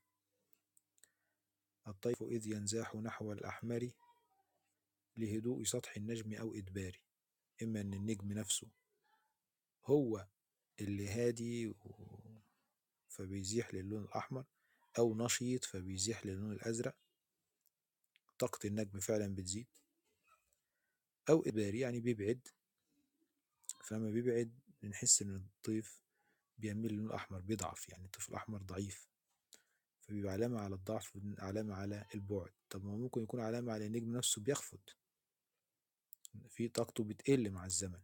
الطيف إذ ينزاح نحو الأحمر لهدوء سطح النجم أو إدباره إما إن النجم نفسه هو اللي هادي و... فبيزيح للون الأحمر أو نشيط فبيزيح للون الأزرق طاقة النجم فعلا بتزيد أو إدباري يعني بيبعد فلما بيبعد بنحس إن الطيف بيميل للون الأحمر بيضعف يعني الطيف الأحمر ضعيف فبيبقى علامة على الضعف علامة على البعد طب ما ممكن يكون علامة على النجم نفسه بيخفت في طاقته بتقل مع الزمن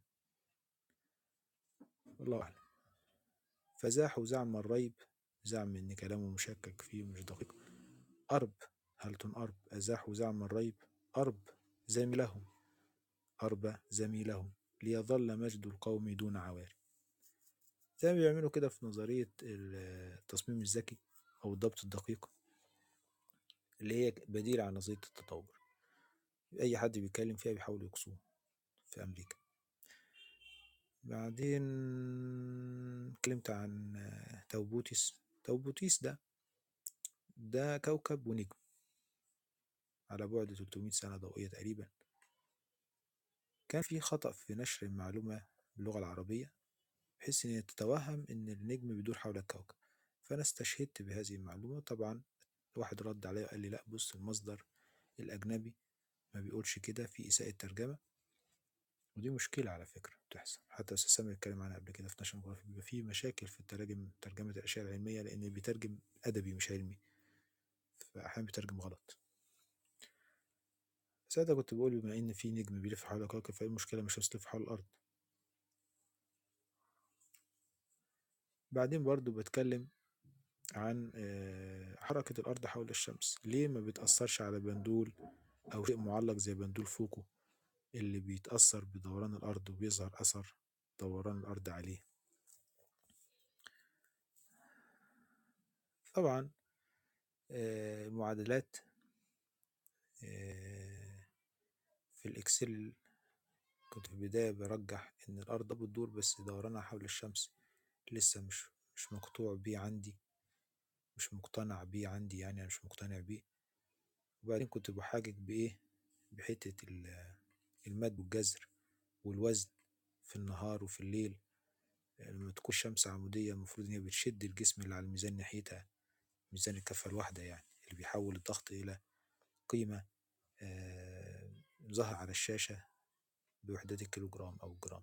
والله أعلم فزاحوا زعم الريب زعم إن كلامه مشكك فيه مش دقيق أرب هلتن أرب أزاحوا زعم الريب أرب زميلهم أرب زميلهم ليظل مجد القوم دون عواري زي ما بيعملوا كده في نظرية التصميم الذكي أو الضبط الدقيق اللي هي بديلة عن نظرية التطور أي حد بيتكلم فيها بيحاولوا يقصوه في أمريكا بعدين اتكلمت عن توبوتيس توبوتيس ده ده كوكب ونجم على بعد 300 سنة ضوئية تقريبا كان في خطأ في نشر المعلومة باللغة العربية بحيث إن تتوهم إن النجم بيدور حول الكوكب فأنا استشهدت بهذه المعلومة طبعا واحد رد عليا وقال لي لا بص المصدر الأجنبي ما بيقولش كده في إساءة ترجمة ودي مشكلة على فكرة بتحصل حتى أستاذ سامر اتكلم عنها قبل كده في نشر جغرافي بيبقى في مشاكل في التراجم ترجمة الأشياء العلمية لأن بيترجم أدبي مش علمي فأحيانا بيترجم غلط ساعتها كنت بقول بما إن في نجم بيلف حول الكوكب فإيه المشكلة مش هتلف حول الأرض بعدين برضو بتكلم عن حركة الأرض حول الشمس ليه ما بتأثرش على بندول أو شيء معلق زي بندول فوكو اللي بيتأثر بدوران الأرض وبيظهر أثر دوران الأرض عليه طبعا المعادلات في الإكسل كنت في البداية برجح إن الأرض بتدور بس دورانها حول الشمس لسه مش مش مقطوع بيه عندي مش مقتنع بيه عندي يعني أنا مش مقتنع بيه وبعدين كنت بحاجج بإيه بحتة المد والجزر والوزن في النهار وفي الليل لما تكون الشمس عمودية المفروض إن هي بتشد الجسم اللي على الميزان ناحيتها ميزان الكفة الواحدة يعني اللي بيحول الضغط إلى قيمة آه ظهر على الشاشة بوحدات الكيلوجرام أو الجرام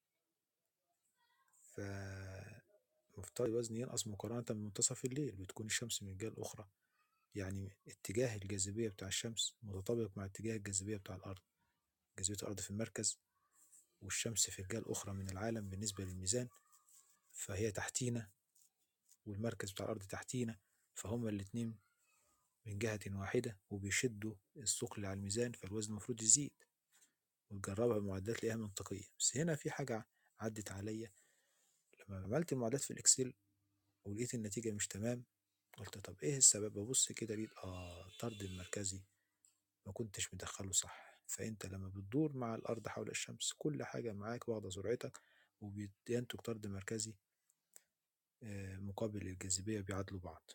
فمفترض الوزن ينقص مقارنة بمنتصف الليل بتكون الشمس من الجهة الأخرى يعني اتجاه الجاذبية بتاع الشمس متطابق مع اتجاه الجاذبية بتاع الأرض جاذبية الأرض في المركز والشمس في الجهة الأخرى من العالم بالنسبة للميزان فهي تحتينا والمركز بتاع الأرض تحتينا فهما الاتنين من جهة واحدة وبيشدوا الثقل على الميزان فالوزن المفروض يزيد وتجربها بمعدات تلاقيها منطقية بس هنا في حاجة عدت عليا لما عملت المعادلات في الإكسل ولقيت النتيجة مش تمام قلت طب إيه السبب ببص كده لقيت آه الطرد المركزي ما كنتش مدخله صح فأنت لما بتدور مع الأرض حول الشمس كل حاجة معاك واخدة سرعتك وبينتج طرد مركزي مقابل الجاذبية بيعادلوا بعض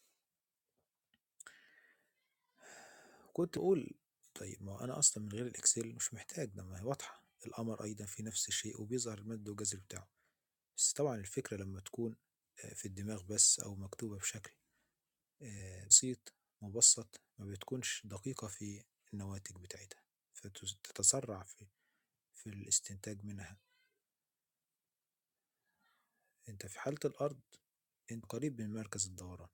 كنت أقول طيب ما أنا أصلا من غير الإكسل مش محتاج ده ما هي واضحة القمر أيضا في نفس الشيء وبيظهر المد والجذر بتاعه بس طبعا الفكرة لما تكون في الدماغ بس أو مكتوبة بشكل بسيط مبسط ما بتكونش دقيقة في النواتج بتاعتها فتتسرع في في الاستنتاج منها انت في حالة الأرض انت قريب من مركز الدوران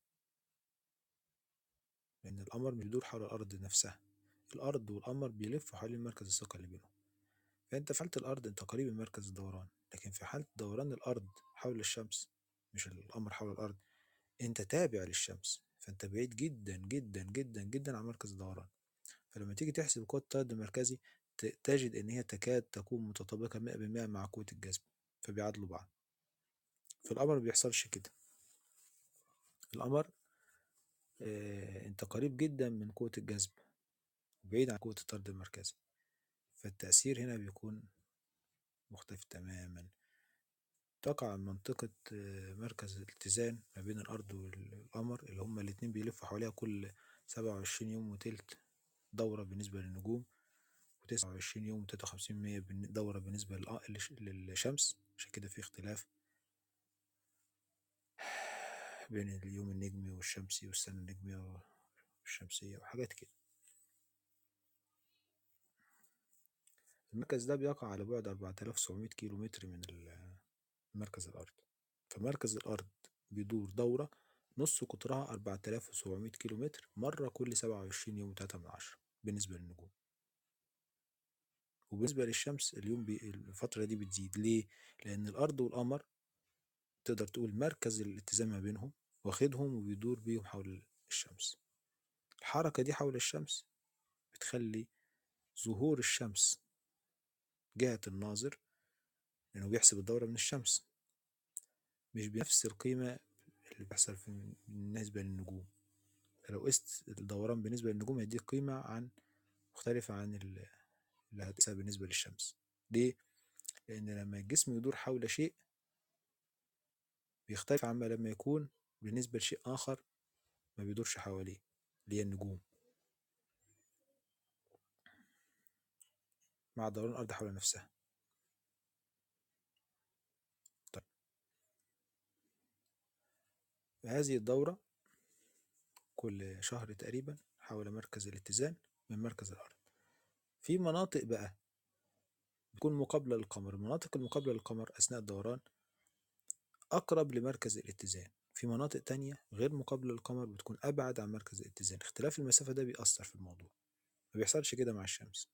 لأن القمر مش بيدور حول الأرض نفسها الأرض والقمر بيلفوا حوالين مركز الثقة اللي بينهم فأنت في حالة الأرض أنت قريب من مركز الدوران لكن في حالة دوران الأرض حول الشمس مش القمر حول الأرض أنت تابع للشمس فأنت بعيد جدا جدا جدا جدا عن مركز الدوران فلما تيجي تحسب قوة الطرد المركزي ت- تجد إن هي تكاد تكون متطابقة 100% مع قوة الجذب فبيعادلوا بعض في القمر ما بيحصلش كده القمر آه، انت قريب جدا من قوة الجذب وبعيد عن قوة الطرد المركزي فالتأثير هنا بيكون مختلف تماما تقع منطقة آه، مركز الاتزان ما بين الأرض والقمر اللي هما الاتنين بيلفوا حواليها كل سبعة وعشرين يوم وتلت دورة بالنسبة للنجوم وتسعة وعشرين يوم وتلاتة وخمسين مية بالن- دورة بالنسبة للأ- للش- للشمس عشان كده في اختلاف بين اليوم النجمي والشمسي والسنة النجمية والشمسية وحاجات كده المركز ده بيقع على بعد 4700 كيلو متر من ال- مركز الأرض فمركز الأرض بيدور دورة نص قطرها 4700 كيلو متر مرة كل 27 يوم وتلاتة من عشرة بالنسبة للنجوم وبالنسبة للشمس اليوم بي الفترة دي بتزيد ليه؟ لأن الأرض والقمر تقدر تقول مركز الاتزان ما بينهم واخدهم وبيدور بيهم حول الشمس الحركة دي حول الشمس بتخلي ظهور الشمس جهة الناظر لأنه بيحسب الدورة من الشمس مش بنفس القيمة اللي بيحصل في بالنسبة للنجوم فلو قست الدوران بالنسبة للنجوم هيديك قيمة عن مختلفة عن ال- اللي هتقيسها بالنسبة للشمس ليه؟ لأن لما الجسم يدور حول شيء بيختلف عما لما يكون بالنسبة لشيء آخر ما بيدورش حواليه اللي هي النجوم مع دوران الأرض حول نفسها طيب هذه الدورة كل شهر تقريبا حول مركز الاتزان من مركز الأرض في مناطق بقى بتكون مقابلة للقمر المناطق المقابلة للقمر أثناء الدوران أقرب لمركز الاتزان في مناطق تانية غير مقابلة للقمر بتكون أبعد عن مركز الاتزان اختلاف المسافة ده بيأثر في الموضوع ما بيحصلش كده مع الشمس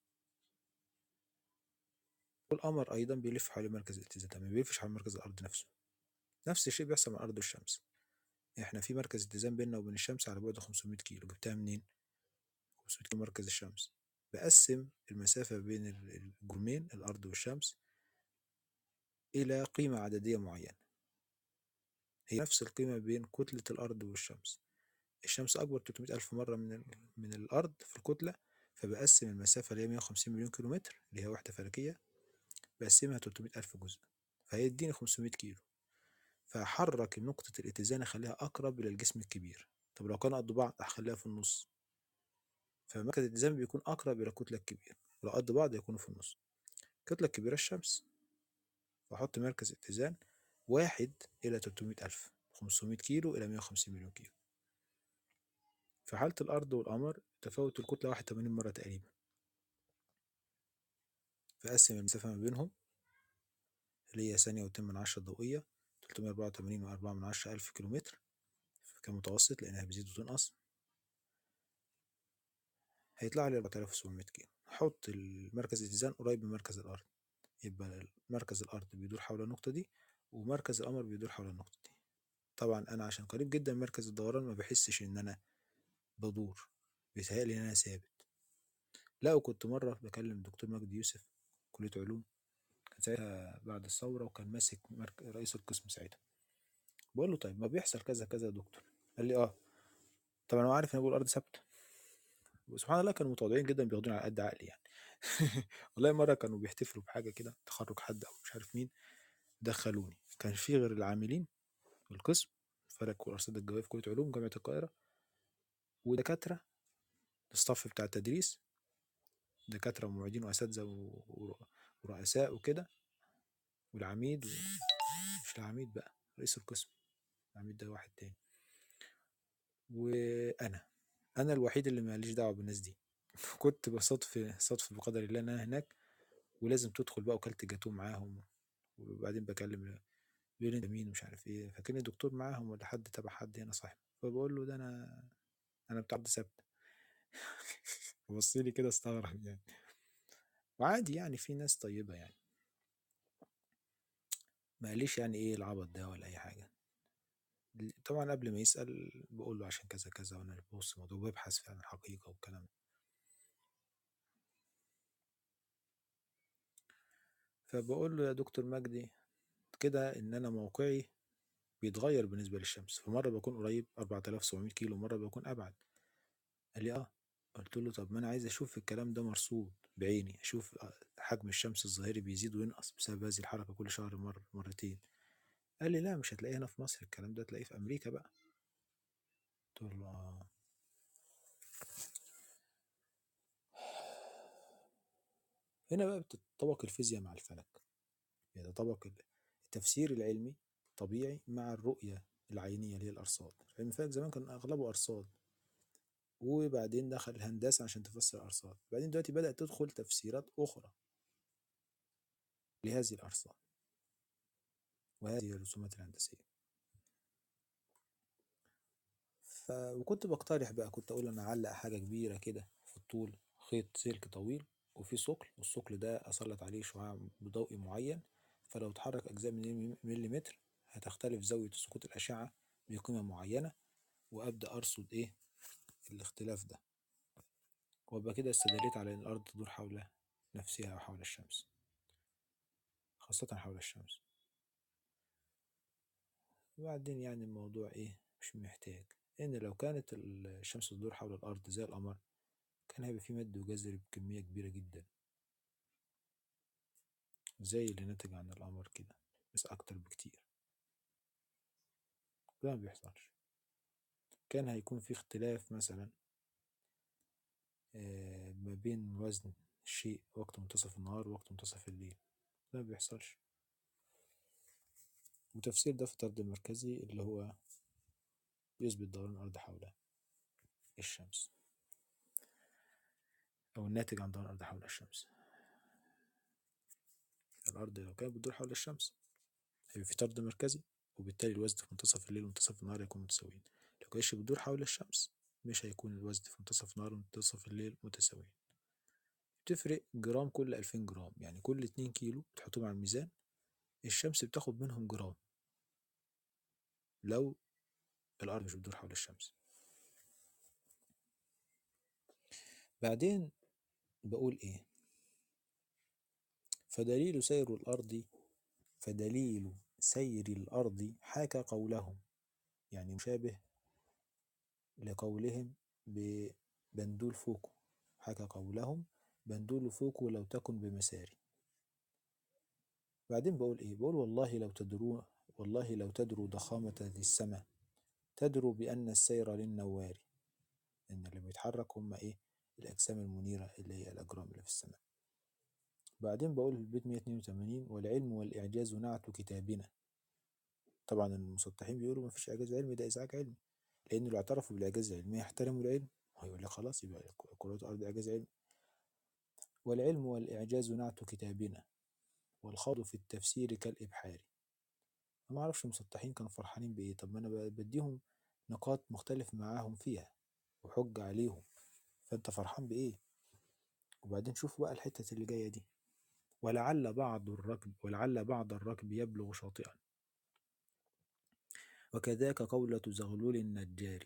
والقمر أيضا بيلف حول مركز الاتزان ده ما بيلفش حول مركز الأرض نفسه نفس الشيء بيحصل مع الأرض والشمس احنا في مركز اتزان بيننا وبين الشمس على بعد 500 كيلو جبتها منين 500 كيلو مركز الشمس بقسم المسافة بين ال- الجرمين الأرض والشمس إلى قيمة عددية معينة هي نفس القيمة بين كتلة الأرض والشمس الشمس أكبر 300 ألف مرة من ال... من الأرض في الكتلة فبقسم المسافة اللي هي 150 مليون كيلو متر اللي هي وحدة فلكية بقسمها 300 ألف جزء فهيديني 500 كيلو فأحرك نقطة الاتزان أخليها أقرب إلى الجسم الكبير طب لو كانوا قد بعض أخليها في النص فمركز الاتزان بيكون أقرب إلى الكتلة الكبيرة لو قد بعض يكونوا في النص الكتلة الكبيرة الشمس فأحط مركز اتزان واحد إلى 300 ألف 500 كيلو إلى 150 مليون كيلو في حالة الأرض والقمر تفاوت الكتلة 81 مرة تقريبا فأقسم المسافة ما بينهم اللي هي ثانية واتنين من عشرة ضوئية 384 وأربعة من عشرة ألف كيلو متر كمتوسط لأنها بتزيد وتنقص هيطلع لي 4700 كيلو أحط المركز الاتزان قريب من مركز الأرض يبقى مركز الأرض بيدور حول النقطة دي ومركز القمر بيدور حول النقطة دي طبعا أنا عشان قريب جدا من مركز الدوران ما بحسش إن أنا بدور بيتهيألي إن أنا ثابت لا وكنت مرة بكلم دكتور مجدي يوسف كلية علوم كان ساعتها بعد الثورة وكان ماسك مرك... رئيس القسم ساعتها بقول له طيب ما بيحصل كذا كذا يا دكتور قال لي اه طبعا هو عارف ان أنا بقول الارض ثابته وسبحان الله كانوا متواضعين جدا بياخدوني على قد عقلي يعني والله مره كانوا بيحتفلوا بحاجه كده تخرج حد او مش عارف مين دخلوني كان في غير العاملين في القسم فلك وارصاد الجويه في كليه علوم جامعه القاهره ودكاتره الصف بتاع التدريس دكاتره ومعيدين واساتذه و- ور- ورؤساء وكده والعميد و... مش العميد بقى رئيس القسم العميد ده واحد تاني وانا انا الوحيد اللي ماليش دعوه بالناس دي كنت بصدف صدف بقدر الله ان انا هناك ولازم تدخل بقى وكلت جاتوه معاهم وبعدين بكلم بيقول لي انت مين مش عارف ايه فكان دكتور معاهم ولا حد تبع حد هنا صاحبي فبقول له ده انا انا بتاع عبد سبت بص لي كده استغرب يعني وعادي يعني في ناس طيبة يعني ما قاليش يعني ايه العبط ده ولا اي حاجة طبعا قبل ما يسأل بقول له عشان كذا كذا وانا اللي ببص الموضوع ببحث في عن الحقيقة والكلام ده فبقول له يا دكتور مجدي كده ان انا موقعي بيتغير بالنسبة للشمس فمرة بكون قريب 4700 كيلو مرة بكون ابعد قال لي اه قلت له طب ما انا عايز اشوف الكلام ده مرصود بعيني اشوف حجم الشمس الظاهري بيزيد وينقص بسبب هذه الحركة كل شهر مرة مرتين قال لي لا مش هتلاقيه هنا في مصر الكلام ده تلاقيه في امريكا بقى قلت له اه هنا بقى بتتطابق الفيزياء مع الفلك يتطابق التفسير العلمي طبيعي مع الرؤية العينية اللي هي الأرصاد علم الفلك زمان كان أغلبه أرصاد وبعدين دخل الهندسة عشان تفسر الأرصاد بعدين دلوقتي بدأت تدخل تفسيرات أخرى لهذه الأرصاد وهذه الرسومات الهندسية ف... وكنت بقترح بقى كنت أقول أنا أعلق حاجة كبيرة كده في الطول خيط سلك طويل وفي ثقل والثقل ده أسلط عليه شعاع ضوئي معين فلو اتحرك أجزاء من مليمتر هتختلف زاوية سقوط الأشعة بقيمة معينة وأبدأ أرصد إيه الاختلاف ده وابقى كده استدليت على ان الارض تدور حول نفسها وحول الشمس خاصة حول الشمس وبعدين يعني الموضوع ايه مش محتاج ان لو كانت الشمس تدور حول الارض زي القمر كان هيبقى في مد وجزر بكمية كبيرة جدا زي اللي نتج عن القمر كده بس اكتر بكتير ده ما بيحصلش كان هيكون في اختلاف مثلا ما بين وزن الشيء وقت منتصف النهار ووقت منتصف الليل ده ما بيحصلش وتفسير ده في الطرد المركزي اللي هو يثبت دوران الأرض حول الشمس أو الناتج عن دوران الأرض حول الشمس الأرض لو كانت بتدور حول الشمس هيبقى في طرد مركزي وبالتالي الوزن في منتصف الليل ومنتصف النهار يكونوا متساويين لو كانتش بتدور حول الشمس مش هيكون الوزن في منتصف النهار ومنتصف الليل متساويين بتفرق جرام كل ألفين جرام يعني كل اتنين كيلو تحطهم على الميزان الشمس بتاخد منهم جرام لو الأرض مش بتدور حول الشمس بعدين بقول إيه فدليل سير الأرض فدليل سير الأرض حاكى قولهم يعني مشابه لقولهم ببندول فوكو حكى قولهم بندول فوكو لو تكن بمساري بعدين بقول ايه بقول والله لو تدروا والله لو تدروا ضخامة ذي السماء تدروا بأن السير للنوار إن اللي بيتحرك هم إيه الأجسام المنيرة اللي هي الأجرام اللي في السماء بعدين بقول في البيت 182 والعلم والإعجاز نعت كتابنا طبعا المسطحين بيقولوا مفيش إعجاز علمي ده إزعاج علمي لأن لو اعترفوا بالإعجاز العلمي يحترموا العلم هيقول لك خلاص يبقى كرة الأرض إعجاز علمي والعلم والإعجاز نعت كتابنا والخوض في التفسير كالإبحار ما أعرفش المسطحين كانوا فرحانين بإيه طب ما أنا بديهم نقاط مختلف معاهم فيها وحج عليهم فأنت فرحان بإيه وبعدين شوف بقى الحتة اللي جاية دي ولعل بعض الركب ولعل بعض الركب يبلغ شاطئا وكذاك قولة زغلول النجار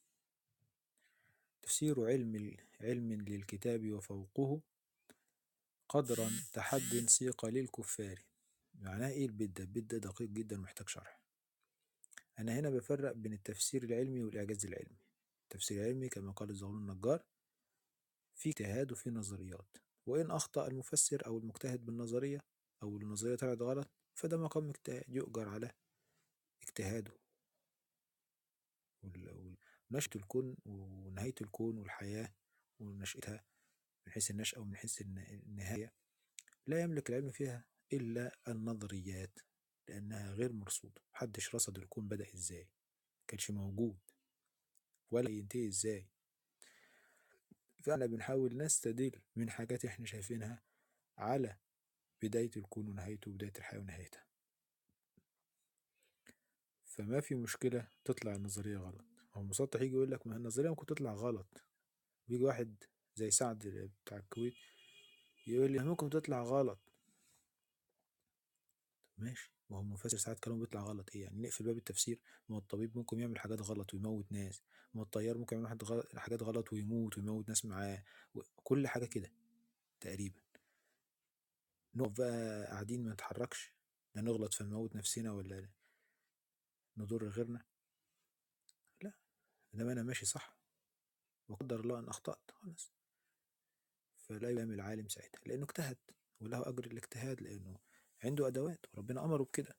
تفسير علم علم للكتاب وفوقه قدرا تحد سيق للكفار معناه ايه البيت ده البيت ده دقيق جدا ومحتاج شرح انا هنا بفرق بين التفسير العلمي والاعجاز العلمي التفسير العلمي كما قال الزغلول النجار في اجتهاد وفي نظريات وان اخطا المفسر او المجتهد بالنظريه او النظريه طلعت غلط فده مقام اجتهاد يؤجر على اجتهاده ونشأة الكون ونهاية الكون والحياة ونشأتها من حيث النشأة ومن حيث النهاية لا يملك العلم فيها إلا النظريات لأنها غير مرصودة محدش رصد الكون بدأ إزاي كانش موجود ولا ينتهي إزاي فاحنا بنحاول نستدل من حاجات احنا شايفينها على بداية الكون ونهايته وبداية الحياة ونهايتها فما في مشكلة تطلع النظرية غلط هو المسطح يجي يقول لك ما النظرية ممكن تطلع غلط بيجي واحد زي سعد بتاع الكويت يقول لي ممكن تطلع غلط ماشي ما هو المفسر ساعات كلامه بيطلع غلط ايه يعني نقفل باب التفسير ما هو الطبيب ممكن يعمل حاجات غلط ويموت ناس ما هو الطيار ممكن يعمل حاجات غلط, حاجات غلط ويموت ويموت ناس معاه كل حاجة كده تقريبا نقف بقى قاعدين ما نتحركش لا نغلط فنموت نفسنا ولا نضر غيرنا لا انما انا ماشي صح وقدر الله ان اخطأت خلاص فلا يلام العالم ساعتها لانه اجتهد وله اجر الاجتهاد لانه عنده ادوات وربنا امره بكده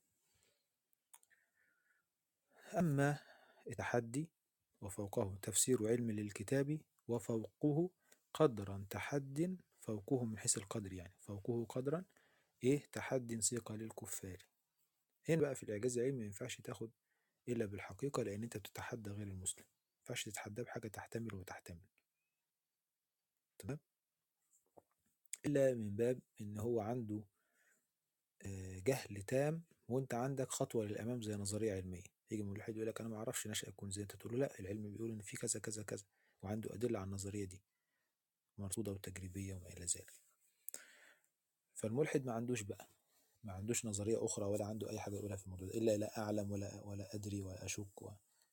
اما التحدي وفوقه تفسير علم للكتاب وفوقه قدرا تحد فوقه من حيث القدر يعني فوقه قدرا ايه تحد سيق للكفار هنا بقى في الاعجاز العلمي ما ينفعش تاخد الا بالحقيقه لان انت بتتحدى غير المسلم ما ينفعش تتحداه بحاجه تحتمل وتحتمل تمام الا من باب ان هو عنده جهل تام وانت عندك خطوه للامام زي نظريه علميه يجي ملحد يقول لك انا ما اعرفش نشأ يكون زي انت تقول له لا العلم بيقول ان في كذا كذا كذا وعنده ادله على النظريه دي مرصوده وتجريبيه وما الى ذلك فالملحد ما عندوش بقى ما عندوش نظريه اخرى ولا عنده اي حاجه يقولها في الموضوع ده الا لا اعلم ولا ولا ادري ولا اشك و...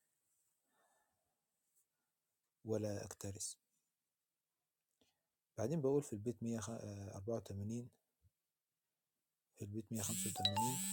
ولا اكترث بعدين بقول في البيت 184 في البيت 185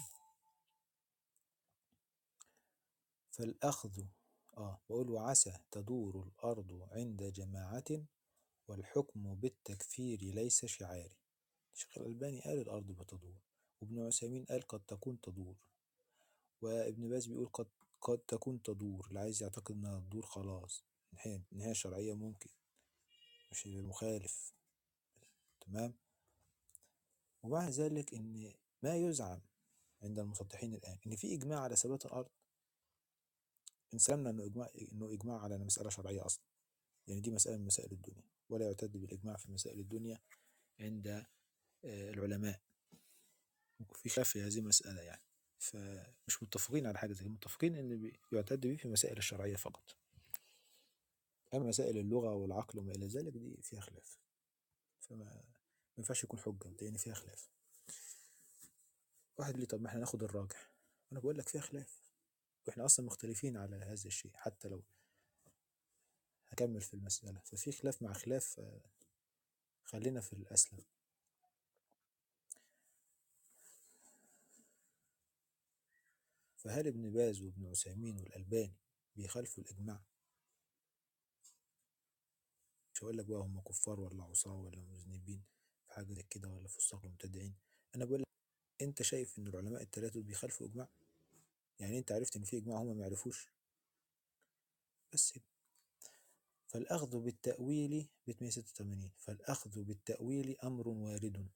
فالأخذ آه بقول وعسى تدور الأرض عند جماعة والحكم بالتكفير ليس شعاري الشيخ الألباني قال الأرض بتدور وابن عثيمين قال قد تكون تدور وابن باز بيقول قد قد تكون تدور اللي عايز يعتقد انها تدور خلاص نهاية نهاية شرعية ممكن مش مخالف تمام ومع ذلك ان ما يزعم عند المسطحين الآن إن في إجماع على ثبات الأرض إن سلمنا إنه إجماع إنه إجماع على مسألة شرعية أصلا يعني دي مسألة من مسائل الدنيا ولا يعتد بالإجماع في مسائل الدنيا عند العلماء في خلاف في هذه المسألة يعني فمش متفقين على حاجة زي متفقين إن يعتد به في مسائل الشرعية فقط أما مسائل اللغة والعقل وما إلى ذلك دي فيها خلاف فما ما ينفعش يكون حجة لأن فيها خلاف واحد لي طب ما احنا ناخد الراجح انا بقول لك فيها خلاف واحنا اصلا مختلفين على هذا الشيء حتى لو هكمل في المسألة ففي خلاف مع خلاف خلينا في الأسلم فهل ابن باز وابن عثيمين والألباني بيخالفوا الإجماع؟ مش هقول لك بقى هم كفار ولا عصاة ولا مذنبين في حاجة زي كده ولا فساق ومبتدعين أنا بقول لك أنت شايف إن العلماء التلاتة بيخالفوا إجماع؟ يعني أنت عرفت إن في إجماع هم ما يعرفوش؟ بس كده فالأخذ بالتأويل بيت 186 فالأخذ بالتأويل أمر وارد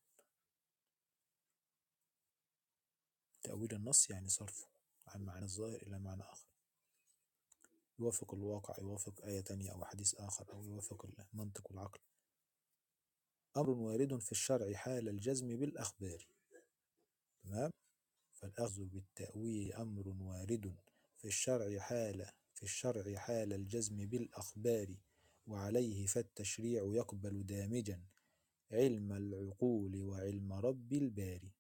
تأويل النص يعني صرفه عن معنى الظاهر إلى معنى آخر يوافق الواقع يوافق آية تانية أو حديث آخر أو يوافق المنطق والعقل أمر وارد في الشرع حال الجزم بالأخبار تمام فالأخذ بالتأويل أمر وارد في الشرع حال في الشرع حال الجزم بالأخبار وعليه فالتشريع يقبل دامجا علم العقول وعلم رب الباري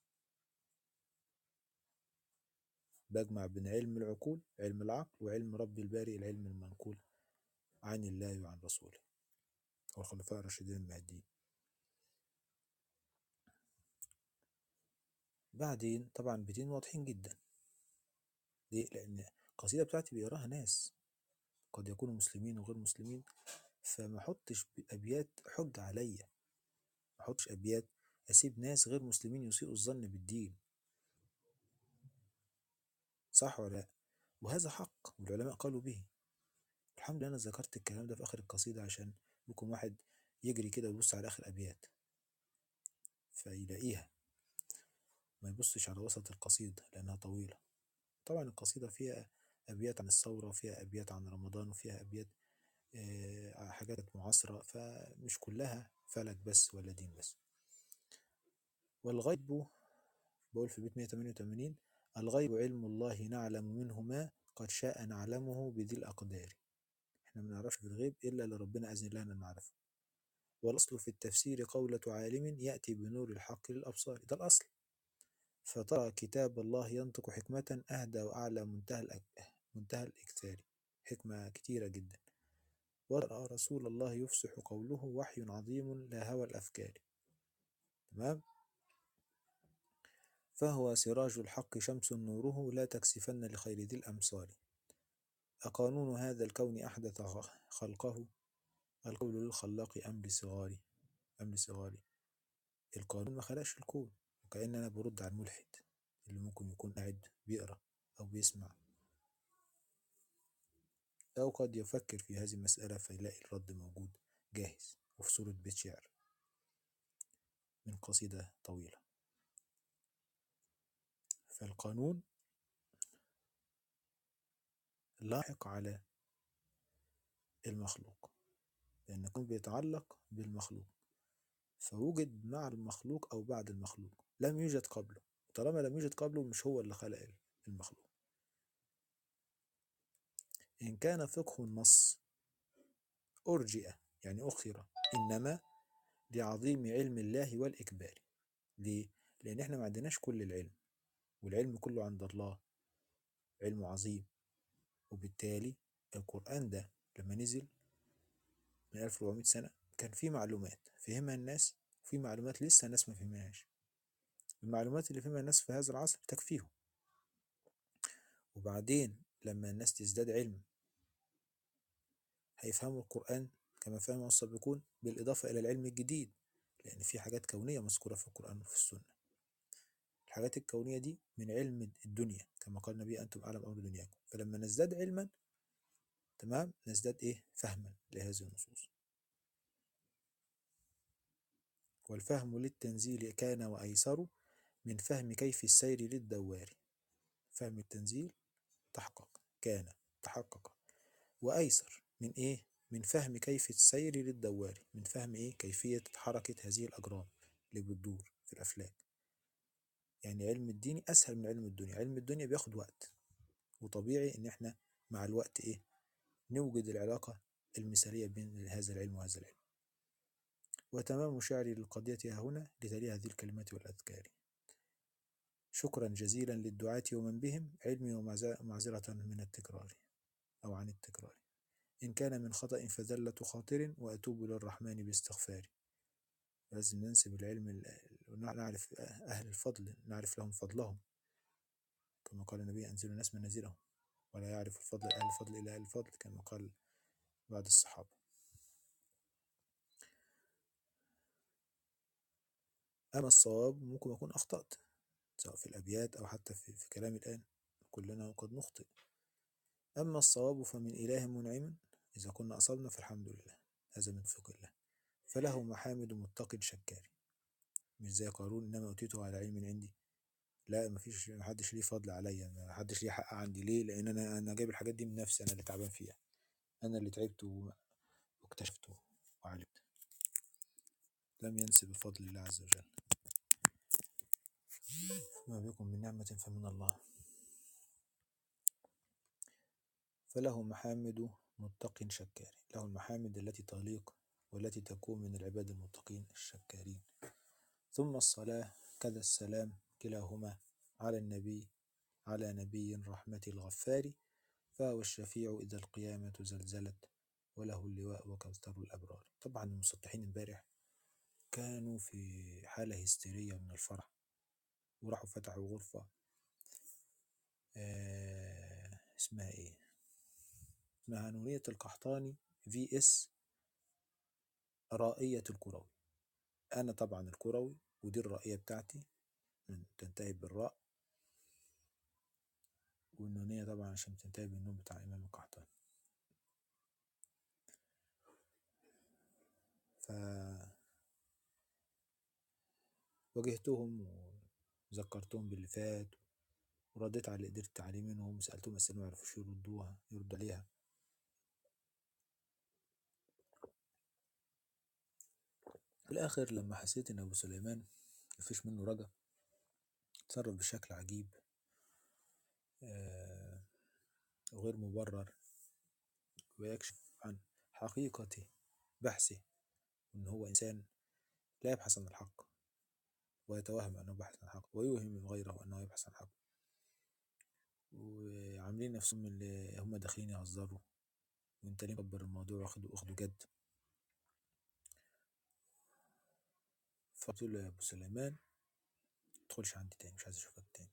بجمع بين علم العقول علم العقل وعلم رب الباري العلم المنقول عن الله وعن رسوله والخلفاء الراشدين المهديين بعدين طبعا بيتين واضحين جدا ليه؟ لأن القصيدة بتاعتي بيقراها ناس قد يكونوا مسلمين وغير مسلمين فما احطش أبيات حج عليا ما احطش أبيات أسيب ناس غير مسلمين يسيئوا الظن بالدين صح ولا لا وهذا حق والعلماء قالوا به الحمد لله أنا ذكرت الكلام ده في آخر القصيدة عشان ممكن واحد يجري كده ويبص على آخر أبيات فيلاقيها ما يبصش على وسط القصيدة لأنها طويلة طبعا القصيدة فيها أبيات عن الثورة وفيها أبيات عن رمضان وفيها أبيات آه، حاجات معاصرة فمش كلها فلك بس ولا دين بس والغيب بقول في بيت 188 الغيب علم الله نعلم منه ما قد شاء نعلمه بذي الأقدار احنا ما نعرفش في الغيب إلا اللي ربنا أذن لنا نعرفه والأصل في التفسير قولة عالم يأتي بنور الحق للأبصار ده الأصل فترى كتاب الله ينطق حكمة أهدى وأعلى منتهى الأك... منتهى الإكثار حكمة كتيرة جدا ورأى رسول الله يفصح قوله وحي عظيم لا هوى الأفكار تمام فهو سراج الحق شمس نوره لا تكسفن لخير ذي الأمصار أقانون هذا الكون أحدث خ- خلقه القول للخلاق أم لصغاري أم لصغاري القانون ما خلقش الكون وكأن أنا برد على الملحد اللي ممكن يكون قاعد بيقرأ أو بيسمع أو قد يفكر في هذه المسألة فيلاقي الرد موجود جاهز وفي صورة بيت شعر من قصيدة طويلة فالقانون لاحق على المخلوق لأن الكون بيتعلق بالمخلوق فوجد مع المخلوق أو بعد المخلوق لم يوجد قبله طالما لم يوجد قبله مش هو اللي خلق المخلوق إن كان فقه النص أرجئ يعني أخر إنما لعظيم علم الله والإكبار ليه؟ لأن إحنا ما عندناش كل العلم والعلم كله عند الله علم عظيم وبالتالي القرآن ده لما نزل من 1400 سنة كان في معلومات فهمها الناس وفي معلومات لسه الناس ما فهمهاش المعلومات اللي فهمها الناس في هذا العصر تكفيهم وبعدين لما الناس تزداد علم هيفهموا القرآن كما فهمه السابقون بالإضافة إلى العلم الجديد لأن في حاجات كونية مذكورة في القرآن وفي السنة الحاجات الكونية دي من علم الدنيا كما قال النبي أنتم أعلم أمر دنياكم فلما نزداد علما تمام نزداد إيه فهما لهذه النصوص والفهم للتنزيل كان وأيسر من فهم كيف السير للدوار فهم التنزيل تحقق كان تحقق وأيسر من إيه؟ من فهم كيف السير للدوار من فهم إيه؟ كيفية حركة هذه الأجرام اللي بتدور في الأفلاك يعني علم الدين أسهل من علم الدنيا علم الدنيا بياخد وقت وطبيعي إن إحنا مع الوقت إيه؟ نوجد العلاقة المثالية بين هذا العلم وهذا العلم وتمام شعري للقضية ها هنا لتلي هذه الكلمات والأذكار شكرا جزيلا للدعاة ومن بهم علمي ومعذرة من التكرار أو عن التكرار إن كان من خطأ فذلة خاطر وأتوب للرحمن باستغفاري لازم ننسب العلم نعرف أهل الفضل نعرف لهم فضلهم كما قال النبي أنزل الناس منازلهم ولا يعرف الفضل أهل الفضل إلا أهل الفضل كما قال بعض الصحابة أما الصواب ممكن أكون أخطأت سواء في الأبيات أو حتى في, في كلامي الآن كلنا قد نخطئ أما الصواب فمن إله منعم إذا كنا أصبنا فالحمد لله هذا من فوق الله فله محامد متقد شكاري مش زي قارون إنما أوتيته على علم عندي لا مفيش محدش ليه فضل عليا محدش ليه حق عندي ليه لأن أنا أنا جايب الحاجات دي من نفسي أنا اللي تعبان فيها أنا اللي تعبت واكتشفت وعلمت لم ينسب الفضل لله عز وجل ما بكم من نعمة فمن الله فله محامد متق شكار له المحامد التي تليق والتي تكون من العباد المتقين الشكارين ثم الصلاة كذا السلام كلاهما على النبي على نبي الرحمة الغفار فهو الشفيع إذا القيامة زلزلت وله اللواء وكوثر الأبرار طبعا المسطحين امبارح كانوا في حالة هستيرية من الفرح وراحوا فتحوا غرفة آه اسمها ايه اسمها نونية القحطاني في اس رائية الكروي أنا طبعا الكروي ودي الرائية بتاعتي تنتهي بالراء والنونية طبعا عشان تنتهي بالنون بتاع الإمام القحطاني ف واجهتهم وذكرتهم باللي فات ورديت على اللي قدرت عليه منهم وسألتهم أسئلة ما يعرفوش يردوها يردوا عليها في الآخر لما حسيت إن أبو سليمان مفيش منه رجا تصرف بشكل عجيب آه، وغير مبرر ويكشف عن حقيقة بحثه إن هو إنسان لا يبحث عن الحق ويتوهم أنه يبحث عن الحق ويوهم غيره أنه يبحث عن الحق وعاملين نفسهم اللي هم داخلين يهزروا وانت ليه مكبر الموضوع واخده واخده جد فقلت له يا ابو سليمان تدخلش عندي تاني مش عايز اشوفك تاني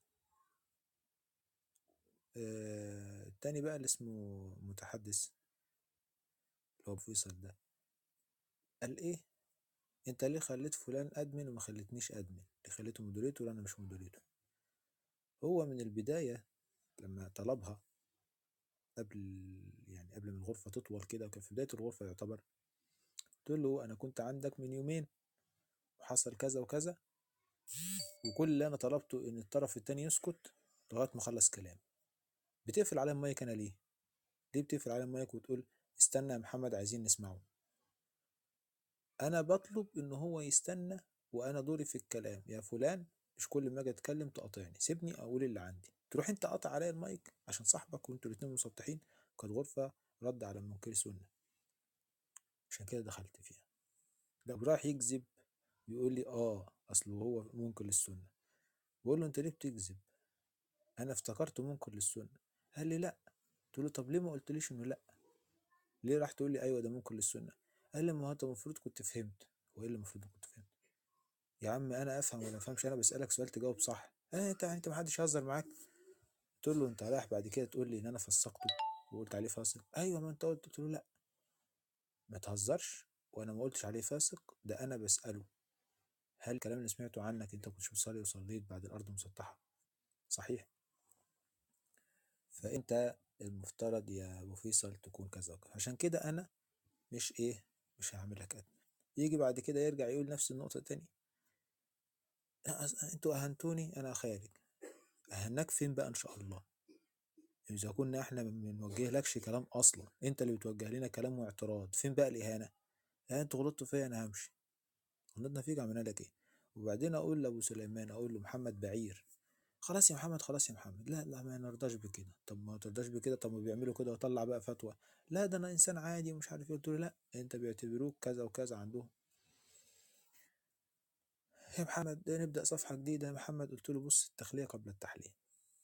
آه، التاني بقى اللي اسمه متحدث اللي هو فيصل ده قال ايه انت ليه خليت فلان ادمن وما خليتنيش ادمن ليه خليته مودريتور وانا مش مودريتور هو من البداية لما طلبها قبل يعني قبل ما الغرفة تطول كده وكان في بداية الغرفة يعتبر قلت له أنا كنت عندك من يومين وحصل كذا وكذا وكل اللي أنا طلبته إن الطرف التاني يسكت لغاية ما أخلص كلام بتقفل على المايك أنا ليه؟ ليه بتقفل على المايك وتقول استنى يا محمد عايزين نسمعه أنا بطلب إن هو يستنى وأنا دوري في الكلام يا فلان مش كل ما أجي أتكلم تقاطعني سيبني أقول اللي عندي تروح أنت قاطع عليا المايك عشان صاحبك وأنتوا الاتنين مسطحين كانت غرفة رد على منكر سنة عشان كده دخلت فيها لو رايح يكذب يقول لي اه اصل هو منكر للسنه بقول له انت ليه بتكذب انا افتكرته منكر للسنه قال لي لا قلت له طب ليه ما قلتليش انه لا ليه راح تقول لي ايوه ده منكر للسنه قال لي ما هو انت المفروض كنت فهمت هو ايه اللي المفروض كنت فهمت يا عم انا افهم ولا ما افهمش انا بسالك سؤال تجاوب صح اه انت انت ما حدش يهزر معاك قلت له انت رايح بعد كده تقول لي ان انا فسقته وقلت عليه فاسق ايوه ما انت قلت قلت له لا ما تهزرش وانا ما قلتش عليه فاسق ده انا بساله هل الكلام اللي سمعته عنك انت كنتش بتصلي وصليت بعد الارض مسطحه صحيح فانت المفترض يا ابو فيصل تكون كذا وكذا عشان كده انا مش ايه مش هعمل لك ادمن يجي بعد كده يرجع يقول نفس النقطه تاني لا، أص- انتوا اهنتوني انا خارج اهناك فين بقى ان شاء الله اذا كنا احنا ما بنوجه لكش كلام اصلا انت اللي بتوجه لنا كلام واعتراض فين بقى الاهانه اه انتوا غلطتوا فيا انا همشي غلطنا فيك عملنا لك ايه وبعدين اقول لابو سليمان اقول له محمد بعير خلاص يا محمد خلاص يا محمد لا لا ما نرضاش بكده طب ما ترضاش بكده طب ما بيعملوا كده وطلع بقى فتوى لا ده انا انسان عادي ومش عارف ايه قلت له لا انت بيعتبروك كذا وكذا عندهم يا محمد ده نبدأ صفحة جديدة يا محمد قلت له بص التخلية قبل التحلية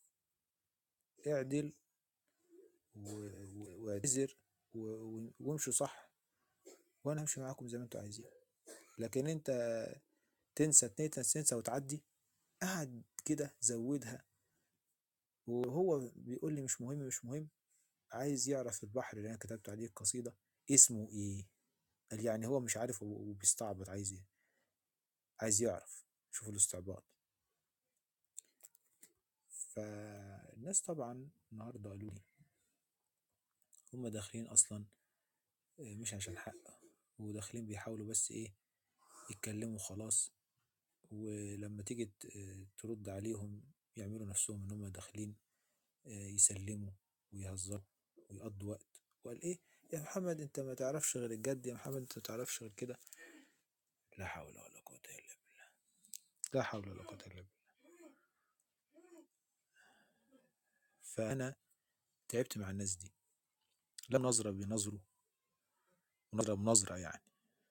اعدل و- و- واعتذر و- و- وامشوا صح وانا همشي معاكم زي ما انتوا عايزين لكن انت تنسى تنسى تنسى وتعدي قعد كده زودها وهو بيقول لي مش مهم مش مهم عايز يعرف البحر اللي انا كتبت عليه القصيدة اسمه ايه قال يعني هو مش عارف و- وبيستعبط عايز ايه عايز يعرف شوفوا الاستعباط فالناس طبعا النهارده قالوا لي هم داخلين اصلا آه، مش عشان حق وداخلين بيحاولوا بس ايه يتكلموا خلاص ولما تيجي ت- آه، ترد عليهم يعملوا نفسهم ان هم داخلين آه، يسلموا ويهزروا ويقضوا وقت وقال ايه يا محمد انت ما تعرفش غير الجد يا محمد انت ما تعرفش غير كده لا حول ولا قوة الا بالله لا حول ولا قوة الا بالله فانا تعبت مع الناس دي لا نظرة بنظره ونظرة بنظرة يعني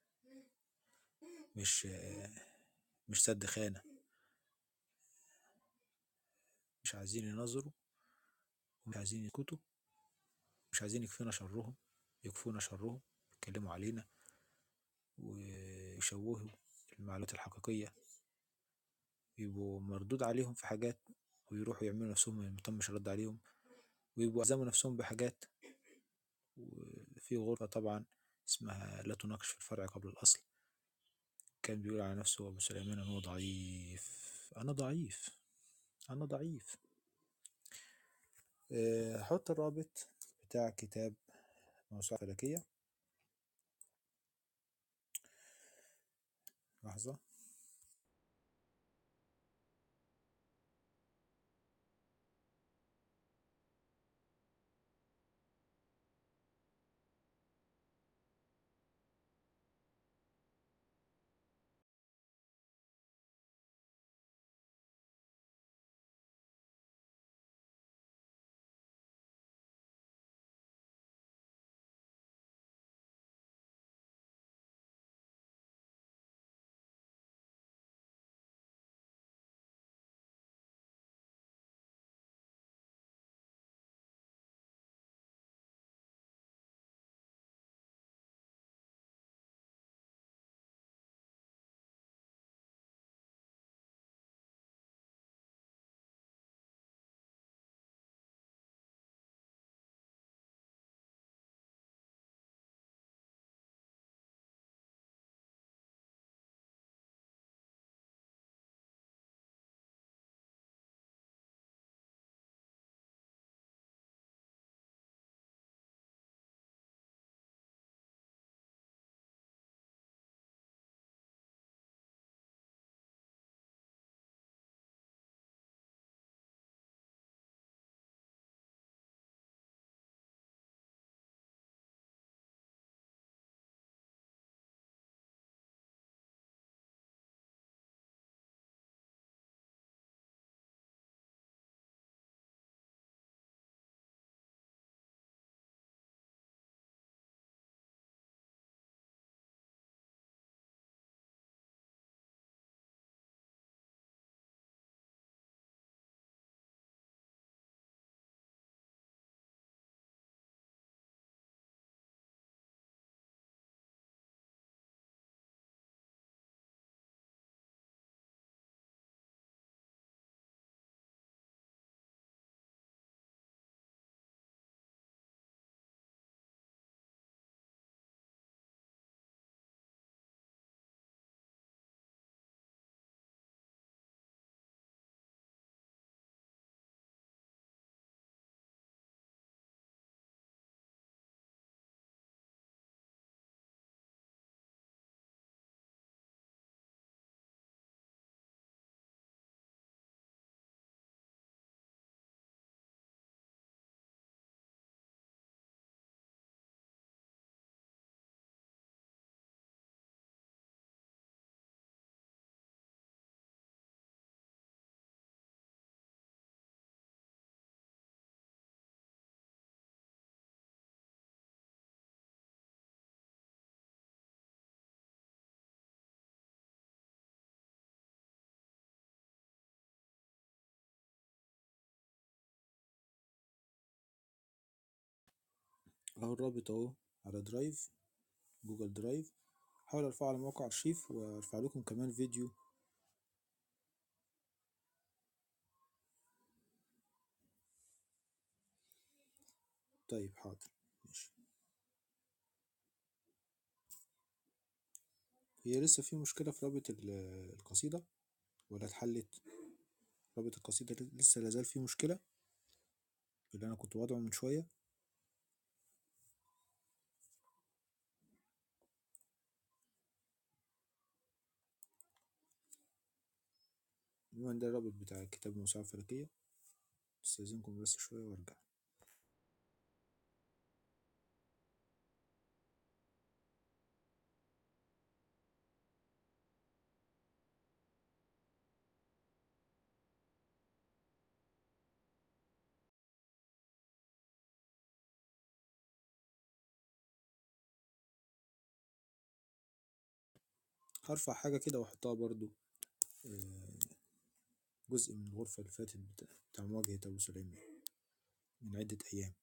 مش آه، مش سد خانة مش عايزين ينظروا ومش عايزين يسكتوا مش عايزين يكفينا شرهم يكفونا شرهم يتكلموا علينا ويشوهوا المعلومات الحقيقية يبقوا مردود عليهم في حاجات ويروحوا يعملوا نفسهم ما تمش الرد عليهم ويبقوا ألزموا نفسهم بحاجات وفي غرفة طبعا اسمها لا تناقش في الفرع قبل الأصل كان بيقول على نفسه أبو سليمان أنه ضعيف أنا ضعيف أنا ضعيف آه، هحط الرابط بتاع كتاب موسوعة فلكية لحظة اهو الرابط اهو على درايف جوجل درايف حاول ارفعه على موقع ارشيف وارفع لكم كمان فيديو طيب حاضر ماشي هي لسه في مشكلة في رابط ال- القصيدة ولا اتحلت رابط القصيدة ل- لسه لازال فيه مشكلة اللي أنا كنت واضعه من شوية بما إن ده الرابط بتاع كتاب الموسوعة الفلكية استأذنكم بس شوية وارجع هرفع حاجة كده واحطها برضو آه، جزء من الغرفة اللي فاتت بتاع بتاع مواجهة أبو سليمان من عدة أيام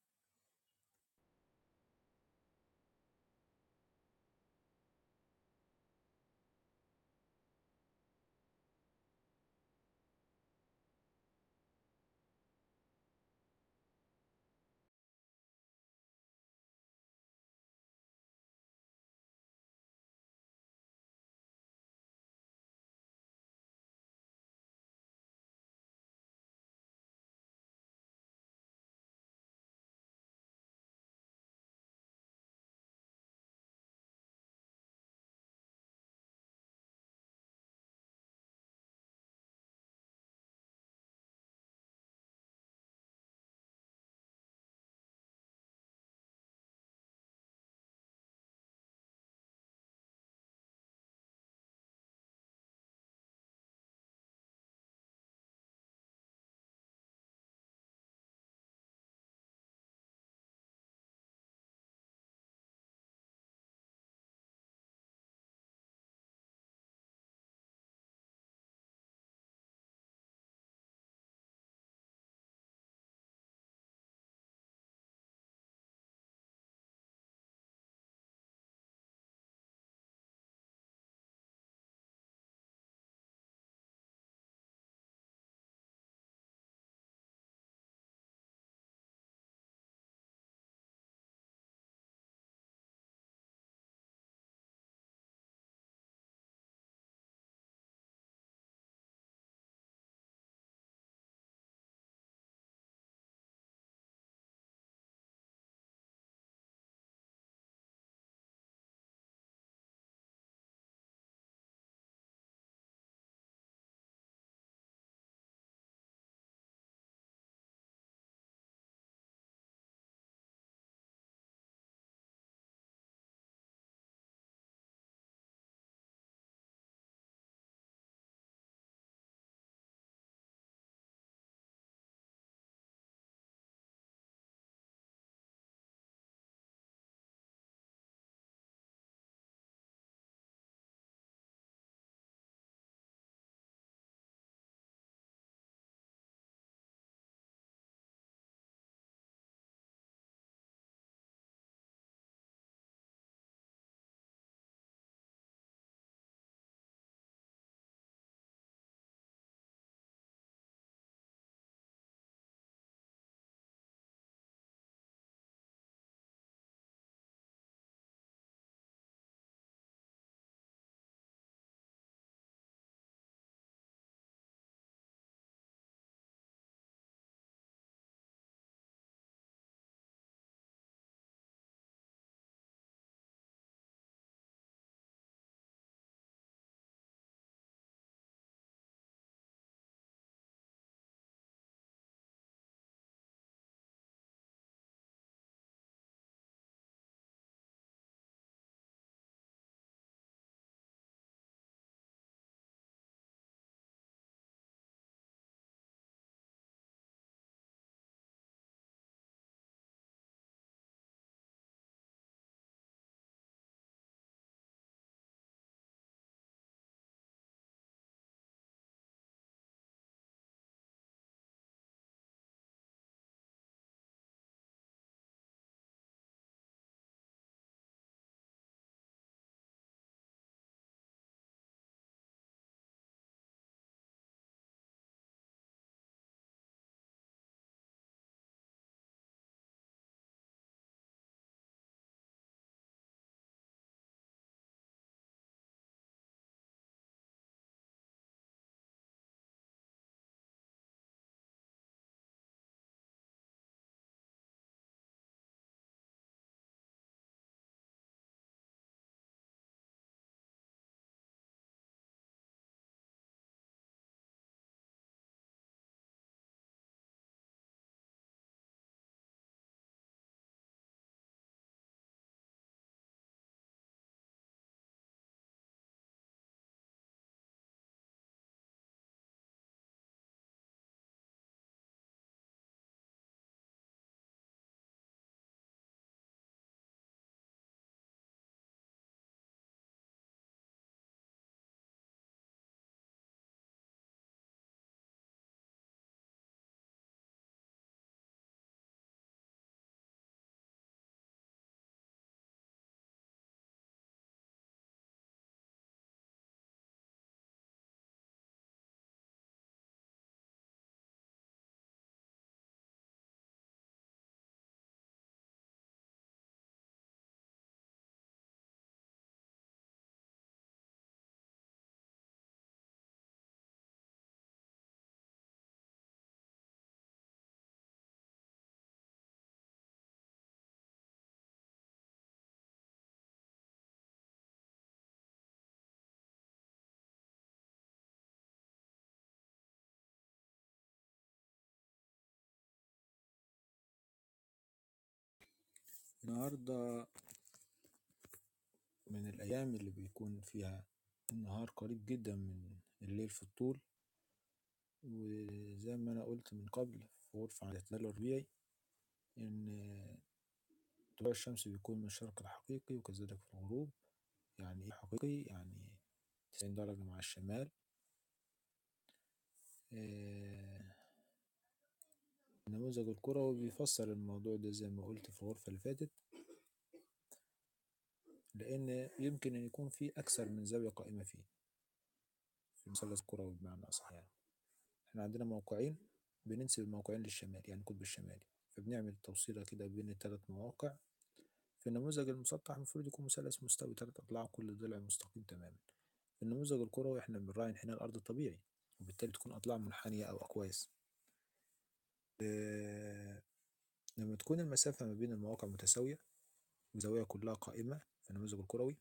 النهاردة من الأيام اللي بيكون فيها النهار قريب جدا من الليل في الطول وزي ما أنا قلت من قبل في غرفة عن الاعتدال الربيعي إن طلوع الشمس بيكون من الشرق الحقيقي وكذلك في الغروب يعني إيه حقيقي يعني تسعين درجة مع الشمال آه، النموذج الكروي بيفسر الموضوع ده زي ما قلت في الغرفة اللي فاتت لأن يمكن أن يكون في أكثر من زاوية قائمة فيه في المثلث الكروي بمعنى أصح يعني احنا عندنا موقعين بننسب الموقعين للشمال يعني القطب الشمالي فبنعمل توصيلة كده بين الثلاث مواقع في النموذج المسطح المفروض يكون مثلث مستوي ثلاث أضلاع كل ضلع مستقيم تماما في النموذج الكروي احنا بنراعي انحناء الأرض الطبيعي وبالتالي تكون أضلاع منحنية أو أكواس آه، لما تكون المسافة ما بين المواقع متساوية والزوايا كلها قائمة في النموذج الكروي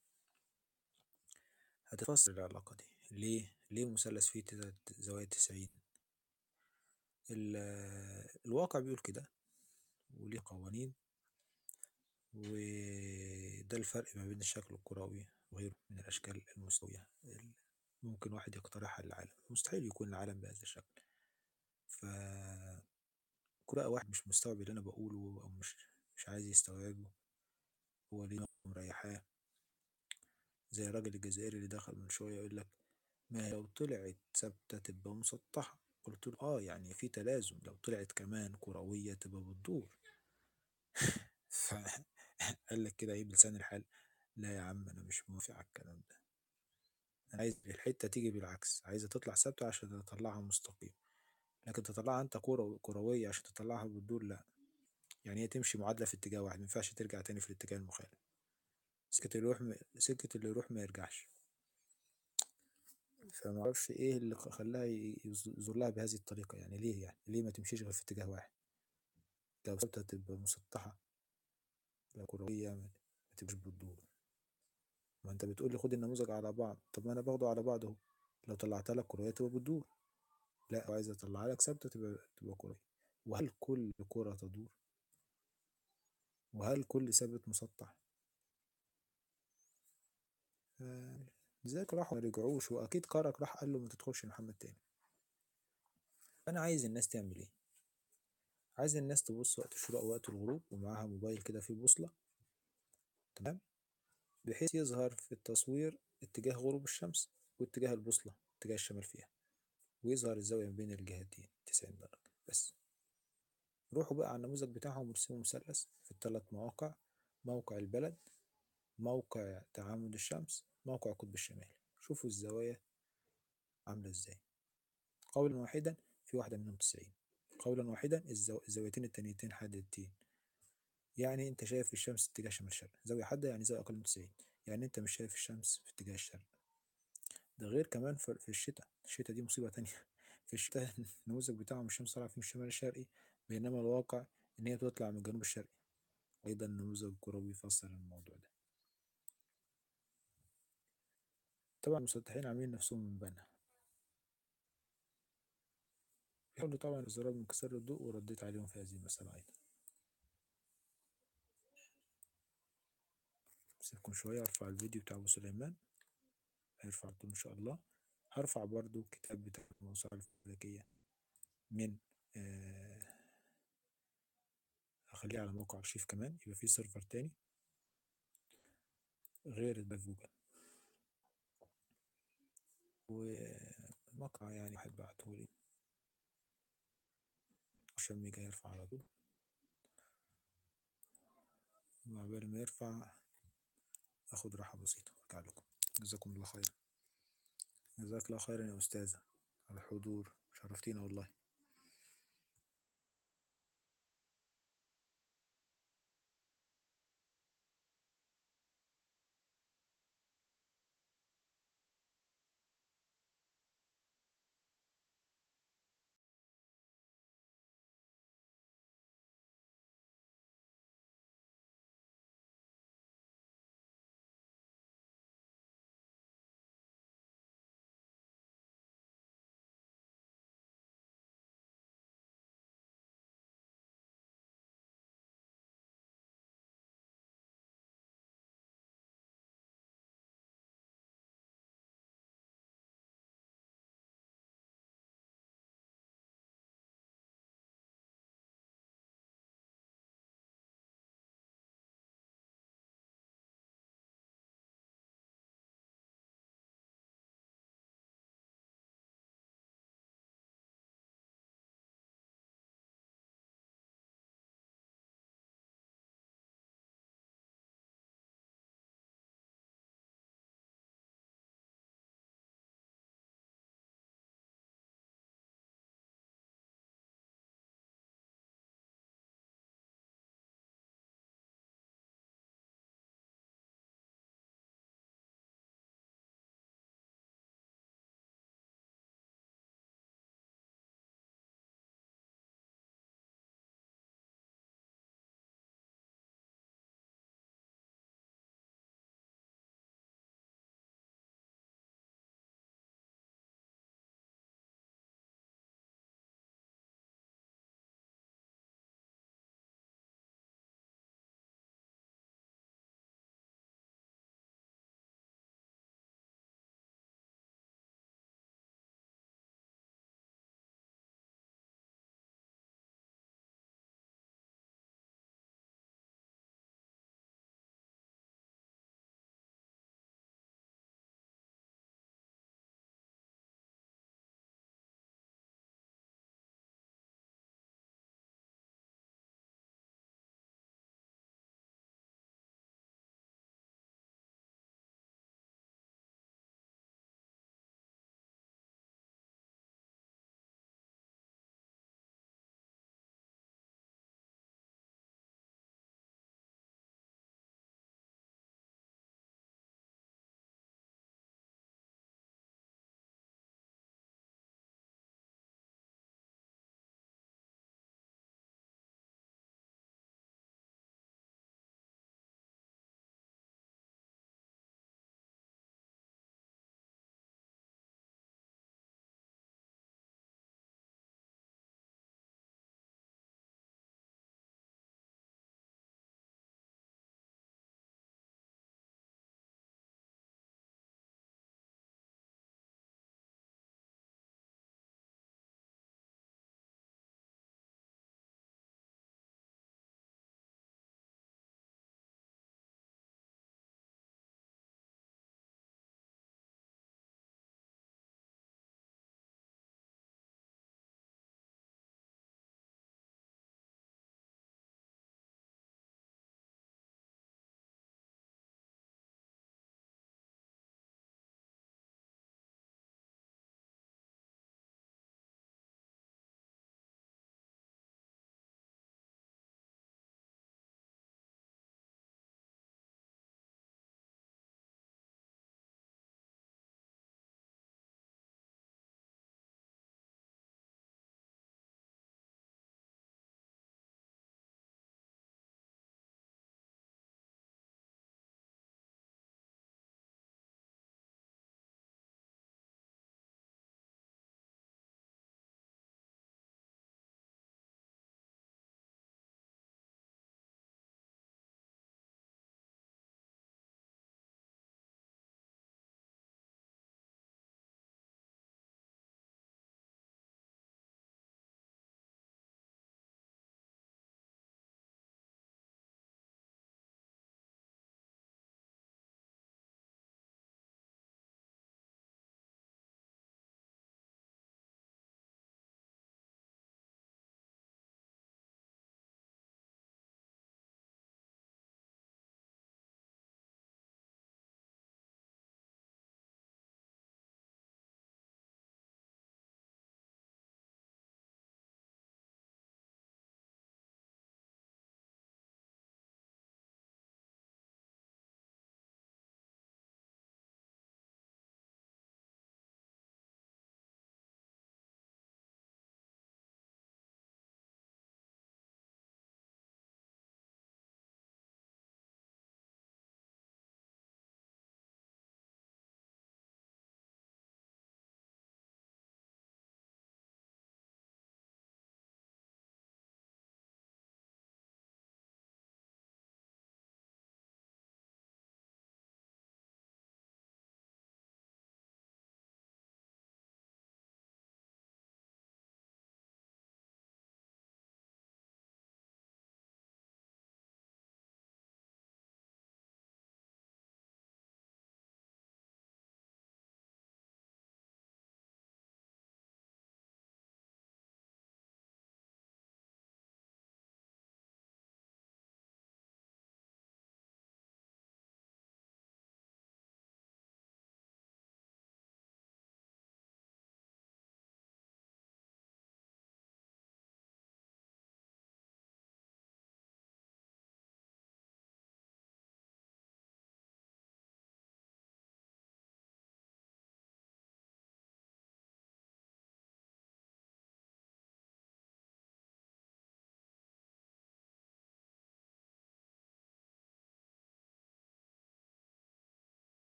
هتفسر العلاقة دي ليه؟ ليه مثلث فيه تلات زوايا تسعين؟ ال- الواقع بيقول كده وليه قوانين وده الفرق ما بين الشكل الكروي وغيره من الأشكال المستوية ال- ممكن واحد يقترحها للعالم مستحيل يكون العالم بهذا الشكل ف كل بقى واحد مش مستوعب اللي أنا بقوله أو مش مش عايز يستوعبه هو ليه مريحاه زي الراجل الجزائري اللي دخل من شوية يقول لك ما هي لو طلعت ثابتة تبقى مسطحة قلت له اه يعني في تلازم لو طلعت كمان كروية تبقى بتدور فقال لك كده ايه بلسان الحال لا يا عم انا مش موافق على الكلام ده انا عايز الحتة تيجي بالعكس عايزة تطلع ثابتة عشان تطلعها مستقيم لكن تطلعها انت كرة كروية عشان تطلعها بتدور لا يعني هي تمشي معادلة في اتجاه واحد مينفعش ترجع تاني في الاتجاه المخالف سكة اللي يروح م... سكة اللي يروح ما يرجعش فمعرفش ايه اللي خ- خلاها ي- يز- يزور لها بهذه الطريقة يعني ليه يعني ليه ما تمشيش غير في اتجاه واحد لو ثابتة تبقى مسطحة لو كروية ما ما تبقاش بتدور ما انت بتقول لي خد النموذج على بعض طب ما انا باخده على بعض اهو لو طلعتها لك كروية تبقى بتدور لا عايز اطلعها لك ثابتة تبقى تبقى كروية وهل كل كرة تدور وهل كل ثابت مسطح آه، لذلك راحوا ما رجعوش واكيد كارك راح قال له ما تدخلش محمد تاني انا عايز الناس تعمل ايه عايز الناس تبص وقت الشروق ووقت الغروب ومعاها موبايل كده فيه بوصلة تمام بحيث يظهر في التصوير اتجاه غروب الشمس واتجاه البوصلة اتجاه الشمال فيها ويظهر الزاوية ما بين الجهتين 90 درجة بس روحوا بقى على النموذج بتاعهم وارسموا مثلث في الثلاث مواقع موقع البلد موقع تعامد الشمس موقع القطب الشمالي شوفوا الزوايا عاملة ازاي قولا واحدا في واحدة منهم 90 قولا واحدا الزو... الزاويتين التانيتين حادتين يعني انت شايف الشمس اتجاه شمال شرق زاوية حادة يعني زاوية أقل من 90 يعني انت مش شايف الشمس في اتجاه الشرق ده غير كمان في في الشتاء الشتاء دي مصيبة تانية في الشتاء النموذج بتاعهم الشمس طالعة في الشمال الشرقي بينما الواقع إن هي بتطلع من الجنوب الشرقي أيضا النموذج الكروي يفسر الموضوع ده طبعا المسطحين عاملين نفسهم من بنا بيحاولوا طبعا الزرار من انكسار الضوء ورديت عليهم في هذه المسألة أيضا سيبكم شوية أرفع الفيديو بتاع أبو سليمان هيرفع طول إن شاء الله هرفع برضو كتاب بتاع الموسوعة الفلكية من آه هخليه على موقع أرشيف كمان يبقى فيه سيرفر تاني غير ده جوجل وموقع يعني واحد بعتهولي عشان ميجا يرفع على طول وعبال ما يرفع اخد راحة بسيطة ارجع لكم جزاكم الله خير جزاك الله خيرا يا أستاذة على الحضور شرفتينا والله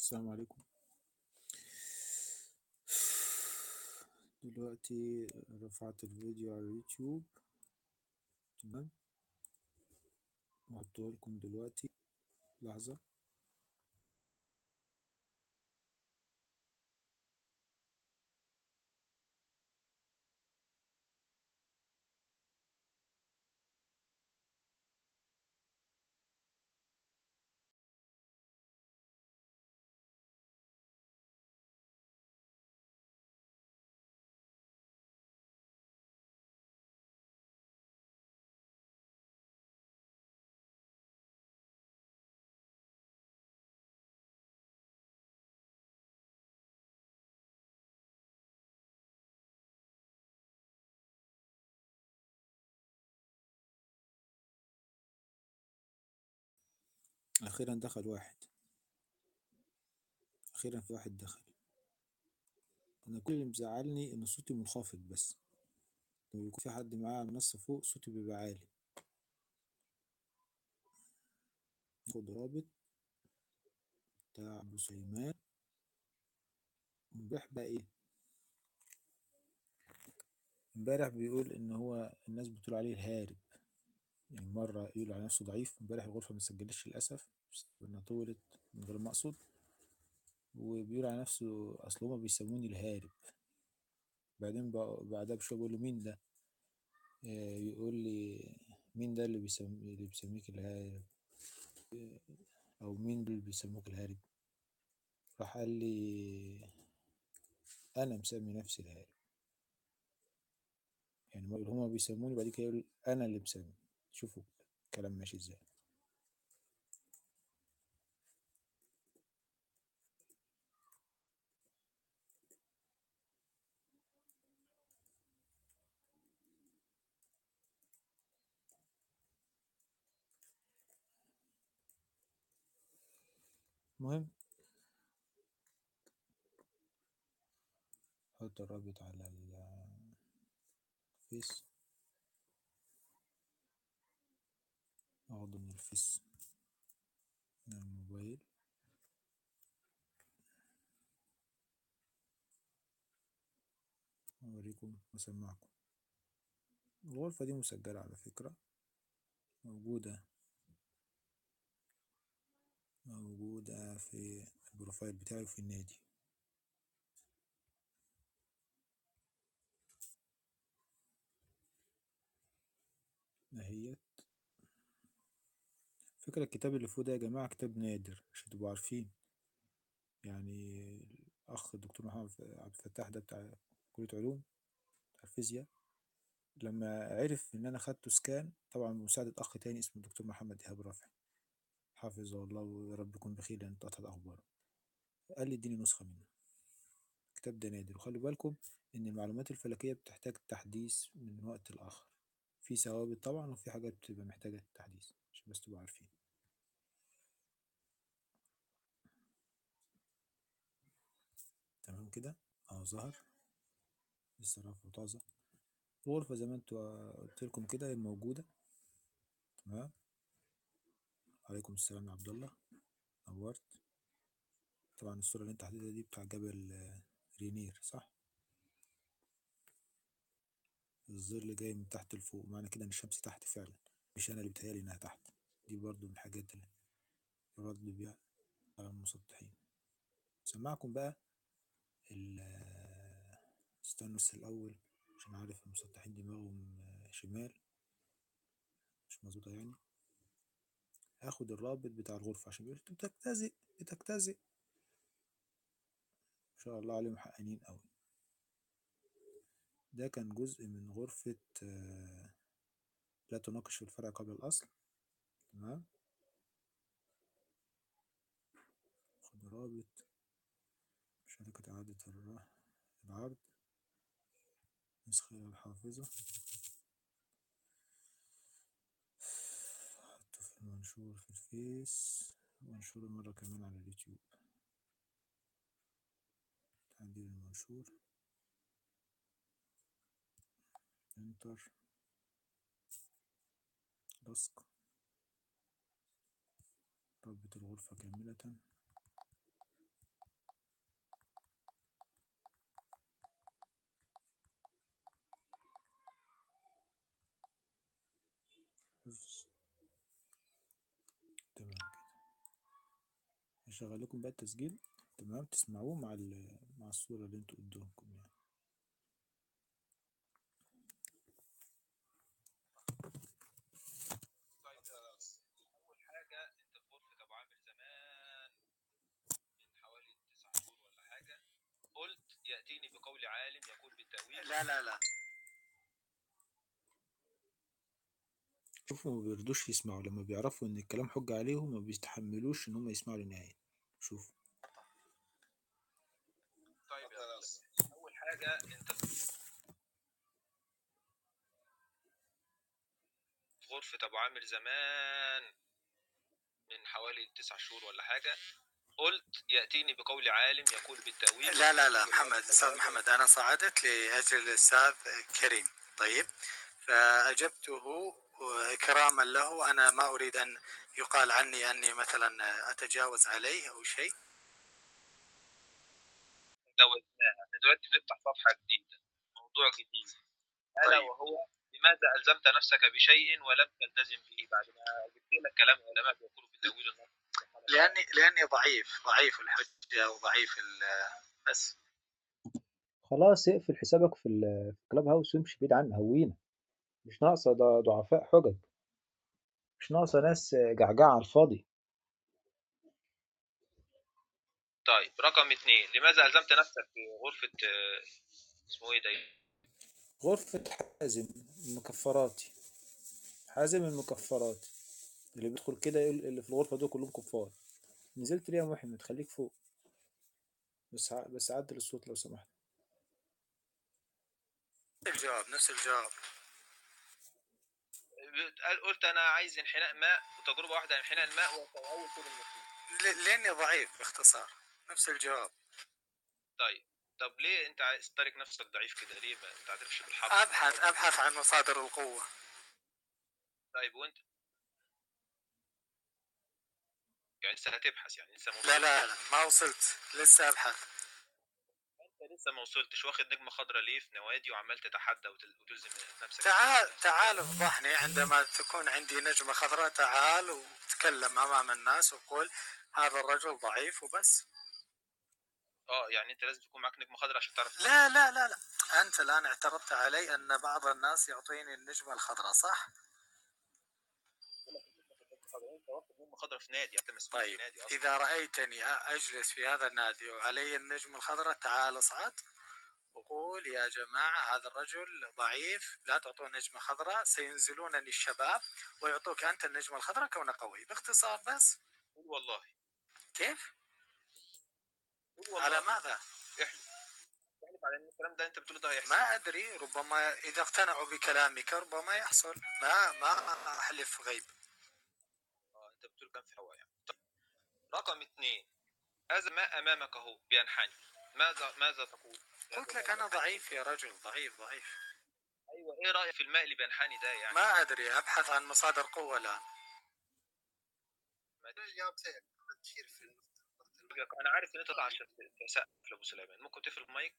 السلام عليكم دلوقتي رفعت الفيديو على اليوتيوب تمام وهحطه لكم دلوقتي لحظة أخيرا دخل واحد أخيرا في واحد دخل أنا كل اللي مزعلني إن صوتي منخفض بس لما يكون في حد معاه على المنصة فوق صوتي بيبقى عالي خد رابط بتاع أبو سليمان امبارح بقى إيه امبارح بيقول إن هو الناس بتقول عليه الهارب يعني مرة يقول على نفسه ضعيف امبارح الغرفة ما سجلتش للأسف إنها طولت من غير ما أقصد وبيقول على نفسه أصل هما بيسموني الهارب بعدين بقى- بعدها بشوية بقول له مين ده آه، يقول لي مين ده اللي بيسمي اللي بيسميك الهارب آه، أو مين اللي بيسموك الهارب راح قال لي أنا مسمي نفسي الهارب يعني ما هما بيسموني بعد كده يقول أنا اللي مسمي شوفوا الكلام ماشي ازاي المهم حط الرابط على الفيس اخده من الفيس من الموبايل اوريكم واسمعكم الغرفة دي مسجلة على فكرة موجودة موجودة في البروفايل بتاعي في النادي اهيت فكرة الكتاب اللي فوق ده يا جماعة كتاب نادر عشان تبقوا عارفين يعني الأخ الدكتور محمد عبد الفتاح ده بتاع كلية علوم بتاع الفيزياء لما عرف إن أنا خدته سكان طبعا بمساعدة أخ تاني اسمه الدكتور محمد إيهاب رافعي حافظه الله ويا رب يكون بخير لأن اتقطعت أخباره قال لي اديني نسخة منه الكتاب ده نادر وخلوا بالكم إن المعلومات الفلكية بتحتاج تحديث من وقت لآخر في ثوابت طبعا وفي حاجات بتبقى محتاجة تحديث عشان بس تبقوا عارفين تمام كده اهو ظهر لسه رافعه طازة الغرفة زي ما انتوا قلت لكم كده هي موجودة تمام عليكم السلام يا عبد الله نورت طبعا الصورة اللي انت حطيتها دي بتاع جبل آه، رينير صح الظل جاي من تحت لفوق معنى كده ان الشمس تحت فعلا مش انا اللي بتهيألي انها تحت دي برضو من الحاجات اللي يرد بيها على المسطحين سمعكم بقى ال استنوا بس الأول عشان عارف المسطحين دماغهم آه، شمال مش مظبوطة يعني هاخد الرابط بتاع الغرفة عشان بيقول انت بتجتزئ بتجتزئ ما شاء الله عليهم حقانين قوي ده كان جزء من غرفة آه، لا تناقش في الفرع قبل الأصل تمام خد رابط شركة إعادة الر- العرض نسخة الحافظة حطه في المنشور في الفيس وانشره مرة كمان على اليوتيوب تعديل المنشور انتر لصق ربط الغرفة كاملة هشغل لكم بقى التسجيل تمام تسمعوه مع ال- مع الصورة اللي انتوا قدامكم يعني طيب اول حاجه انت في غرفه ابو عامر زمان من حوالي تسع شهور ولا حاجه قلت ياتيني بقول عالم يقول بالتاويل لا لا لا شوفوا ما بيرضوش يسمعوا لما بيعرفوا ان الكلام حجة عليهم ما بيستحملوش ان هم يسمعوا للنهاية شوف طيب يا أستاذ. اول حاجه انت في غرفه ابو عامر زمان من حوالي تسع شهور ولا حاجه قلت ياتيني بقول عالم يقول بالتاويل لا لا لا محمد استاذ محمد انا صعدت لاجل الاستاذ كريم طيب فاجبته اكراما له انا ما اريد ان يقال عني اني مثلا اتجاوز عليه او شيء جوزناها احنا دلوقتي نفتح صفحه جديده موضوع جديد الا طيب. وهو لماذا الزمت نفسك بشيء ولم تلتزم به بعد ما جبت لك كلام علماء بيقولوا بتاويل النص لاني لاني ضعيف ضعيف الحجه وضعيف ال- بس خلاص اقفل حسابك في ال- في الكلاب هاوس وامشي بعيد عنه هوينا مش ناقصة ده ضعفاء حجج مش ناقصة ناس جعجعة على الفاضي طيب رقم اثنين لماذا الزمت نفسك في غرفه آه، اسمه ايه ده غرفة حازم المكفراتي حازم المكفراتي اللي بيدخل كده يقول اللي في الغرفة دول كلهم كفار نزلت ليه يا محمد خليك فوق بس ع- بس عدل الصوت لو سمحت نفس الجواب نفس الجواب قال- قلت انا عايز انحناء ماء وتجربه واحده انحناء الماء وتأول طول المسلم ل- لاني ضعيف باختصار نفس الجواب طيب طب ليه انت عايز تارك نفسك ضعيف كده ليه ما تعترفش بالحق ابحث ابحث عن مصادر القوه طيب وانت يعني لسه هتبحث يعني لسه ما لا لا لا ما وصلت لسه ابحث انت لسه ما وصلتش واخد نجمه خضراء ليه في نوادي وعمال تتحدى وتل- وتلزم نفسك تعال تعال افضحني عندما تكون عندي نجمة خضراء تعال وتكلم أمام الناس وقول هذا الرجل ضعيف وبس اه يعني انت لازم تكون معاك نجمه خضراء عشان تعرف لا لا لا لا أنت الآن اعترضت علي أن بعض الناس يعطيني النجمة الخضراء صح؟ انت واخد نجمه خضراء في نادي انت مسؤول في طيب نادي اصلا إذا رأيتني أجلس في هذا النادي وعلي النجمة الخضراء تعال اصعد وقول يا جماعة هذا الرجل ضعيف لا تعطوه نجمة خضراء سينزلونني الشباب ويعطوك أنت النجمة الخضراء كونه قوي باختصار بس قول والله كيف؟ قول والله على ماذا؟ احلف احلف على ان الكلام ده انت بتقوله ده هيحصل ما أدري ربما إذا اقتنعوا بكلامك ربما يحصل ما ما أحلف غيب اه انت بتقول كلام في هوا يعني طيب. رقم اثنين هذا ما امامك اهو بينحني ماذا ماذا تقول؟ قلت لك أنا ضعيف يا رجل ضعيف ضعيف ايوه ايه رايك في الماء اللي بينحني ده يعني؟ ما أدري أبحث عن مصادر قوة الآن ما انا عارف ان انت طالع عشان تسقف لابو سليمان ممكن تقفل المايك؟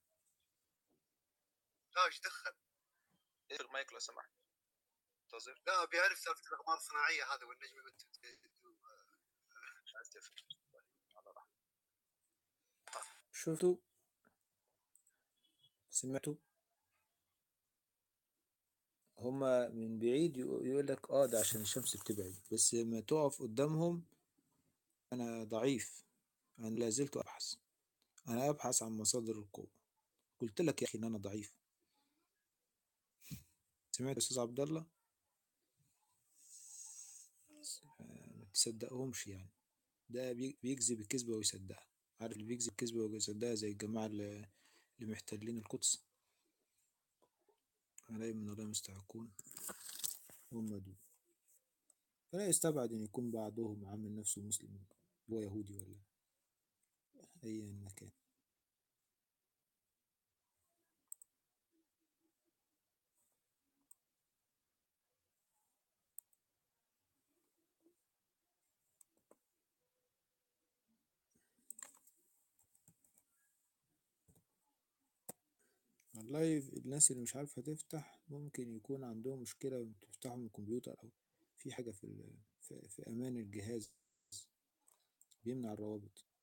لا ايش دخل؟ اقفل المايك لو سمحت انتظر لا بيعرف سالفه الاقمار الصناعيه هذا والنجم بت- مش عايز تقفل على راحتك. شفتوا سمعتوا هما من بعيد يقول لك اه ده عشان الشمس بتبعد بس لما تقف قدامهم انا ضعيف انا لا زلت ابحث انا ابحث عن مصادر القوة قلت لك يا اخي ان انا ضعيف سمعت يا استاذ عبد الله آه، ما تصدقهمش يعني ده بي- بيكذب الكذبة ويصدقها عارف اللي بيكذب كذبة ويصدقها زي الجماعة اللي اللي محتلين القدس عليهم من الله مستحقون هم دول فلا يستبعد أن يكون بعضهم عامل نفسه مسلم هو يهودي ولا أيا ما كان والله الناس اللي مش عارفة تفتح ممكن يكون عندهم مشكلة تفتحوا من الكمبيوتر أو في حاجة في ال- في, في أمان الجهاز بيمنع الروابط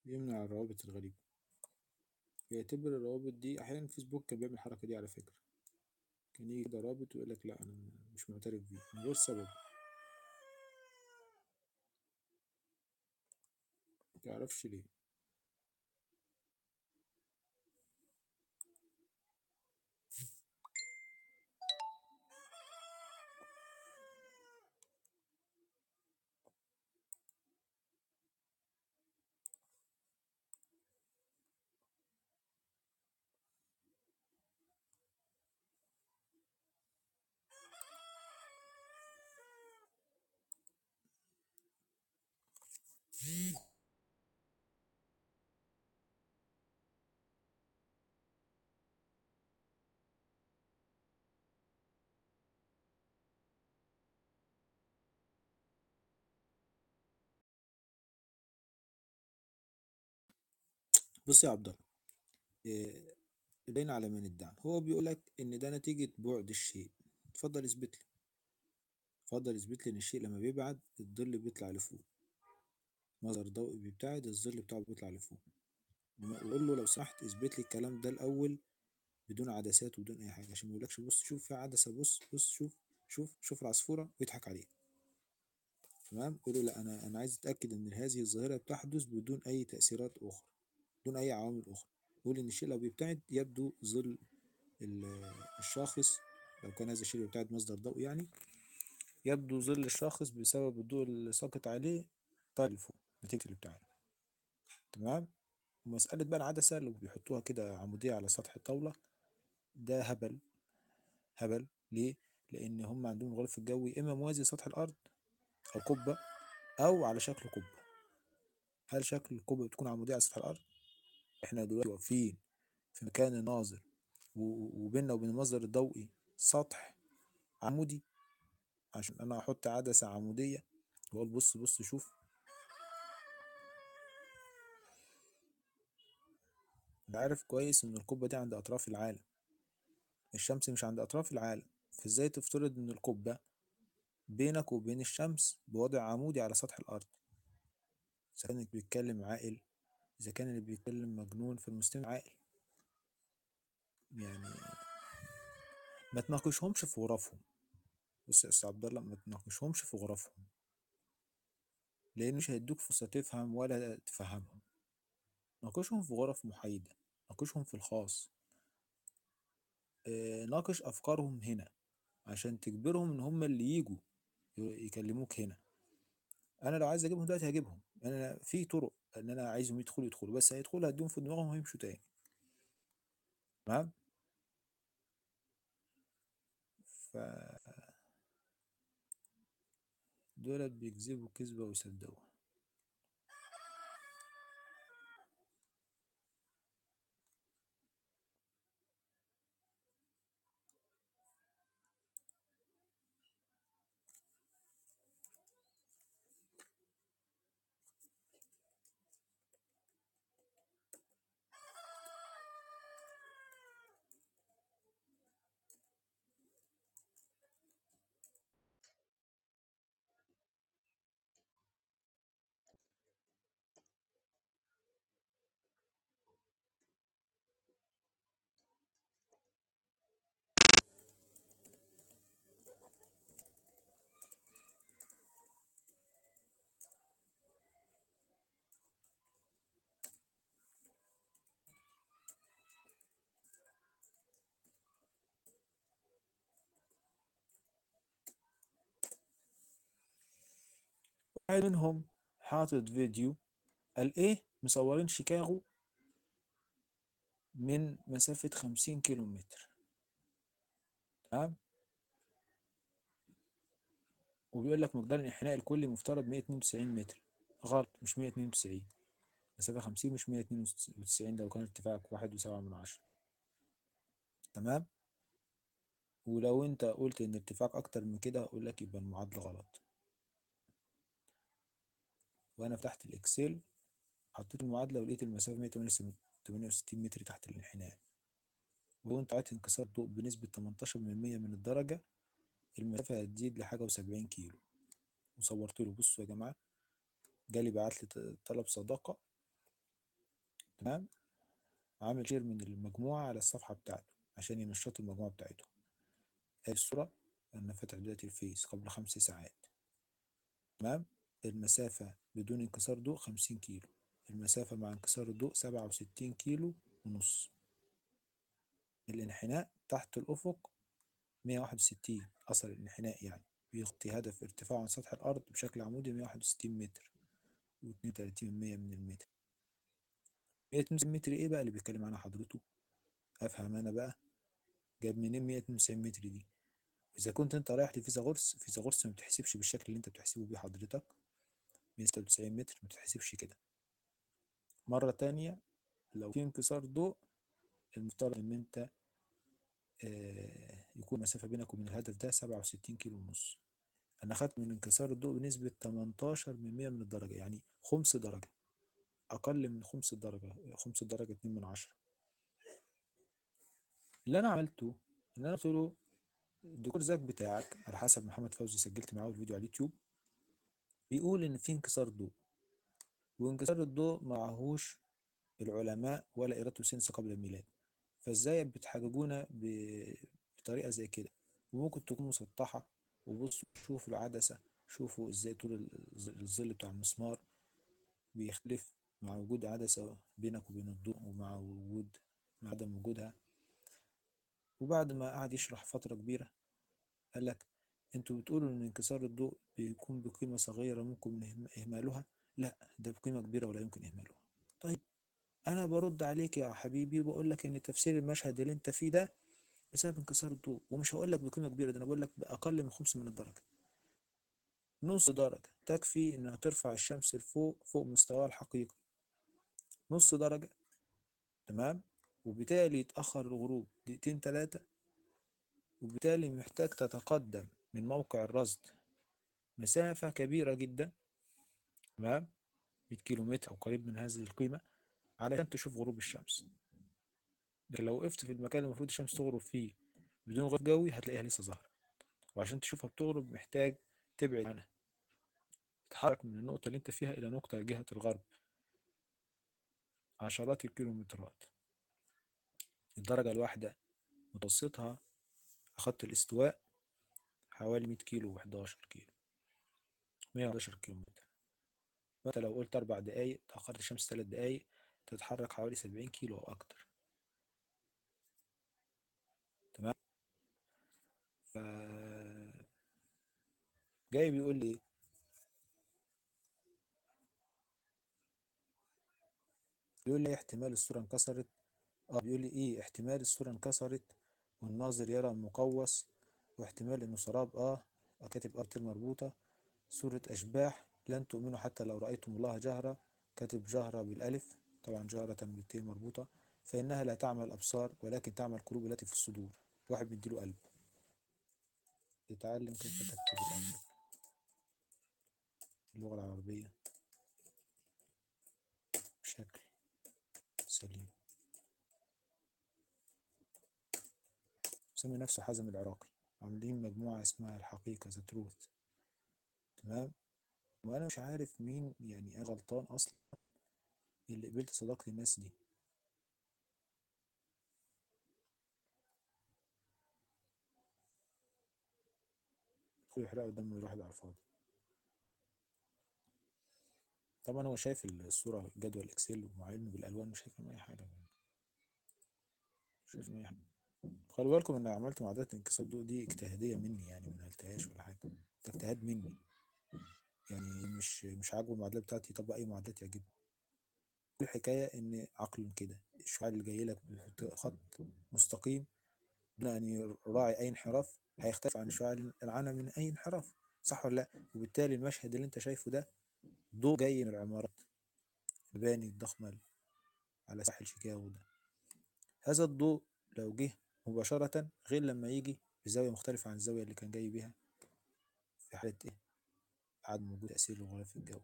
يمنع الروابط الغريبة بيعتبر الروابط دي أحيانا فيسبوك كان بيعمل الحركة دي على فكرة كان يجي كده رابط ويقول لك لا أنا مش معترف بيه من غير سبب متعرفش ليه بص يا عبد الله إيه، باين على من ادعى هو بيقول لك ان ده نتيجة بعد الشيء اتفضل اثبت لي اتفضل اثبت لي ان الشيء لما بيبعد الظل بيطلع لفوق مصدر ضوئي بيبتعد الظل بتاعه بيطلع لفوق وقول له لو سمحت اثبت لي الكلام ده الاول بدون عدسات وبدون اي حاجه عشان ما يقولكش بص شوف في عدسه بص بص شوف شوف شوف العصفوره ويضحك عليك تمام قول له لا انا انا عايز اتاكد ان هذه الظاهره بتحدث بدون اي تاثيرات اخرى بدون اي عوامل اخرى قول ان الشيء لو بيبتعد يبدو ظل ال- الشاخص لو كان هذا الشيء بيبتعد مصدر ضوء يعني يبدو ظل الشاخص بسبب الضوء اللي ساقط عليه طالع لفوق نتيجة الابتعاد تمام ومسألة بقى العدسة اللي بيحطوها كده عمودية على سطح الطاولة ده هبل هبل ليه؟ لأن هم عندهم الغلاف الجوي إما موازي لسطح الأرض أو قبة أو على شكل قبة هل شكل القبة بتكون عمودية على سطح الأرض؟ إحنا دلوقتي واقفين في مكان ناظر و- وبيننا وبين المصدر الضوئي سطح عمودي عشان أنا أحط عدسة عمودية وأقول بص بص شوف أنت عارف كويس إن القبة دي عند أطراف العالم الشمس مش عند أطراف العالم فإزاي تفترض إن القبة بينك وبين الشمس بوضع عمودي على سطح الأرض إذا كان اللي بيتكلم عاقل إذا كان اللي بيتكلم مجنون فالمستمع عاقل يعني ما تناقشهمش في غرفهم بص يا أستاذ عبد الله ما تناقشهمش في غرفهم لأن مش هيدوك فرصة تفهم ولا تفهمهم ناقشهم في غرف محايدة ناقشهم في الخاص آه، ناقش أفكارهم هنا عشان تجبرهم إن هم اللي يجوا ي- يكلموك هنا أنا لو عايز أجيبهم دلوقتي هجيبهم أنا في طرق إن أنا عايزهم يدخلوا يدخلوا بس هيدخلوا هديهم في دماغهم وهيمشوا تاني تمام ف دولت بيكذبوا كذبة ويصدقوها واحد منهم حاطط فيديو قال ايه مصورين شيكاغو من مسافة خمسين كيلو متر تمام وبيقول لك مقدار الانحناء الكلي مفترض 192 متر غلط مش 192 مسافة 50 مش 192 لو كان ارتفاعك واحد وسبعة من عشرة تمام ولو انت قلت ان ارتفاعك اكتر من كده هقول لك يبقى المعادلة غلط وانا فتحت الاكسل حطيت المعادلة ولقيت المسافة 168 متر تحت الانحناء ولو انت عايز انكسار ضوء بنسبة 18% من الدرجة المسافة هتزيد لحاجة وسبعين كيلو وصورت له بصوا يا جماعة جالي بعت لي ط- طلب صداقة تمام عامل شير من المجموعة على الصفحة بتاعته عشان ينشطوا المجموعة بتاعته هذه الصورة أنا فاتح بداية الفيس قبل خمس ساعات تمام المسافة بدون انكسار ضوء خمسين كيلو المسافة مع انكسار الضوء سبعة وستين كيلو ونص الانحناء تحت الأفق مية واحد وستين أثر الانحناء يعني بيغطي هدف ارتفاعه عن سطح الأرض بشكل عمودي مية واحد وستين متر واتنين وتلاتين من مية من المتر مية اتنين وتسعين متر ايه بقى اللي بيتكلم عنها حضرته أفهم أنا بقى جاب منين مية اتنين وتسعين متر دي إذا كنت أنت رايح لفيثاغورس فيثاغورس ما بتحسبش بالشكل اللي أنت بتحسبه بيه حضرتك مية ستة وتسعين متر ما بتحسبش كده مرة تانية لو في انكسار ضوء المفترض إن أنت آه، يكون المسافة بينك وبين الهدف ده سبعة وستين كيلو ونص أنا خدت من انكسار الضوء بنسبة 18 من مية من الدرجة يعني خمس درجة أقل من خمس درجة خمس درجة اتنين من عشرة اللي أنا عملته إن أنا قلت له الدكتور زاك بتاعك على حسب محمد فوزي سجلت معاه الفيديو على اليوتيوب بيقول إن في انكسار ضوء وانكسار الضوء معهوش العلماء ولا إيراتو سينس قبل الميلاد فازاي بتحججونا ب- بطريقة زي كده وممكن تكون مسطحة وبصوا شوفوا العدسة شوفوا ازاي طول الظ- الظل بتاع المسمار بيختلف مع وجود عدسة بينك وبين الضوء ومع وجود مع عدم وجودها وبعد ما قعد يشرح فترة كبيرة قال لك انتوا بتقولوا ان انكسار الضوء بيكون بقيمة صغيرة ممكن إهم- إهمالها لا ده بقيمة كبيرة ولا يمكن إهمالها طيب أنا برد عليك يا حبيبي وبقول لك إن تفسير المشهد اللي أنت فيه ده بسبب انكسار الضوء ومش هقول لك بقيمة كبيرة ده أنا بقول لك بأقل من خمس من الدرجة نص درجة تكفي إنها ترفع الشمس لفوق فوق مستواها الحقيقي نص درجة تمام وبالتالي يتأخر الغروب دقيقتين تلاتة وبالتالي محتاج تتقدم من موقع الرصد مسافة كبيرة جدا تمام 100 كيلو متر أو قريب من هذه القيمة علشان تشوف غروب الشمس لكن لو وقفت في المكان اللي المفروض الشمس تغرب فيه بدون غلاف جوي هتلاقيها لسه ظاهرة وعشان تشوفها بتغرب محتاج تبعد عنها تتحرك من النقطة اللي انت فيها إلى نقطة جهة الغرب عشرات الكيلومترات الدرجة الواحدة متوسطها خط الاستواء حوالي 100 كيلو و11 كيلو 111 كيلو متر فانت لو قلت أربع دقايق تأخرت الشمس ثلاث دقايق تتحرك حوالي 70 كيلو أو أكتر تمام ف جاي بيقول لي بيقول لي احتمال الصورة انكسرت اه بيقول لي ايه احتمال الصورة انكسرت والناظر يرى مقوس واحتمال انه سراب اه كاتب ارتل مربوطة سورة اشباح لن تؤمنوا حتى لو رأيتم الله جهرة كاتب جهرة بالالف طبعا جهرة بالتين مربوطة فإنها لا تعمل الأبصار ولكن تعمل القلوب التي في الصدور واحد بيديله قلب يتعلم كيف تكتب الأمر اللغة العربية بشكل سليم مسمي نفسه حازم العراقي عاملين مجموعة اسمها الحقيقة ذا تروث تمام وأنا مش عارف مين يعني أنا غلطان أصلا اللي قبلت صداقة الناس دي يدخلوا يحرقوا دم الواحد على الفاضي طبعا هو شايف الصورة جدول اكسل ومعلم بالالوان مش شايف منه اي حاجة مش شايف منه اي حاجة خلي بالكم ان عملت معادلة انكسار الضوء دي اجتهادية مني يعني ما نقلتهاش ولا حاجة ده اجتهاد مني يعني مش مش عاجبه المعادلة بتاعتي يطبق اي معادلات يعجبه كل الحكاية ان عقل كده الشعاع اللي جاي لك بخط مستقيم دون ان يراعي اي انحراف هيختلف عن الشعاع العانى من اي انحراف صح ولا لا وبالتالي المشهد اللي انت شايفه ده ضوء جاي من العمارات المباني الضخمة على ساحل شيكاغو ده هذا الضوء لو جه مباشرة غير لما يجي بزاوية مختلفة عن الزاوية اللي كان جاي بيها في حالة ايه عدم وجود تأثير الغلاف الجوي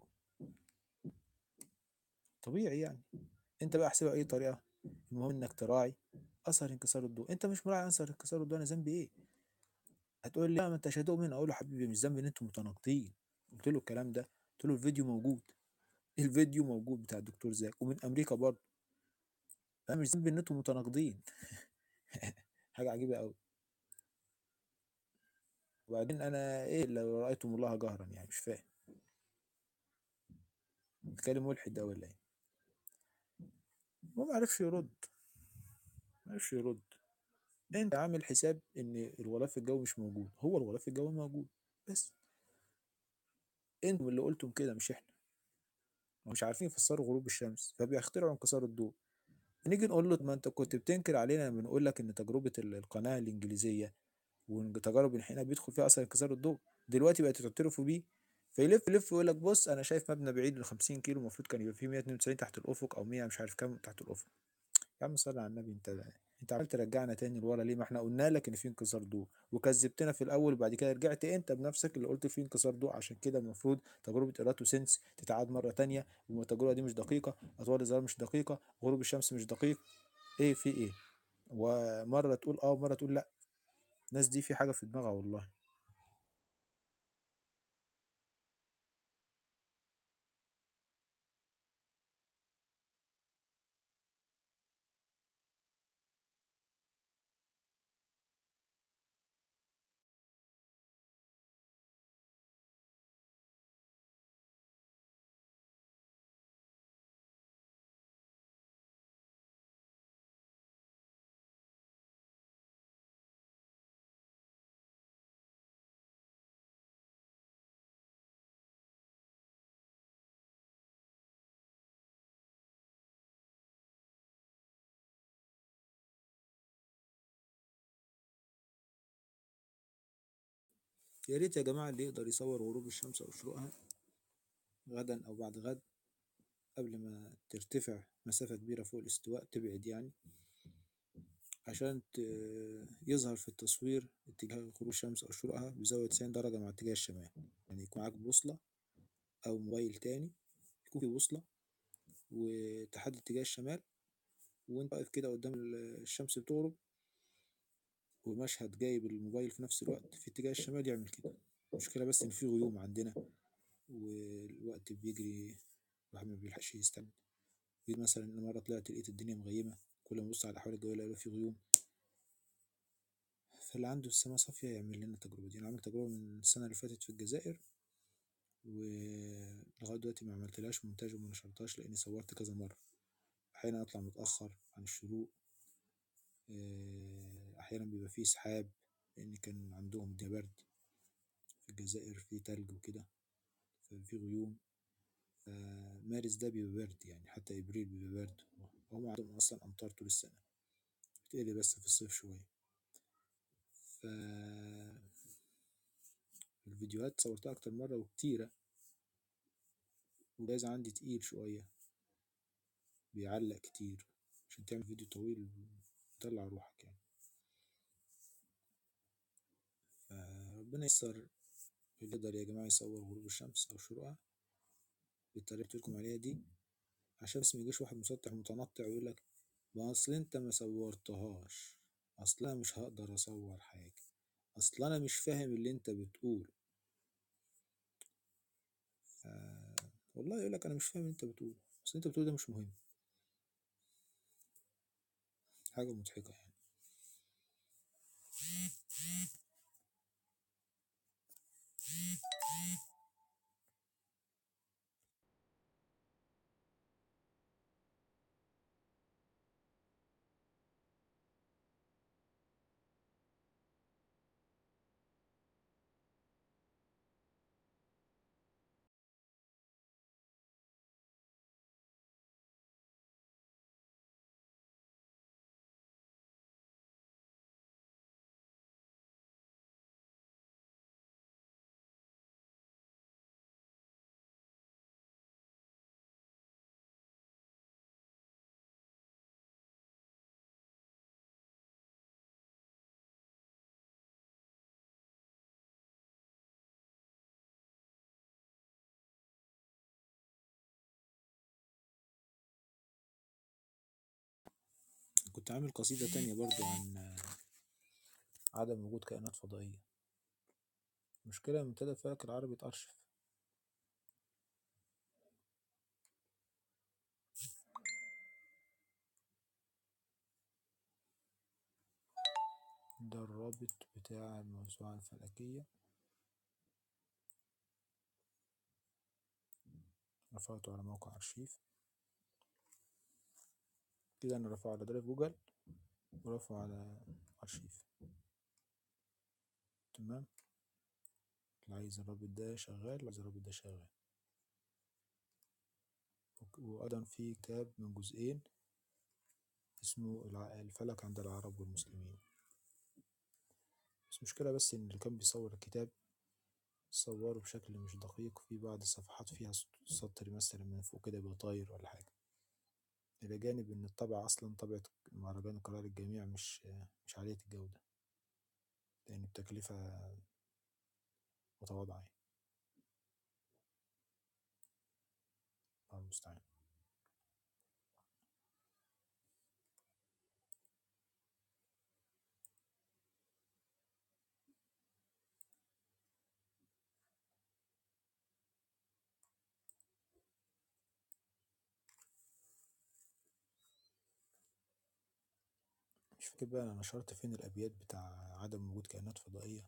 طبيعي يعني انت بقى احسبها اي طريقة المهم انك تراعي اثر انكسار الضوء انت مش مراعي اثر انكسار الضوء انا ذنبي ايه هتقول لي لا ما انت هتؤمن اقول له حبيبي مش ذنبي ان انتم متناقضين قلت له الكلام ده قلت له الفيديو موجود الفيديو موجود بتاع الدكتور زاك ومن امريكا برضه انا مش ذنبي ان انتم متناقضين حاجه عجيبه قوي وبعدين انا ايه لو رايتم الله جهرا يعني مش فاهم بيتكلم ملحد ده ولا ايه هو ما عرفش يرد ما عرفش يرد انت عامل حساب ان الغلاف الجوي مش موجود هو الغلاف الجوي موجود بس انتم اللي قلتم كده مش احنا ومش عارفين يفسروا غروب الشمس فبيخترعوا انكسار الضوء نيجي نقول له ما انت كنت بتنكر علينا لما بنقول لك ان تجربه ال- القناه الانجليزيه وتجارب الحين بيدخل فيها اصلا انكسار الضوء دلوقتي بقت تعترفوا بيه فيلف يلف ويقول لك بص انا شايف مبنى بعيد ل 50 كيلو المفروض كان يبقى فيه 192 تحت الافق او 100 مش عارف كام تحت الافق يا عم صل على النبي انت انت عمال ترجعنا تاني لورا ليه ما احنا قلنا لك ان في انكسار ضوء وكذبتنا في الاول وبعد كده رجعت انت بنفسك اللي قلت في انكسار ضوء عشان كده المفروض تجربه ايراتو سينس تتعاد مره تانية والتجربه دي مش دقيقه اطوال الظلام مش دقيقه غروب الشمس مش دقيق ايه في ايه ومره تقول اه ومره تقول لا الناس دي في حاجه في دماغها والله يا ريت يا جماعة اللي يقدر يصور غروب الشمس أو شروقها غدا أو بعد غد قبل ما ترتفع مسافة كبيرة فوق الاستواء تبعد يعني عشان ت- يظهر في التصوير اتجاه غروب الشمس أو شروقها بزاوية 90 درجة مع اتجاه الشمال يعني يكون معاك بوصلة أو موبايل تاني يكون في بوصلة وتحدد اتجاه الشمال وانت واقف كده قدام ال- الشمس بتغرب ومشهد جايب الموبايل في نفس الوقت في اتجاه الشمال يعمل كده المشكلة بس إن في غيوم عندنا والوقت بيجري الواحد ما بيلحقش يستنى في مثلا أنا مرة طلعت لقيت الدنيا مغيمة كل ما أبص على الأحوال الجوية ألاقي في غيوم فاللي عنده السما صافية يعمل لنا التجربة دي أنا عملت تجربة من السنة اللي فاتت في الجزائر ولغاية دلوقتي ما عملتلهاش مونتاج وما نشرتهاش لأني صورت كذا مرة أحيانا أطلع متأخر عن الشروق آه، أحيانا بيبقى فيه سحاب لأن كان عندهم الدنيا برد في الجزائر في تلج وكده ففي غيوم فمارس ده بيبقى برد يعني حتى إبريل بيبقى برد وهم عندهم أصلا أمطار طول السنة بتقلي بس في الصيف شوية ف الفيديوهات صورتها أكتر مرة وكتيرة والجهاز عندي تقيل شوية بيعلق كتير عشان تعمل فيديو طويل طلع روحك يعني فربنا ييسر اللي يقدر يا جماعة يصور غروب الشمس أو شروقها بالطريقة اللي قلتلكم عليها دي عشان بس ميجيش واحد مسطح متنطع ويقول لك ما أصل أنت ما صورتهاش أصل أنا مش هقدر أصور حاجة أصل أنا مش فاهم اللي أنت بتقول ف... والله يقول لك أنا مش فاهم اللي أنت بتقول أصل أنت بتقول ده مش مهم حاجة مضحكة يعني كنت عامل قصيدة تانية برضو عن عدم وجود كائنات فضائية المشكلة منتدى الفلك العربي اتأرشف ده الرابط بتاع الموسوعة الفلكية رفعته على موقع أرشيف كده أنا رافعه على درايف جوجل ورافعه على أرشيف تمام اللي عايز الرابط ده شغال اللي عايز الرابط ده شغال وك- وأيضا في كتاب من جزئين اسمه الع- الفلك عند العرب والمسلمين بس مشكلة بس إن اللي كان بيصور الكتاب صوره بشكل مش دقيق في بعض الصفحات فيها س- سطر مثلا من فوق كده يبقى طاير ولا حاجة إلى جانب إن الطبعة أصلا طبعة مهرجان القراءة للجميع مش مش عالية الجودة لأن بتكلفة متواضعة يعني الله المستعان مش فاكر بقى أنا نشرت فين الأبيات بتاع عدم وجود كائنات فضائية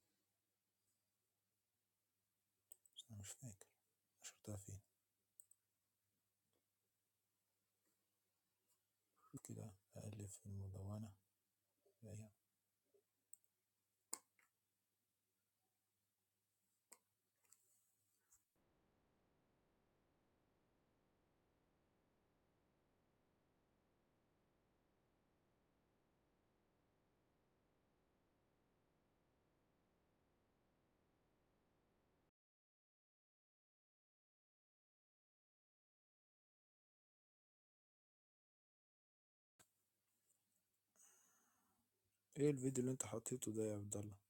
بس أنا مش فاكر نشرتها فين كده أألف في المدونة ألاقيها ايه الفيديو اللي انت حطيته ده يا عبد الله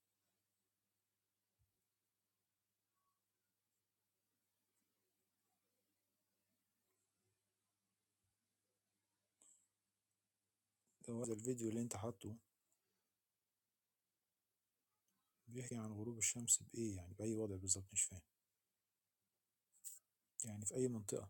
ده هو ده الفيديو اللي انت حاطه بيحكي عن غروب الشمس بإيه يعني بأي وضع بالظبط مش فاهم يعني في أي منطقة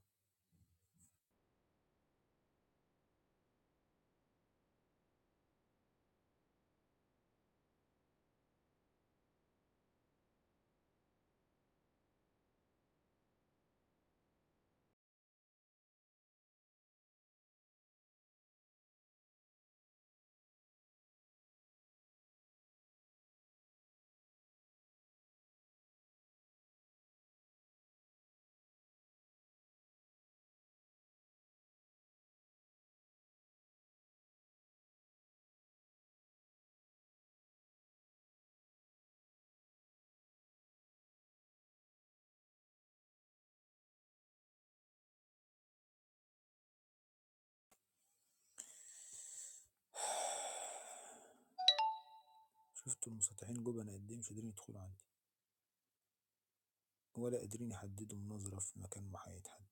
شفت المسطحين جبنة قد ايه مش قادرين يدخلوا عندي ولا قادرين يحددوا مناظرة في مكان ما هيتحدد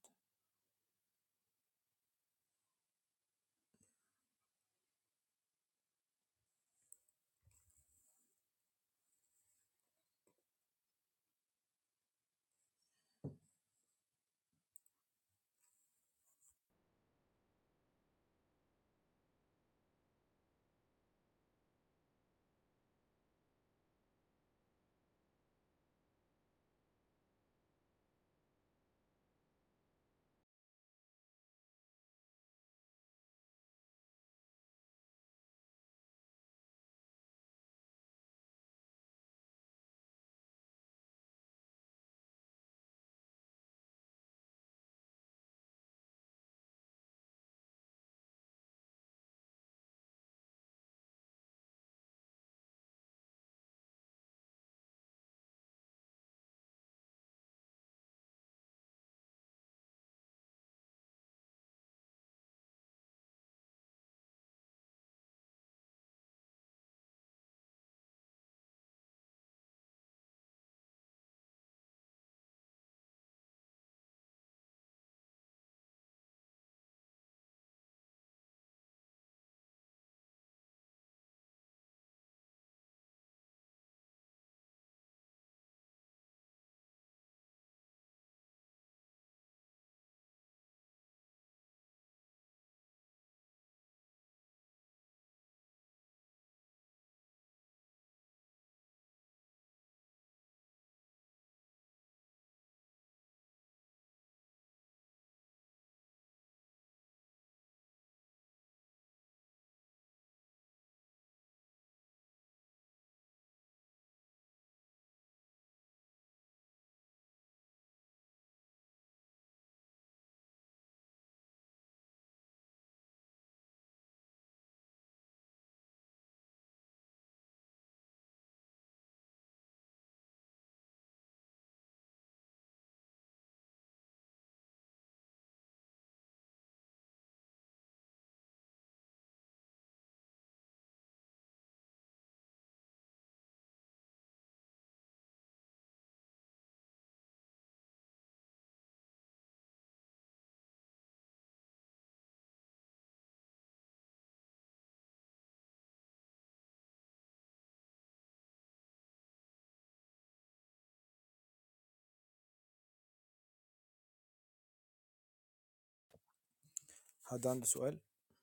حد عنده سؤال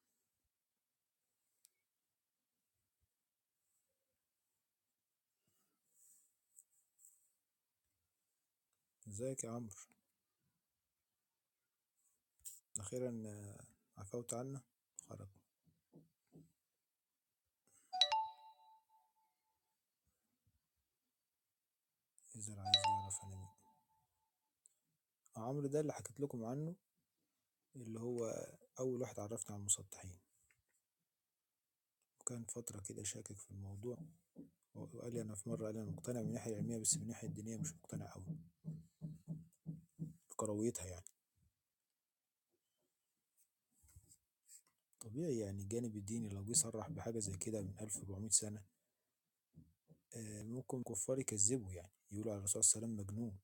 ازيك يا عمرو اخيرا آه، عفوت عنا خرج إذا عايز يعرف أنا مين عمرو ده اللي حكيت لكم عنه اللي هو أول واحد عرفني على المسطحين وكان فترة كده شاكك في الموضوع وقال لي أنا في مرة قال لي أنا مقتنع من الناحية العلمية بس من الناحية الدينية مش مقتنع أوي بكرويتها يعني طبيعي يعني الجانب الديني لو جه صرح بحاجة زي كده من 1400 سنة آه، ممكن كفار يكذبوا يعني يقولوا على الرسول صلى الله عليه وسلم مجنون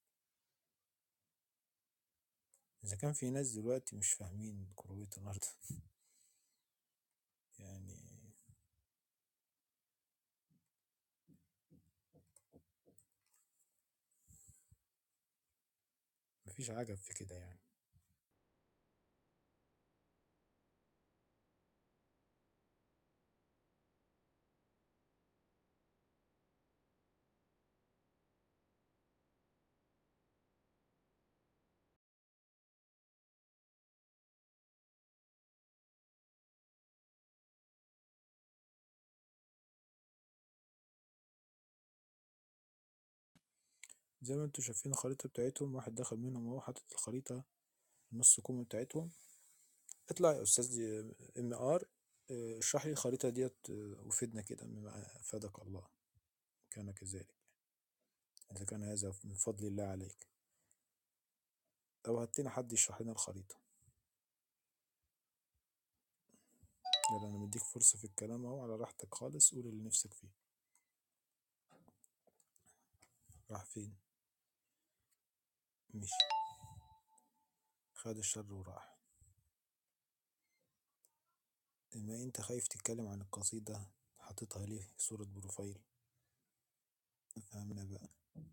إذا كان في ناس دلوقتي مش فاهمين كروية الأرض يعني مفيش عجب في كده يعني زي ما انتوا شايفين الخريطة بتاعتهم واحد دخل منهم اهو حاطط الخريطة نص كوم بتاعتهم اطلع يا أستاذ ام ار اشرح لي الخريطة ديت آه، وفدنا كده مما أفادك الله كان كذلك إذا كان هذا من فضل الله عليك أو هاتنا حد يشرح لنا الخريطة يلا أنا مديك فرصة في الكلام أهو على راحتك خالص قول اللي نفسك فيه راح فين مشي خد الشر وراح إما أنت خايف تتكلم عن القصيدة حاططها ليه في صورة بروفايل فهمنا بقى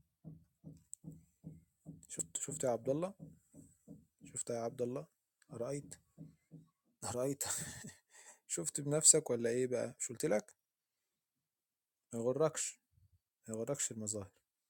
شفت شفت يا عبد الله شفت يا عبد الله رأيت رأيت شفت بنفسك ولا ايه بقى مش قلت لك ما يغركش ما يغركش المظاهر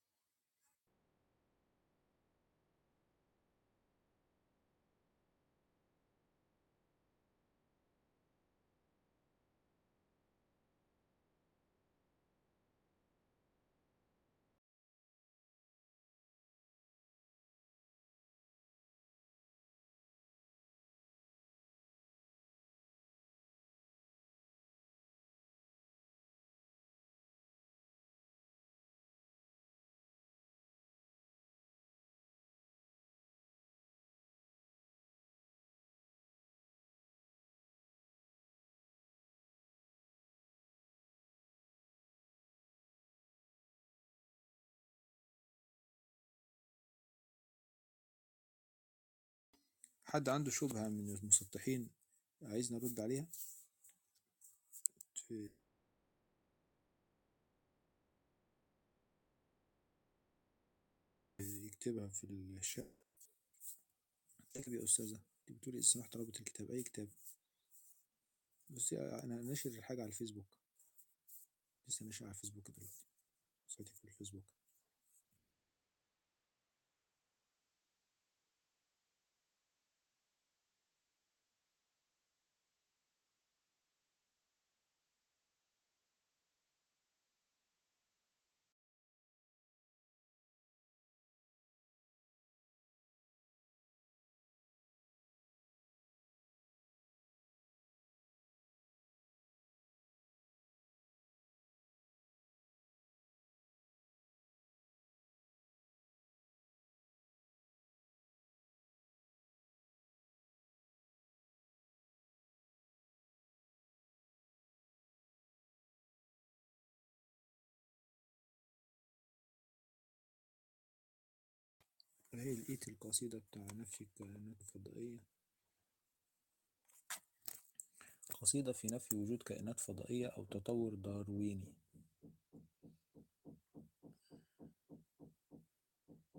حد عنده شبهة من المسطحين عايز نرد عليها في- يكتبها في الشات اكتب يا أستاذة انت بتقولي إذا سمحت رابط الكتاب أي كتاب بصي أنا ناشر الحاجة على الفيسبوك لسه ناشر على الفيسبوك دلوقتي صوتي في الفيسبوك هي لقيت القصيدة بتاع نفي الكائنات الفضائية قصيدة في نفي وجود كائنات فضائية أو تطور دارويني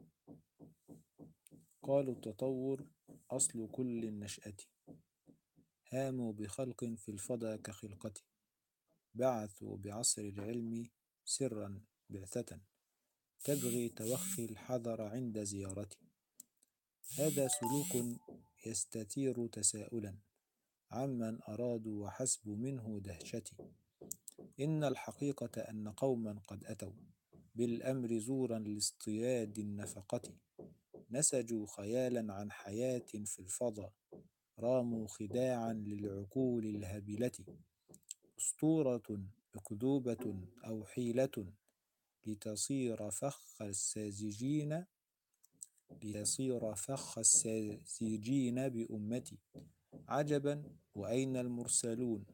قالوا التطور أصل كل النشأة هاموا بخلق في الفضا كخلقتي بعثوا بعصر العلم سرا بعثة تبغي توخي الحذر عند زيارتي هذا سلوك يستثير تساؤلا عمن أرادوا وحسب منه دهشتي إن الحقيقة أن قوما قد أتوا بالأمر زورا لاصطياد النفقة نسجوا خيالا عن حياة في الفضاء راموا خداعا للعقول الهبلة أسطورة أكذوبة أو حيلة لتصير فخ الساذجين ليصير فخ الساذجين بأمتي عجبا وأين المرسلون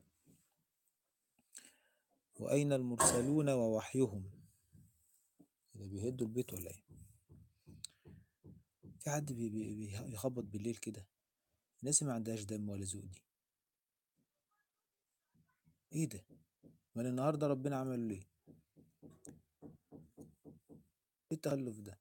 وأين المرسلون ووحيهم ده بيهدوا البيت ولا ايه في حد بي بي بيخبط بالليل كده الناس ما عندهاش دم ولا ذوق دي ايه ده ما النهارده ربنا عمل ليه ايه التخلف ده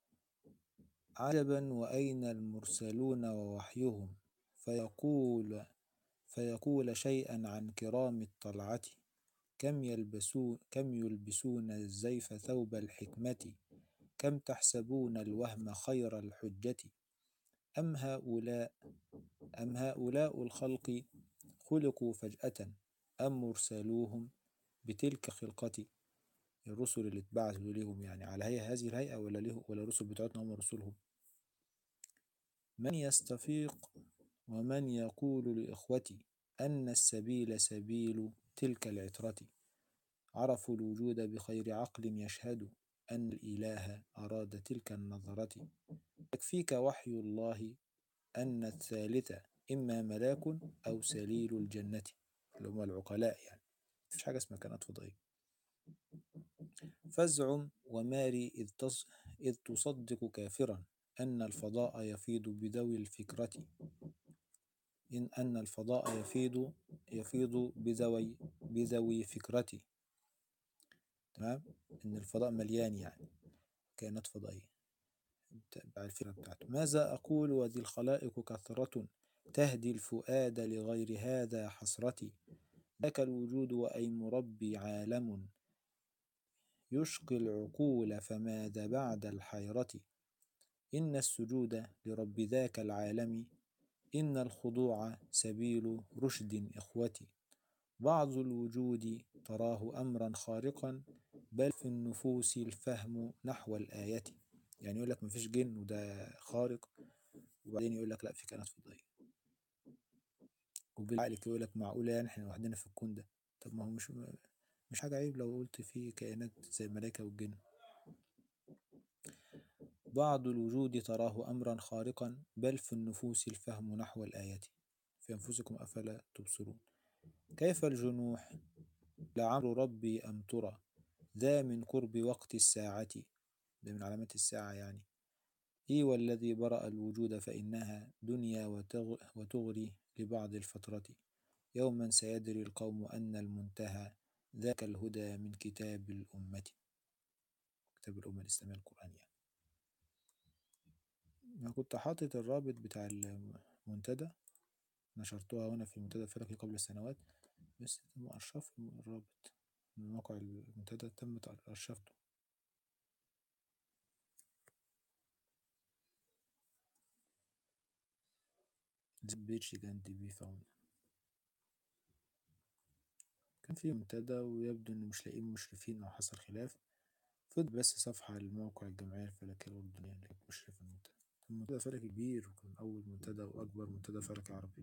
عجبا وأين المرسلون ووحيهم فيقول فيقول شيئا عن كرام الطلعة كم يلبسون كم يلبسون الزيف ثوب الحكمة كم تحسبون الوهم خير الحجة أم هؤلاء أم هؤلاء الخلق خلقوا فجأة أم مرسلوهم بتلك خلقتي الرسل اللي اتبعثوا ليهم يعني على هي هذه الهيئة ولا ليه ولا الرسل بتوعتنا هم رسلهم من يستفيق ومن يقول لإخوتي أن السبيل سبيل تلك العترة عرفوا الوجود بخير عقل يشهد أن الإله أراد تلك النظرة يكفيك وحي الله أن الثالث إما ملاك أو سليل الجنة اللي هم العقلاء يعني مفيش حاجة اسمها كائنات فضائية فازعم وماري إذ, تص... إذ تصدق كافرا أن الفضاء يفيض بذوي الفكرة إن أن الفضاء يفيض يفيض بذوي بذوي فكرتي تمام إن الفضاء مليان يعني كائنات فضائية تبع الفكرة بتاعته ماذا أقول وذي الخلائق كثرة تهدي الفؤاد لغير هذا حسرتي ذاك الوجود وأيم ربي عالم يشقي العقول فماذا بعد الحيرة إن السجود لرب ذاك العالم إن الخضوع سبيل رشد إخوتي بعض الوجود تراه أمرا خارقا بل في النفوس الفهم نحو الآية يعني يقول لك مفيش جن وده خارق وبعدين يقول لك لا في كائنات فضائية وبالعقل كده يقول لك معقولة يعني احنا لوحدنا في الكون ده طب ما هو مش مش حاجة عيب لو قلت في كائنات زي الملائكة والجن بعض الوجود تراه أمرا خارقا بل في النفوس الفهم نحو الآية في أنفسكم أفلا تبصرون كيف الجنوح لعمر ربي أم ترى ذا من قرب وقت الساعة ده من علامات الساعة يعني إي والذي برأ الوجود فإنها دنيا وتغري لبعض الفترة يوما سيدري القوم أن المنتهى ذاك الهدى من كتاب الأمة كتاب الأمة الإسلامية القرآن يعني أنا كنت حاطط الرابط بتاع المنتدى نشرتها هنا في المنتدى الفلكي قبل سنوات بس تم أرشاف الرابط من موقع المنتدى تم أرشفته This page can be found كان في منتدى ويبدو إنه مش لاقيين مشرفين أو حصل خلاف فضل بس صفحة لموقع الجمعية الفلكية الأردنية اللي كانت مشرف المنتدى كان منتدى فلكي كبير وكان أول منتدى وأكبر منتدى فلكي عربي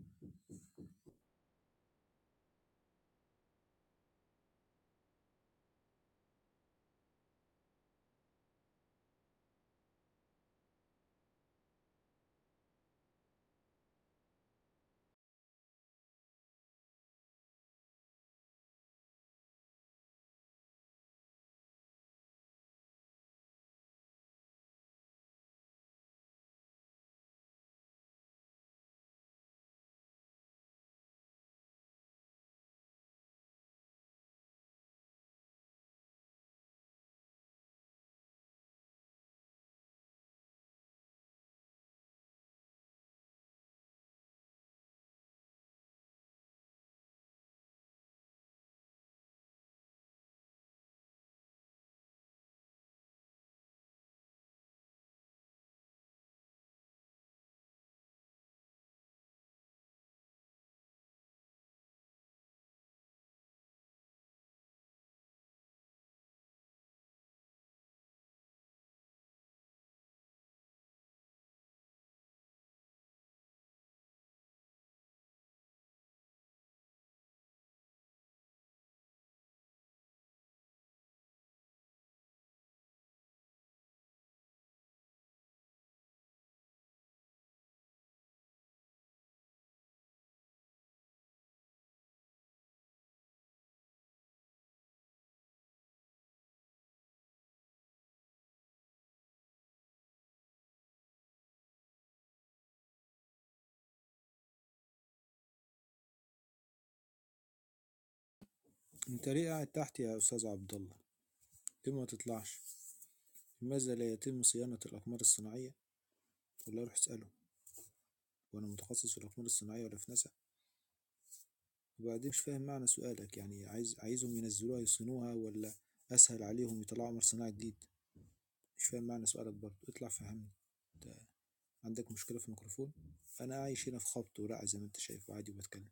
انت ليه قاعد تحت يا استاذ عبد الله ليه ما تطلعش لماذا لا يتم صيانة الأقمار الصناعية ولا روح اسأله وأنا متخصص في الأقمار الصناعية ولا في ناسا وبعدين مش فاهم معنى سؤالك يعني عايز عايزهم ينزلوها يصينوها ولا أسهل عليهم يطلعوا قمر صناعي جديد مش فاهم معنى سؤالك برضه اطلع فهمني انت عندك مشكلة في الميكروفون أنا عايش هنا في خبط ورقع زي ما انت شايف وعادي وبتكلم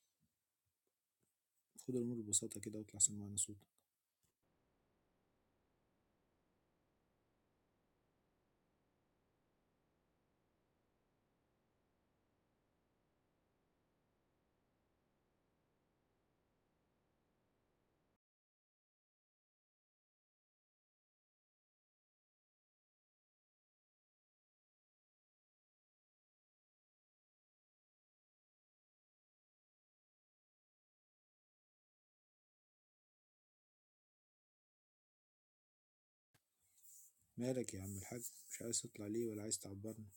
خد الأمور ببساطة كده واطلع سمعنا صوتك مالك يا عم الحاج مش عايز تطلع ليه ولا عايز تعبرنا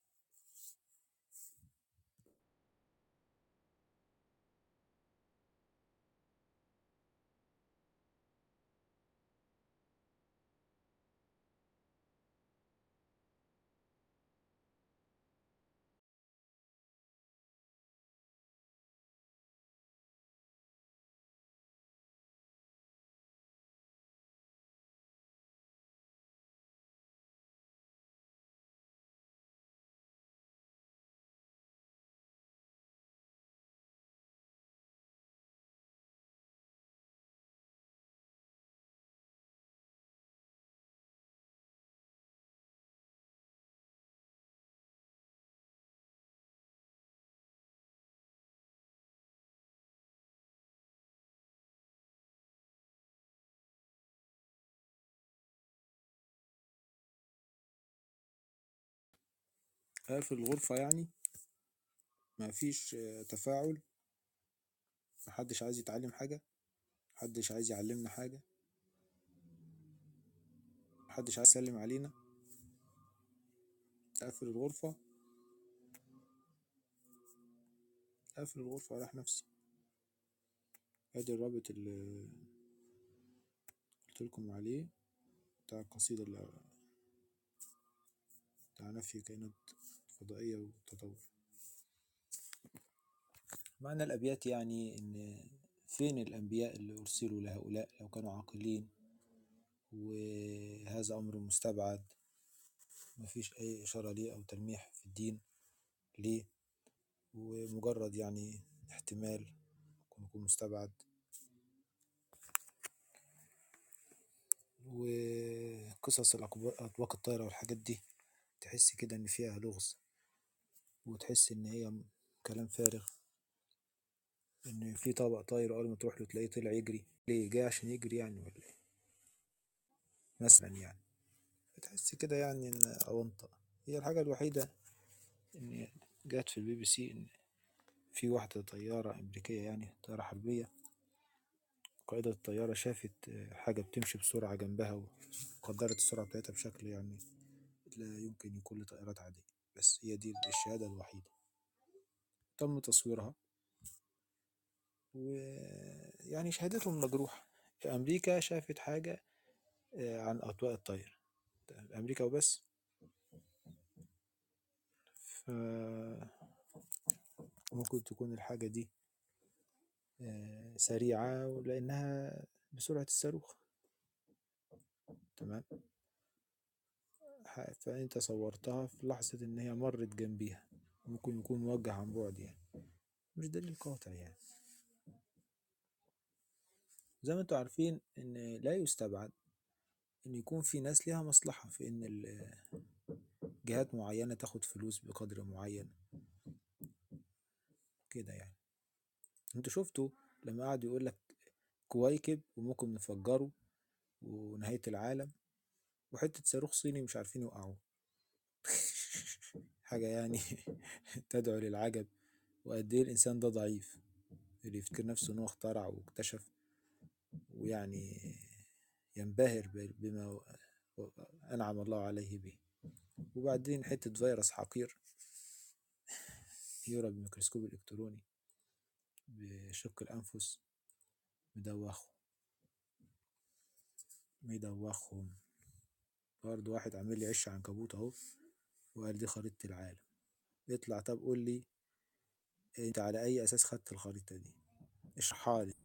قافل الغرفة يعني مفيش آه، تفاعل محدش عايز يتعلم حاجة محدش عايز يعلمنا حاجة محدش عايز يسلم علينا قافل الغرفة قافل الغرفة وراح نفسي ادي الرابط اللي قلت لكم عليه بتاع القصيدة اللي بتاع نفي كائنات فضائية والتطور معنى الأبيات يعني إن فين الأنبياء اللي أرسلوا لهؤلاء لو كانوا عاقلين وهذا أمر مستبعد مفيش أي إشارة ليه أو تلميح في الدين ليه ومجرد يعني احتمال ممكن يكون مستبعد وقصص الأقب- أطباق الطايرة والحاجات دي تحس كده إن فيها لغز وتحس إن هي م- كلام فارغ إن في طبق طاير أول ما تروح له تلاقيه طلع يجري ليه جاي عشان يجري يعني ولا إيه مثلا يعني تحس كده يعني إن أونطة هي الحاجة الوحيدة إن جات في البي بي سي إن في واحدة طيارة أمريكية يعني طيارة حربية قائدة الطيارة شافت آه، حاجة بتمشي بسرعة جنبها وقدرت السرعة بتاعتها بشكل يعني لا يمكن يكون لطائرات عادية بس هي دي الشهادة الوحيدة تم تصويرها ويعني شهادتهم مجروحة أمريكا شافت حاجة آه، عن أطباق الطير أمريكا وبس ف ممكن تكون الحاجة دي آه، سريعة لأنها بسرعة الصاروخ تمام ح- فأنت صورتها في لحظة إن هي مرت جنبيها ممكن يكون موجه عن بعد يعني مش دليل قاطع يعني زي ما انتوا عارفين إن لا يستبعد إن يكون في ناس ليها مصلحة في إن ال- جهات معينة تاخد فلوس بقدر معين كده يعني انتوا شفتوا لما قعدوا يقول لك كويكب وممكن نفجره ونهاية العالم وحتة صاروخ صيني مش عارفين يوقعوه حاجة يعني تدعو للعجب وقد ايه الإنسان ده ضعيف اللي يفتكر نفسه إن هو اخترع واكتشف ويعني ينبهر ب- بما أنعم الله عليه به وبعدين حتة فيروس حقير يرى بالميكروسكوب الإلكتروني بشق الأنفس مدوخه مدوخهم برضه واحد عامل لي عش عنكبوت اهو وقال دي خريطة العالم اطلع طب قول لي انت على اي اساس خدت الخريطة دي اشرحها لي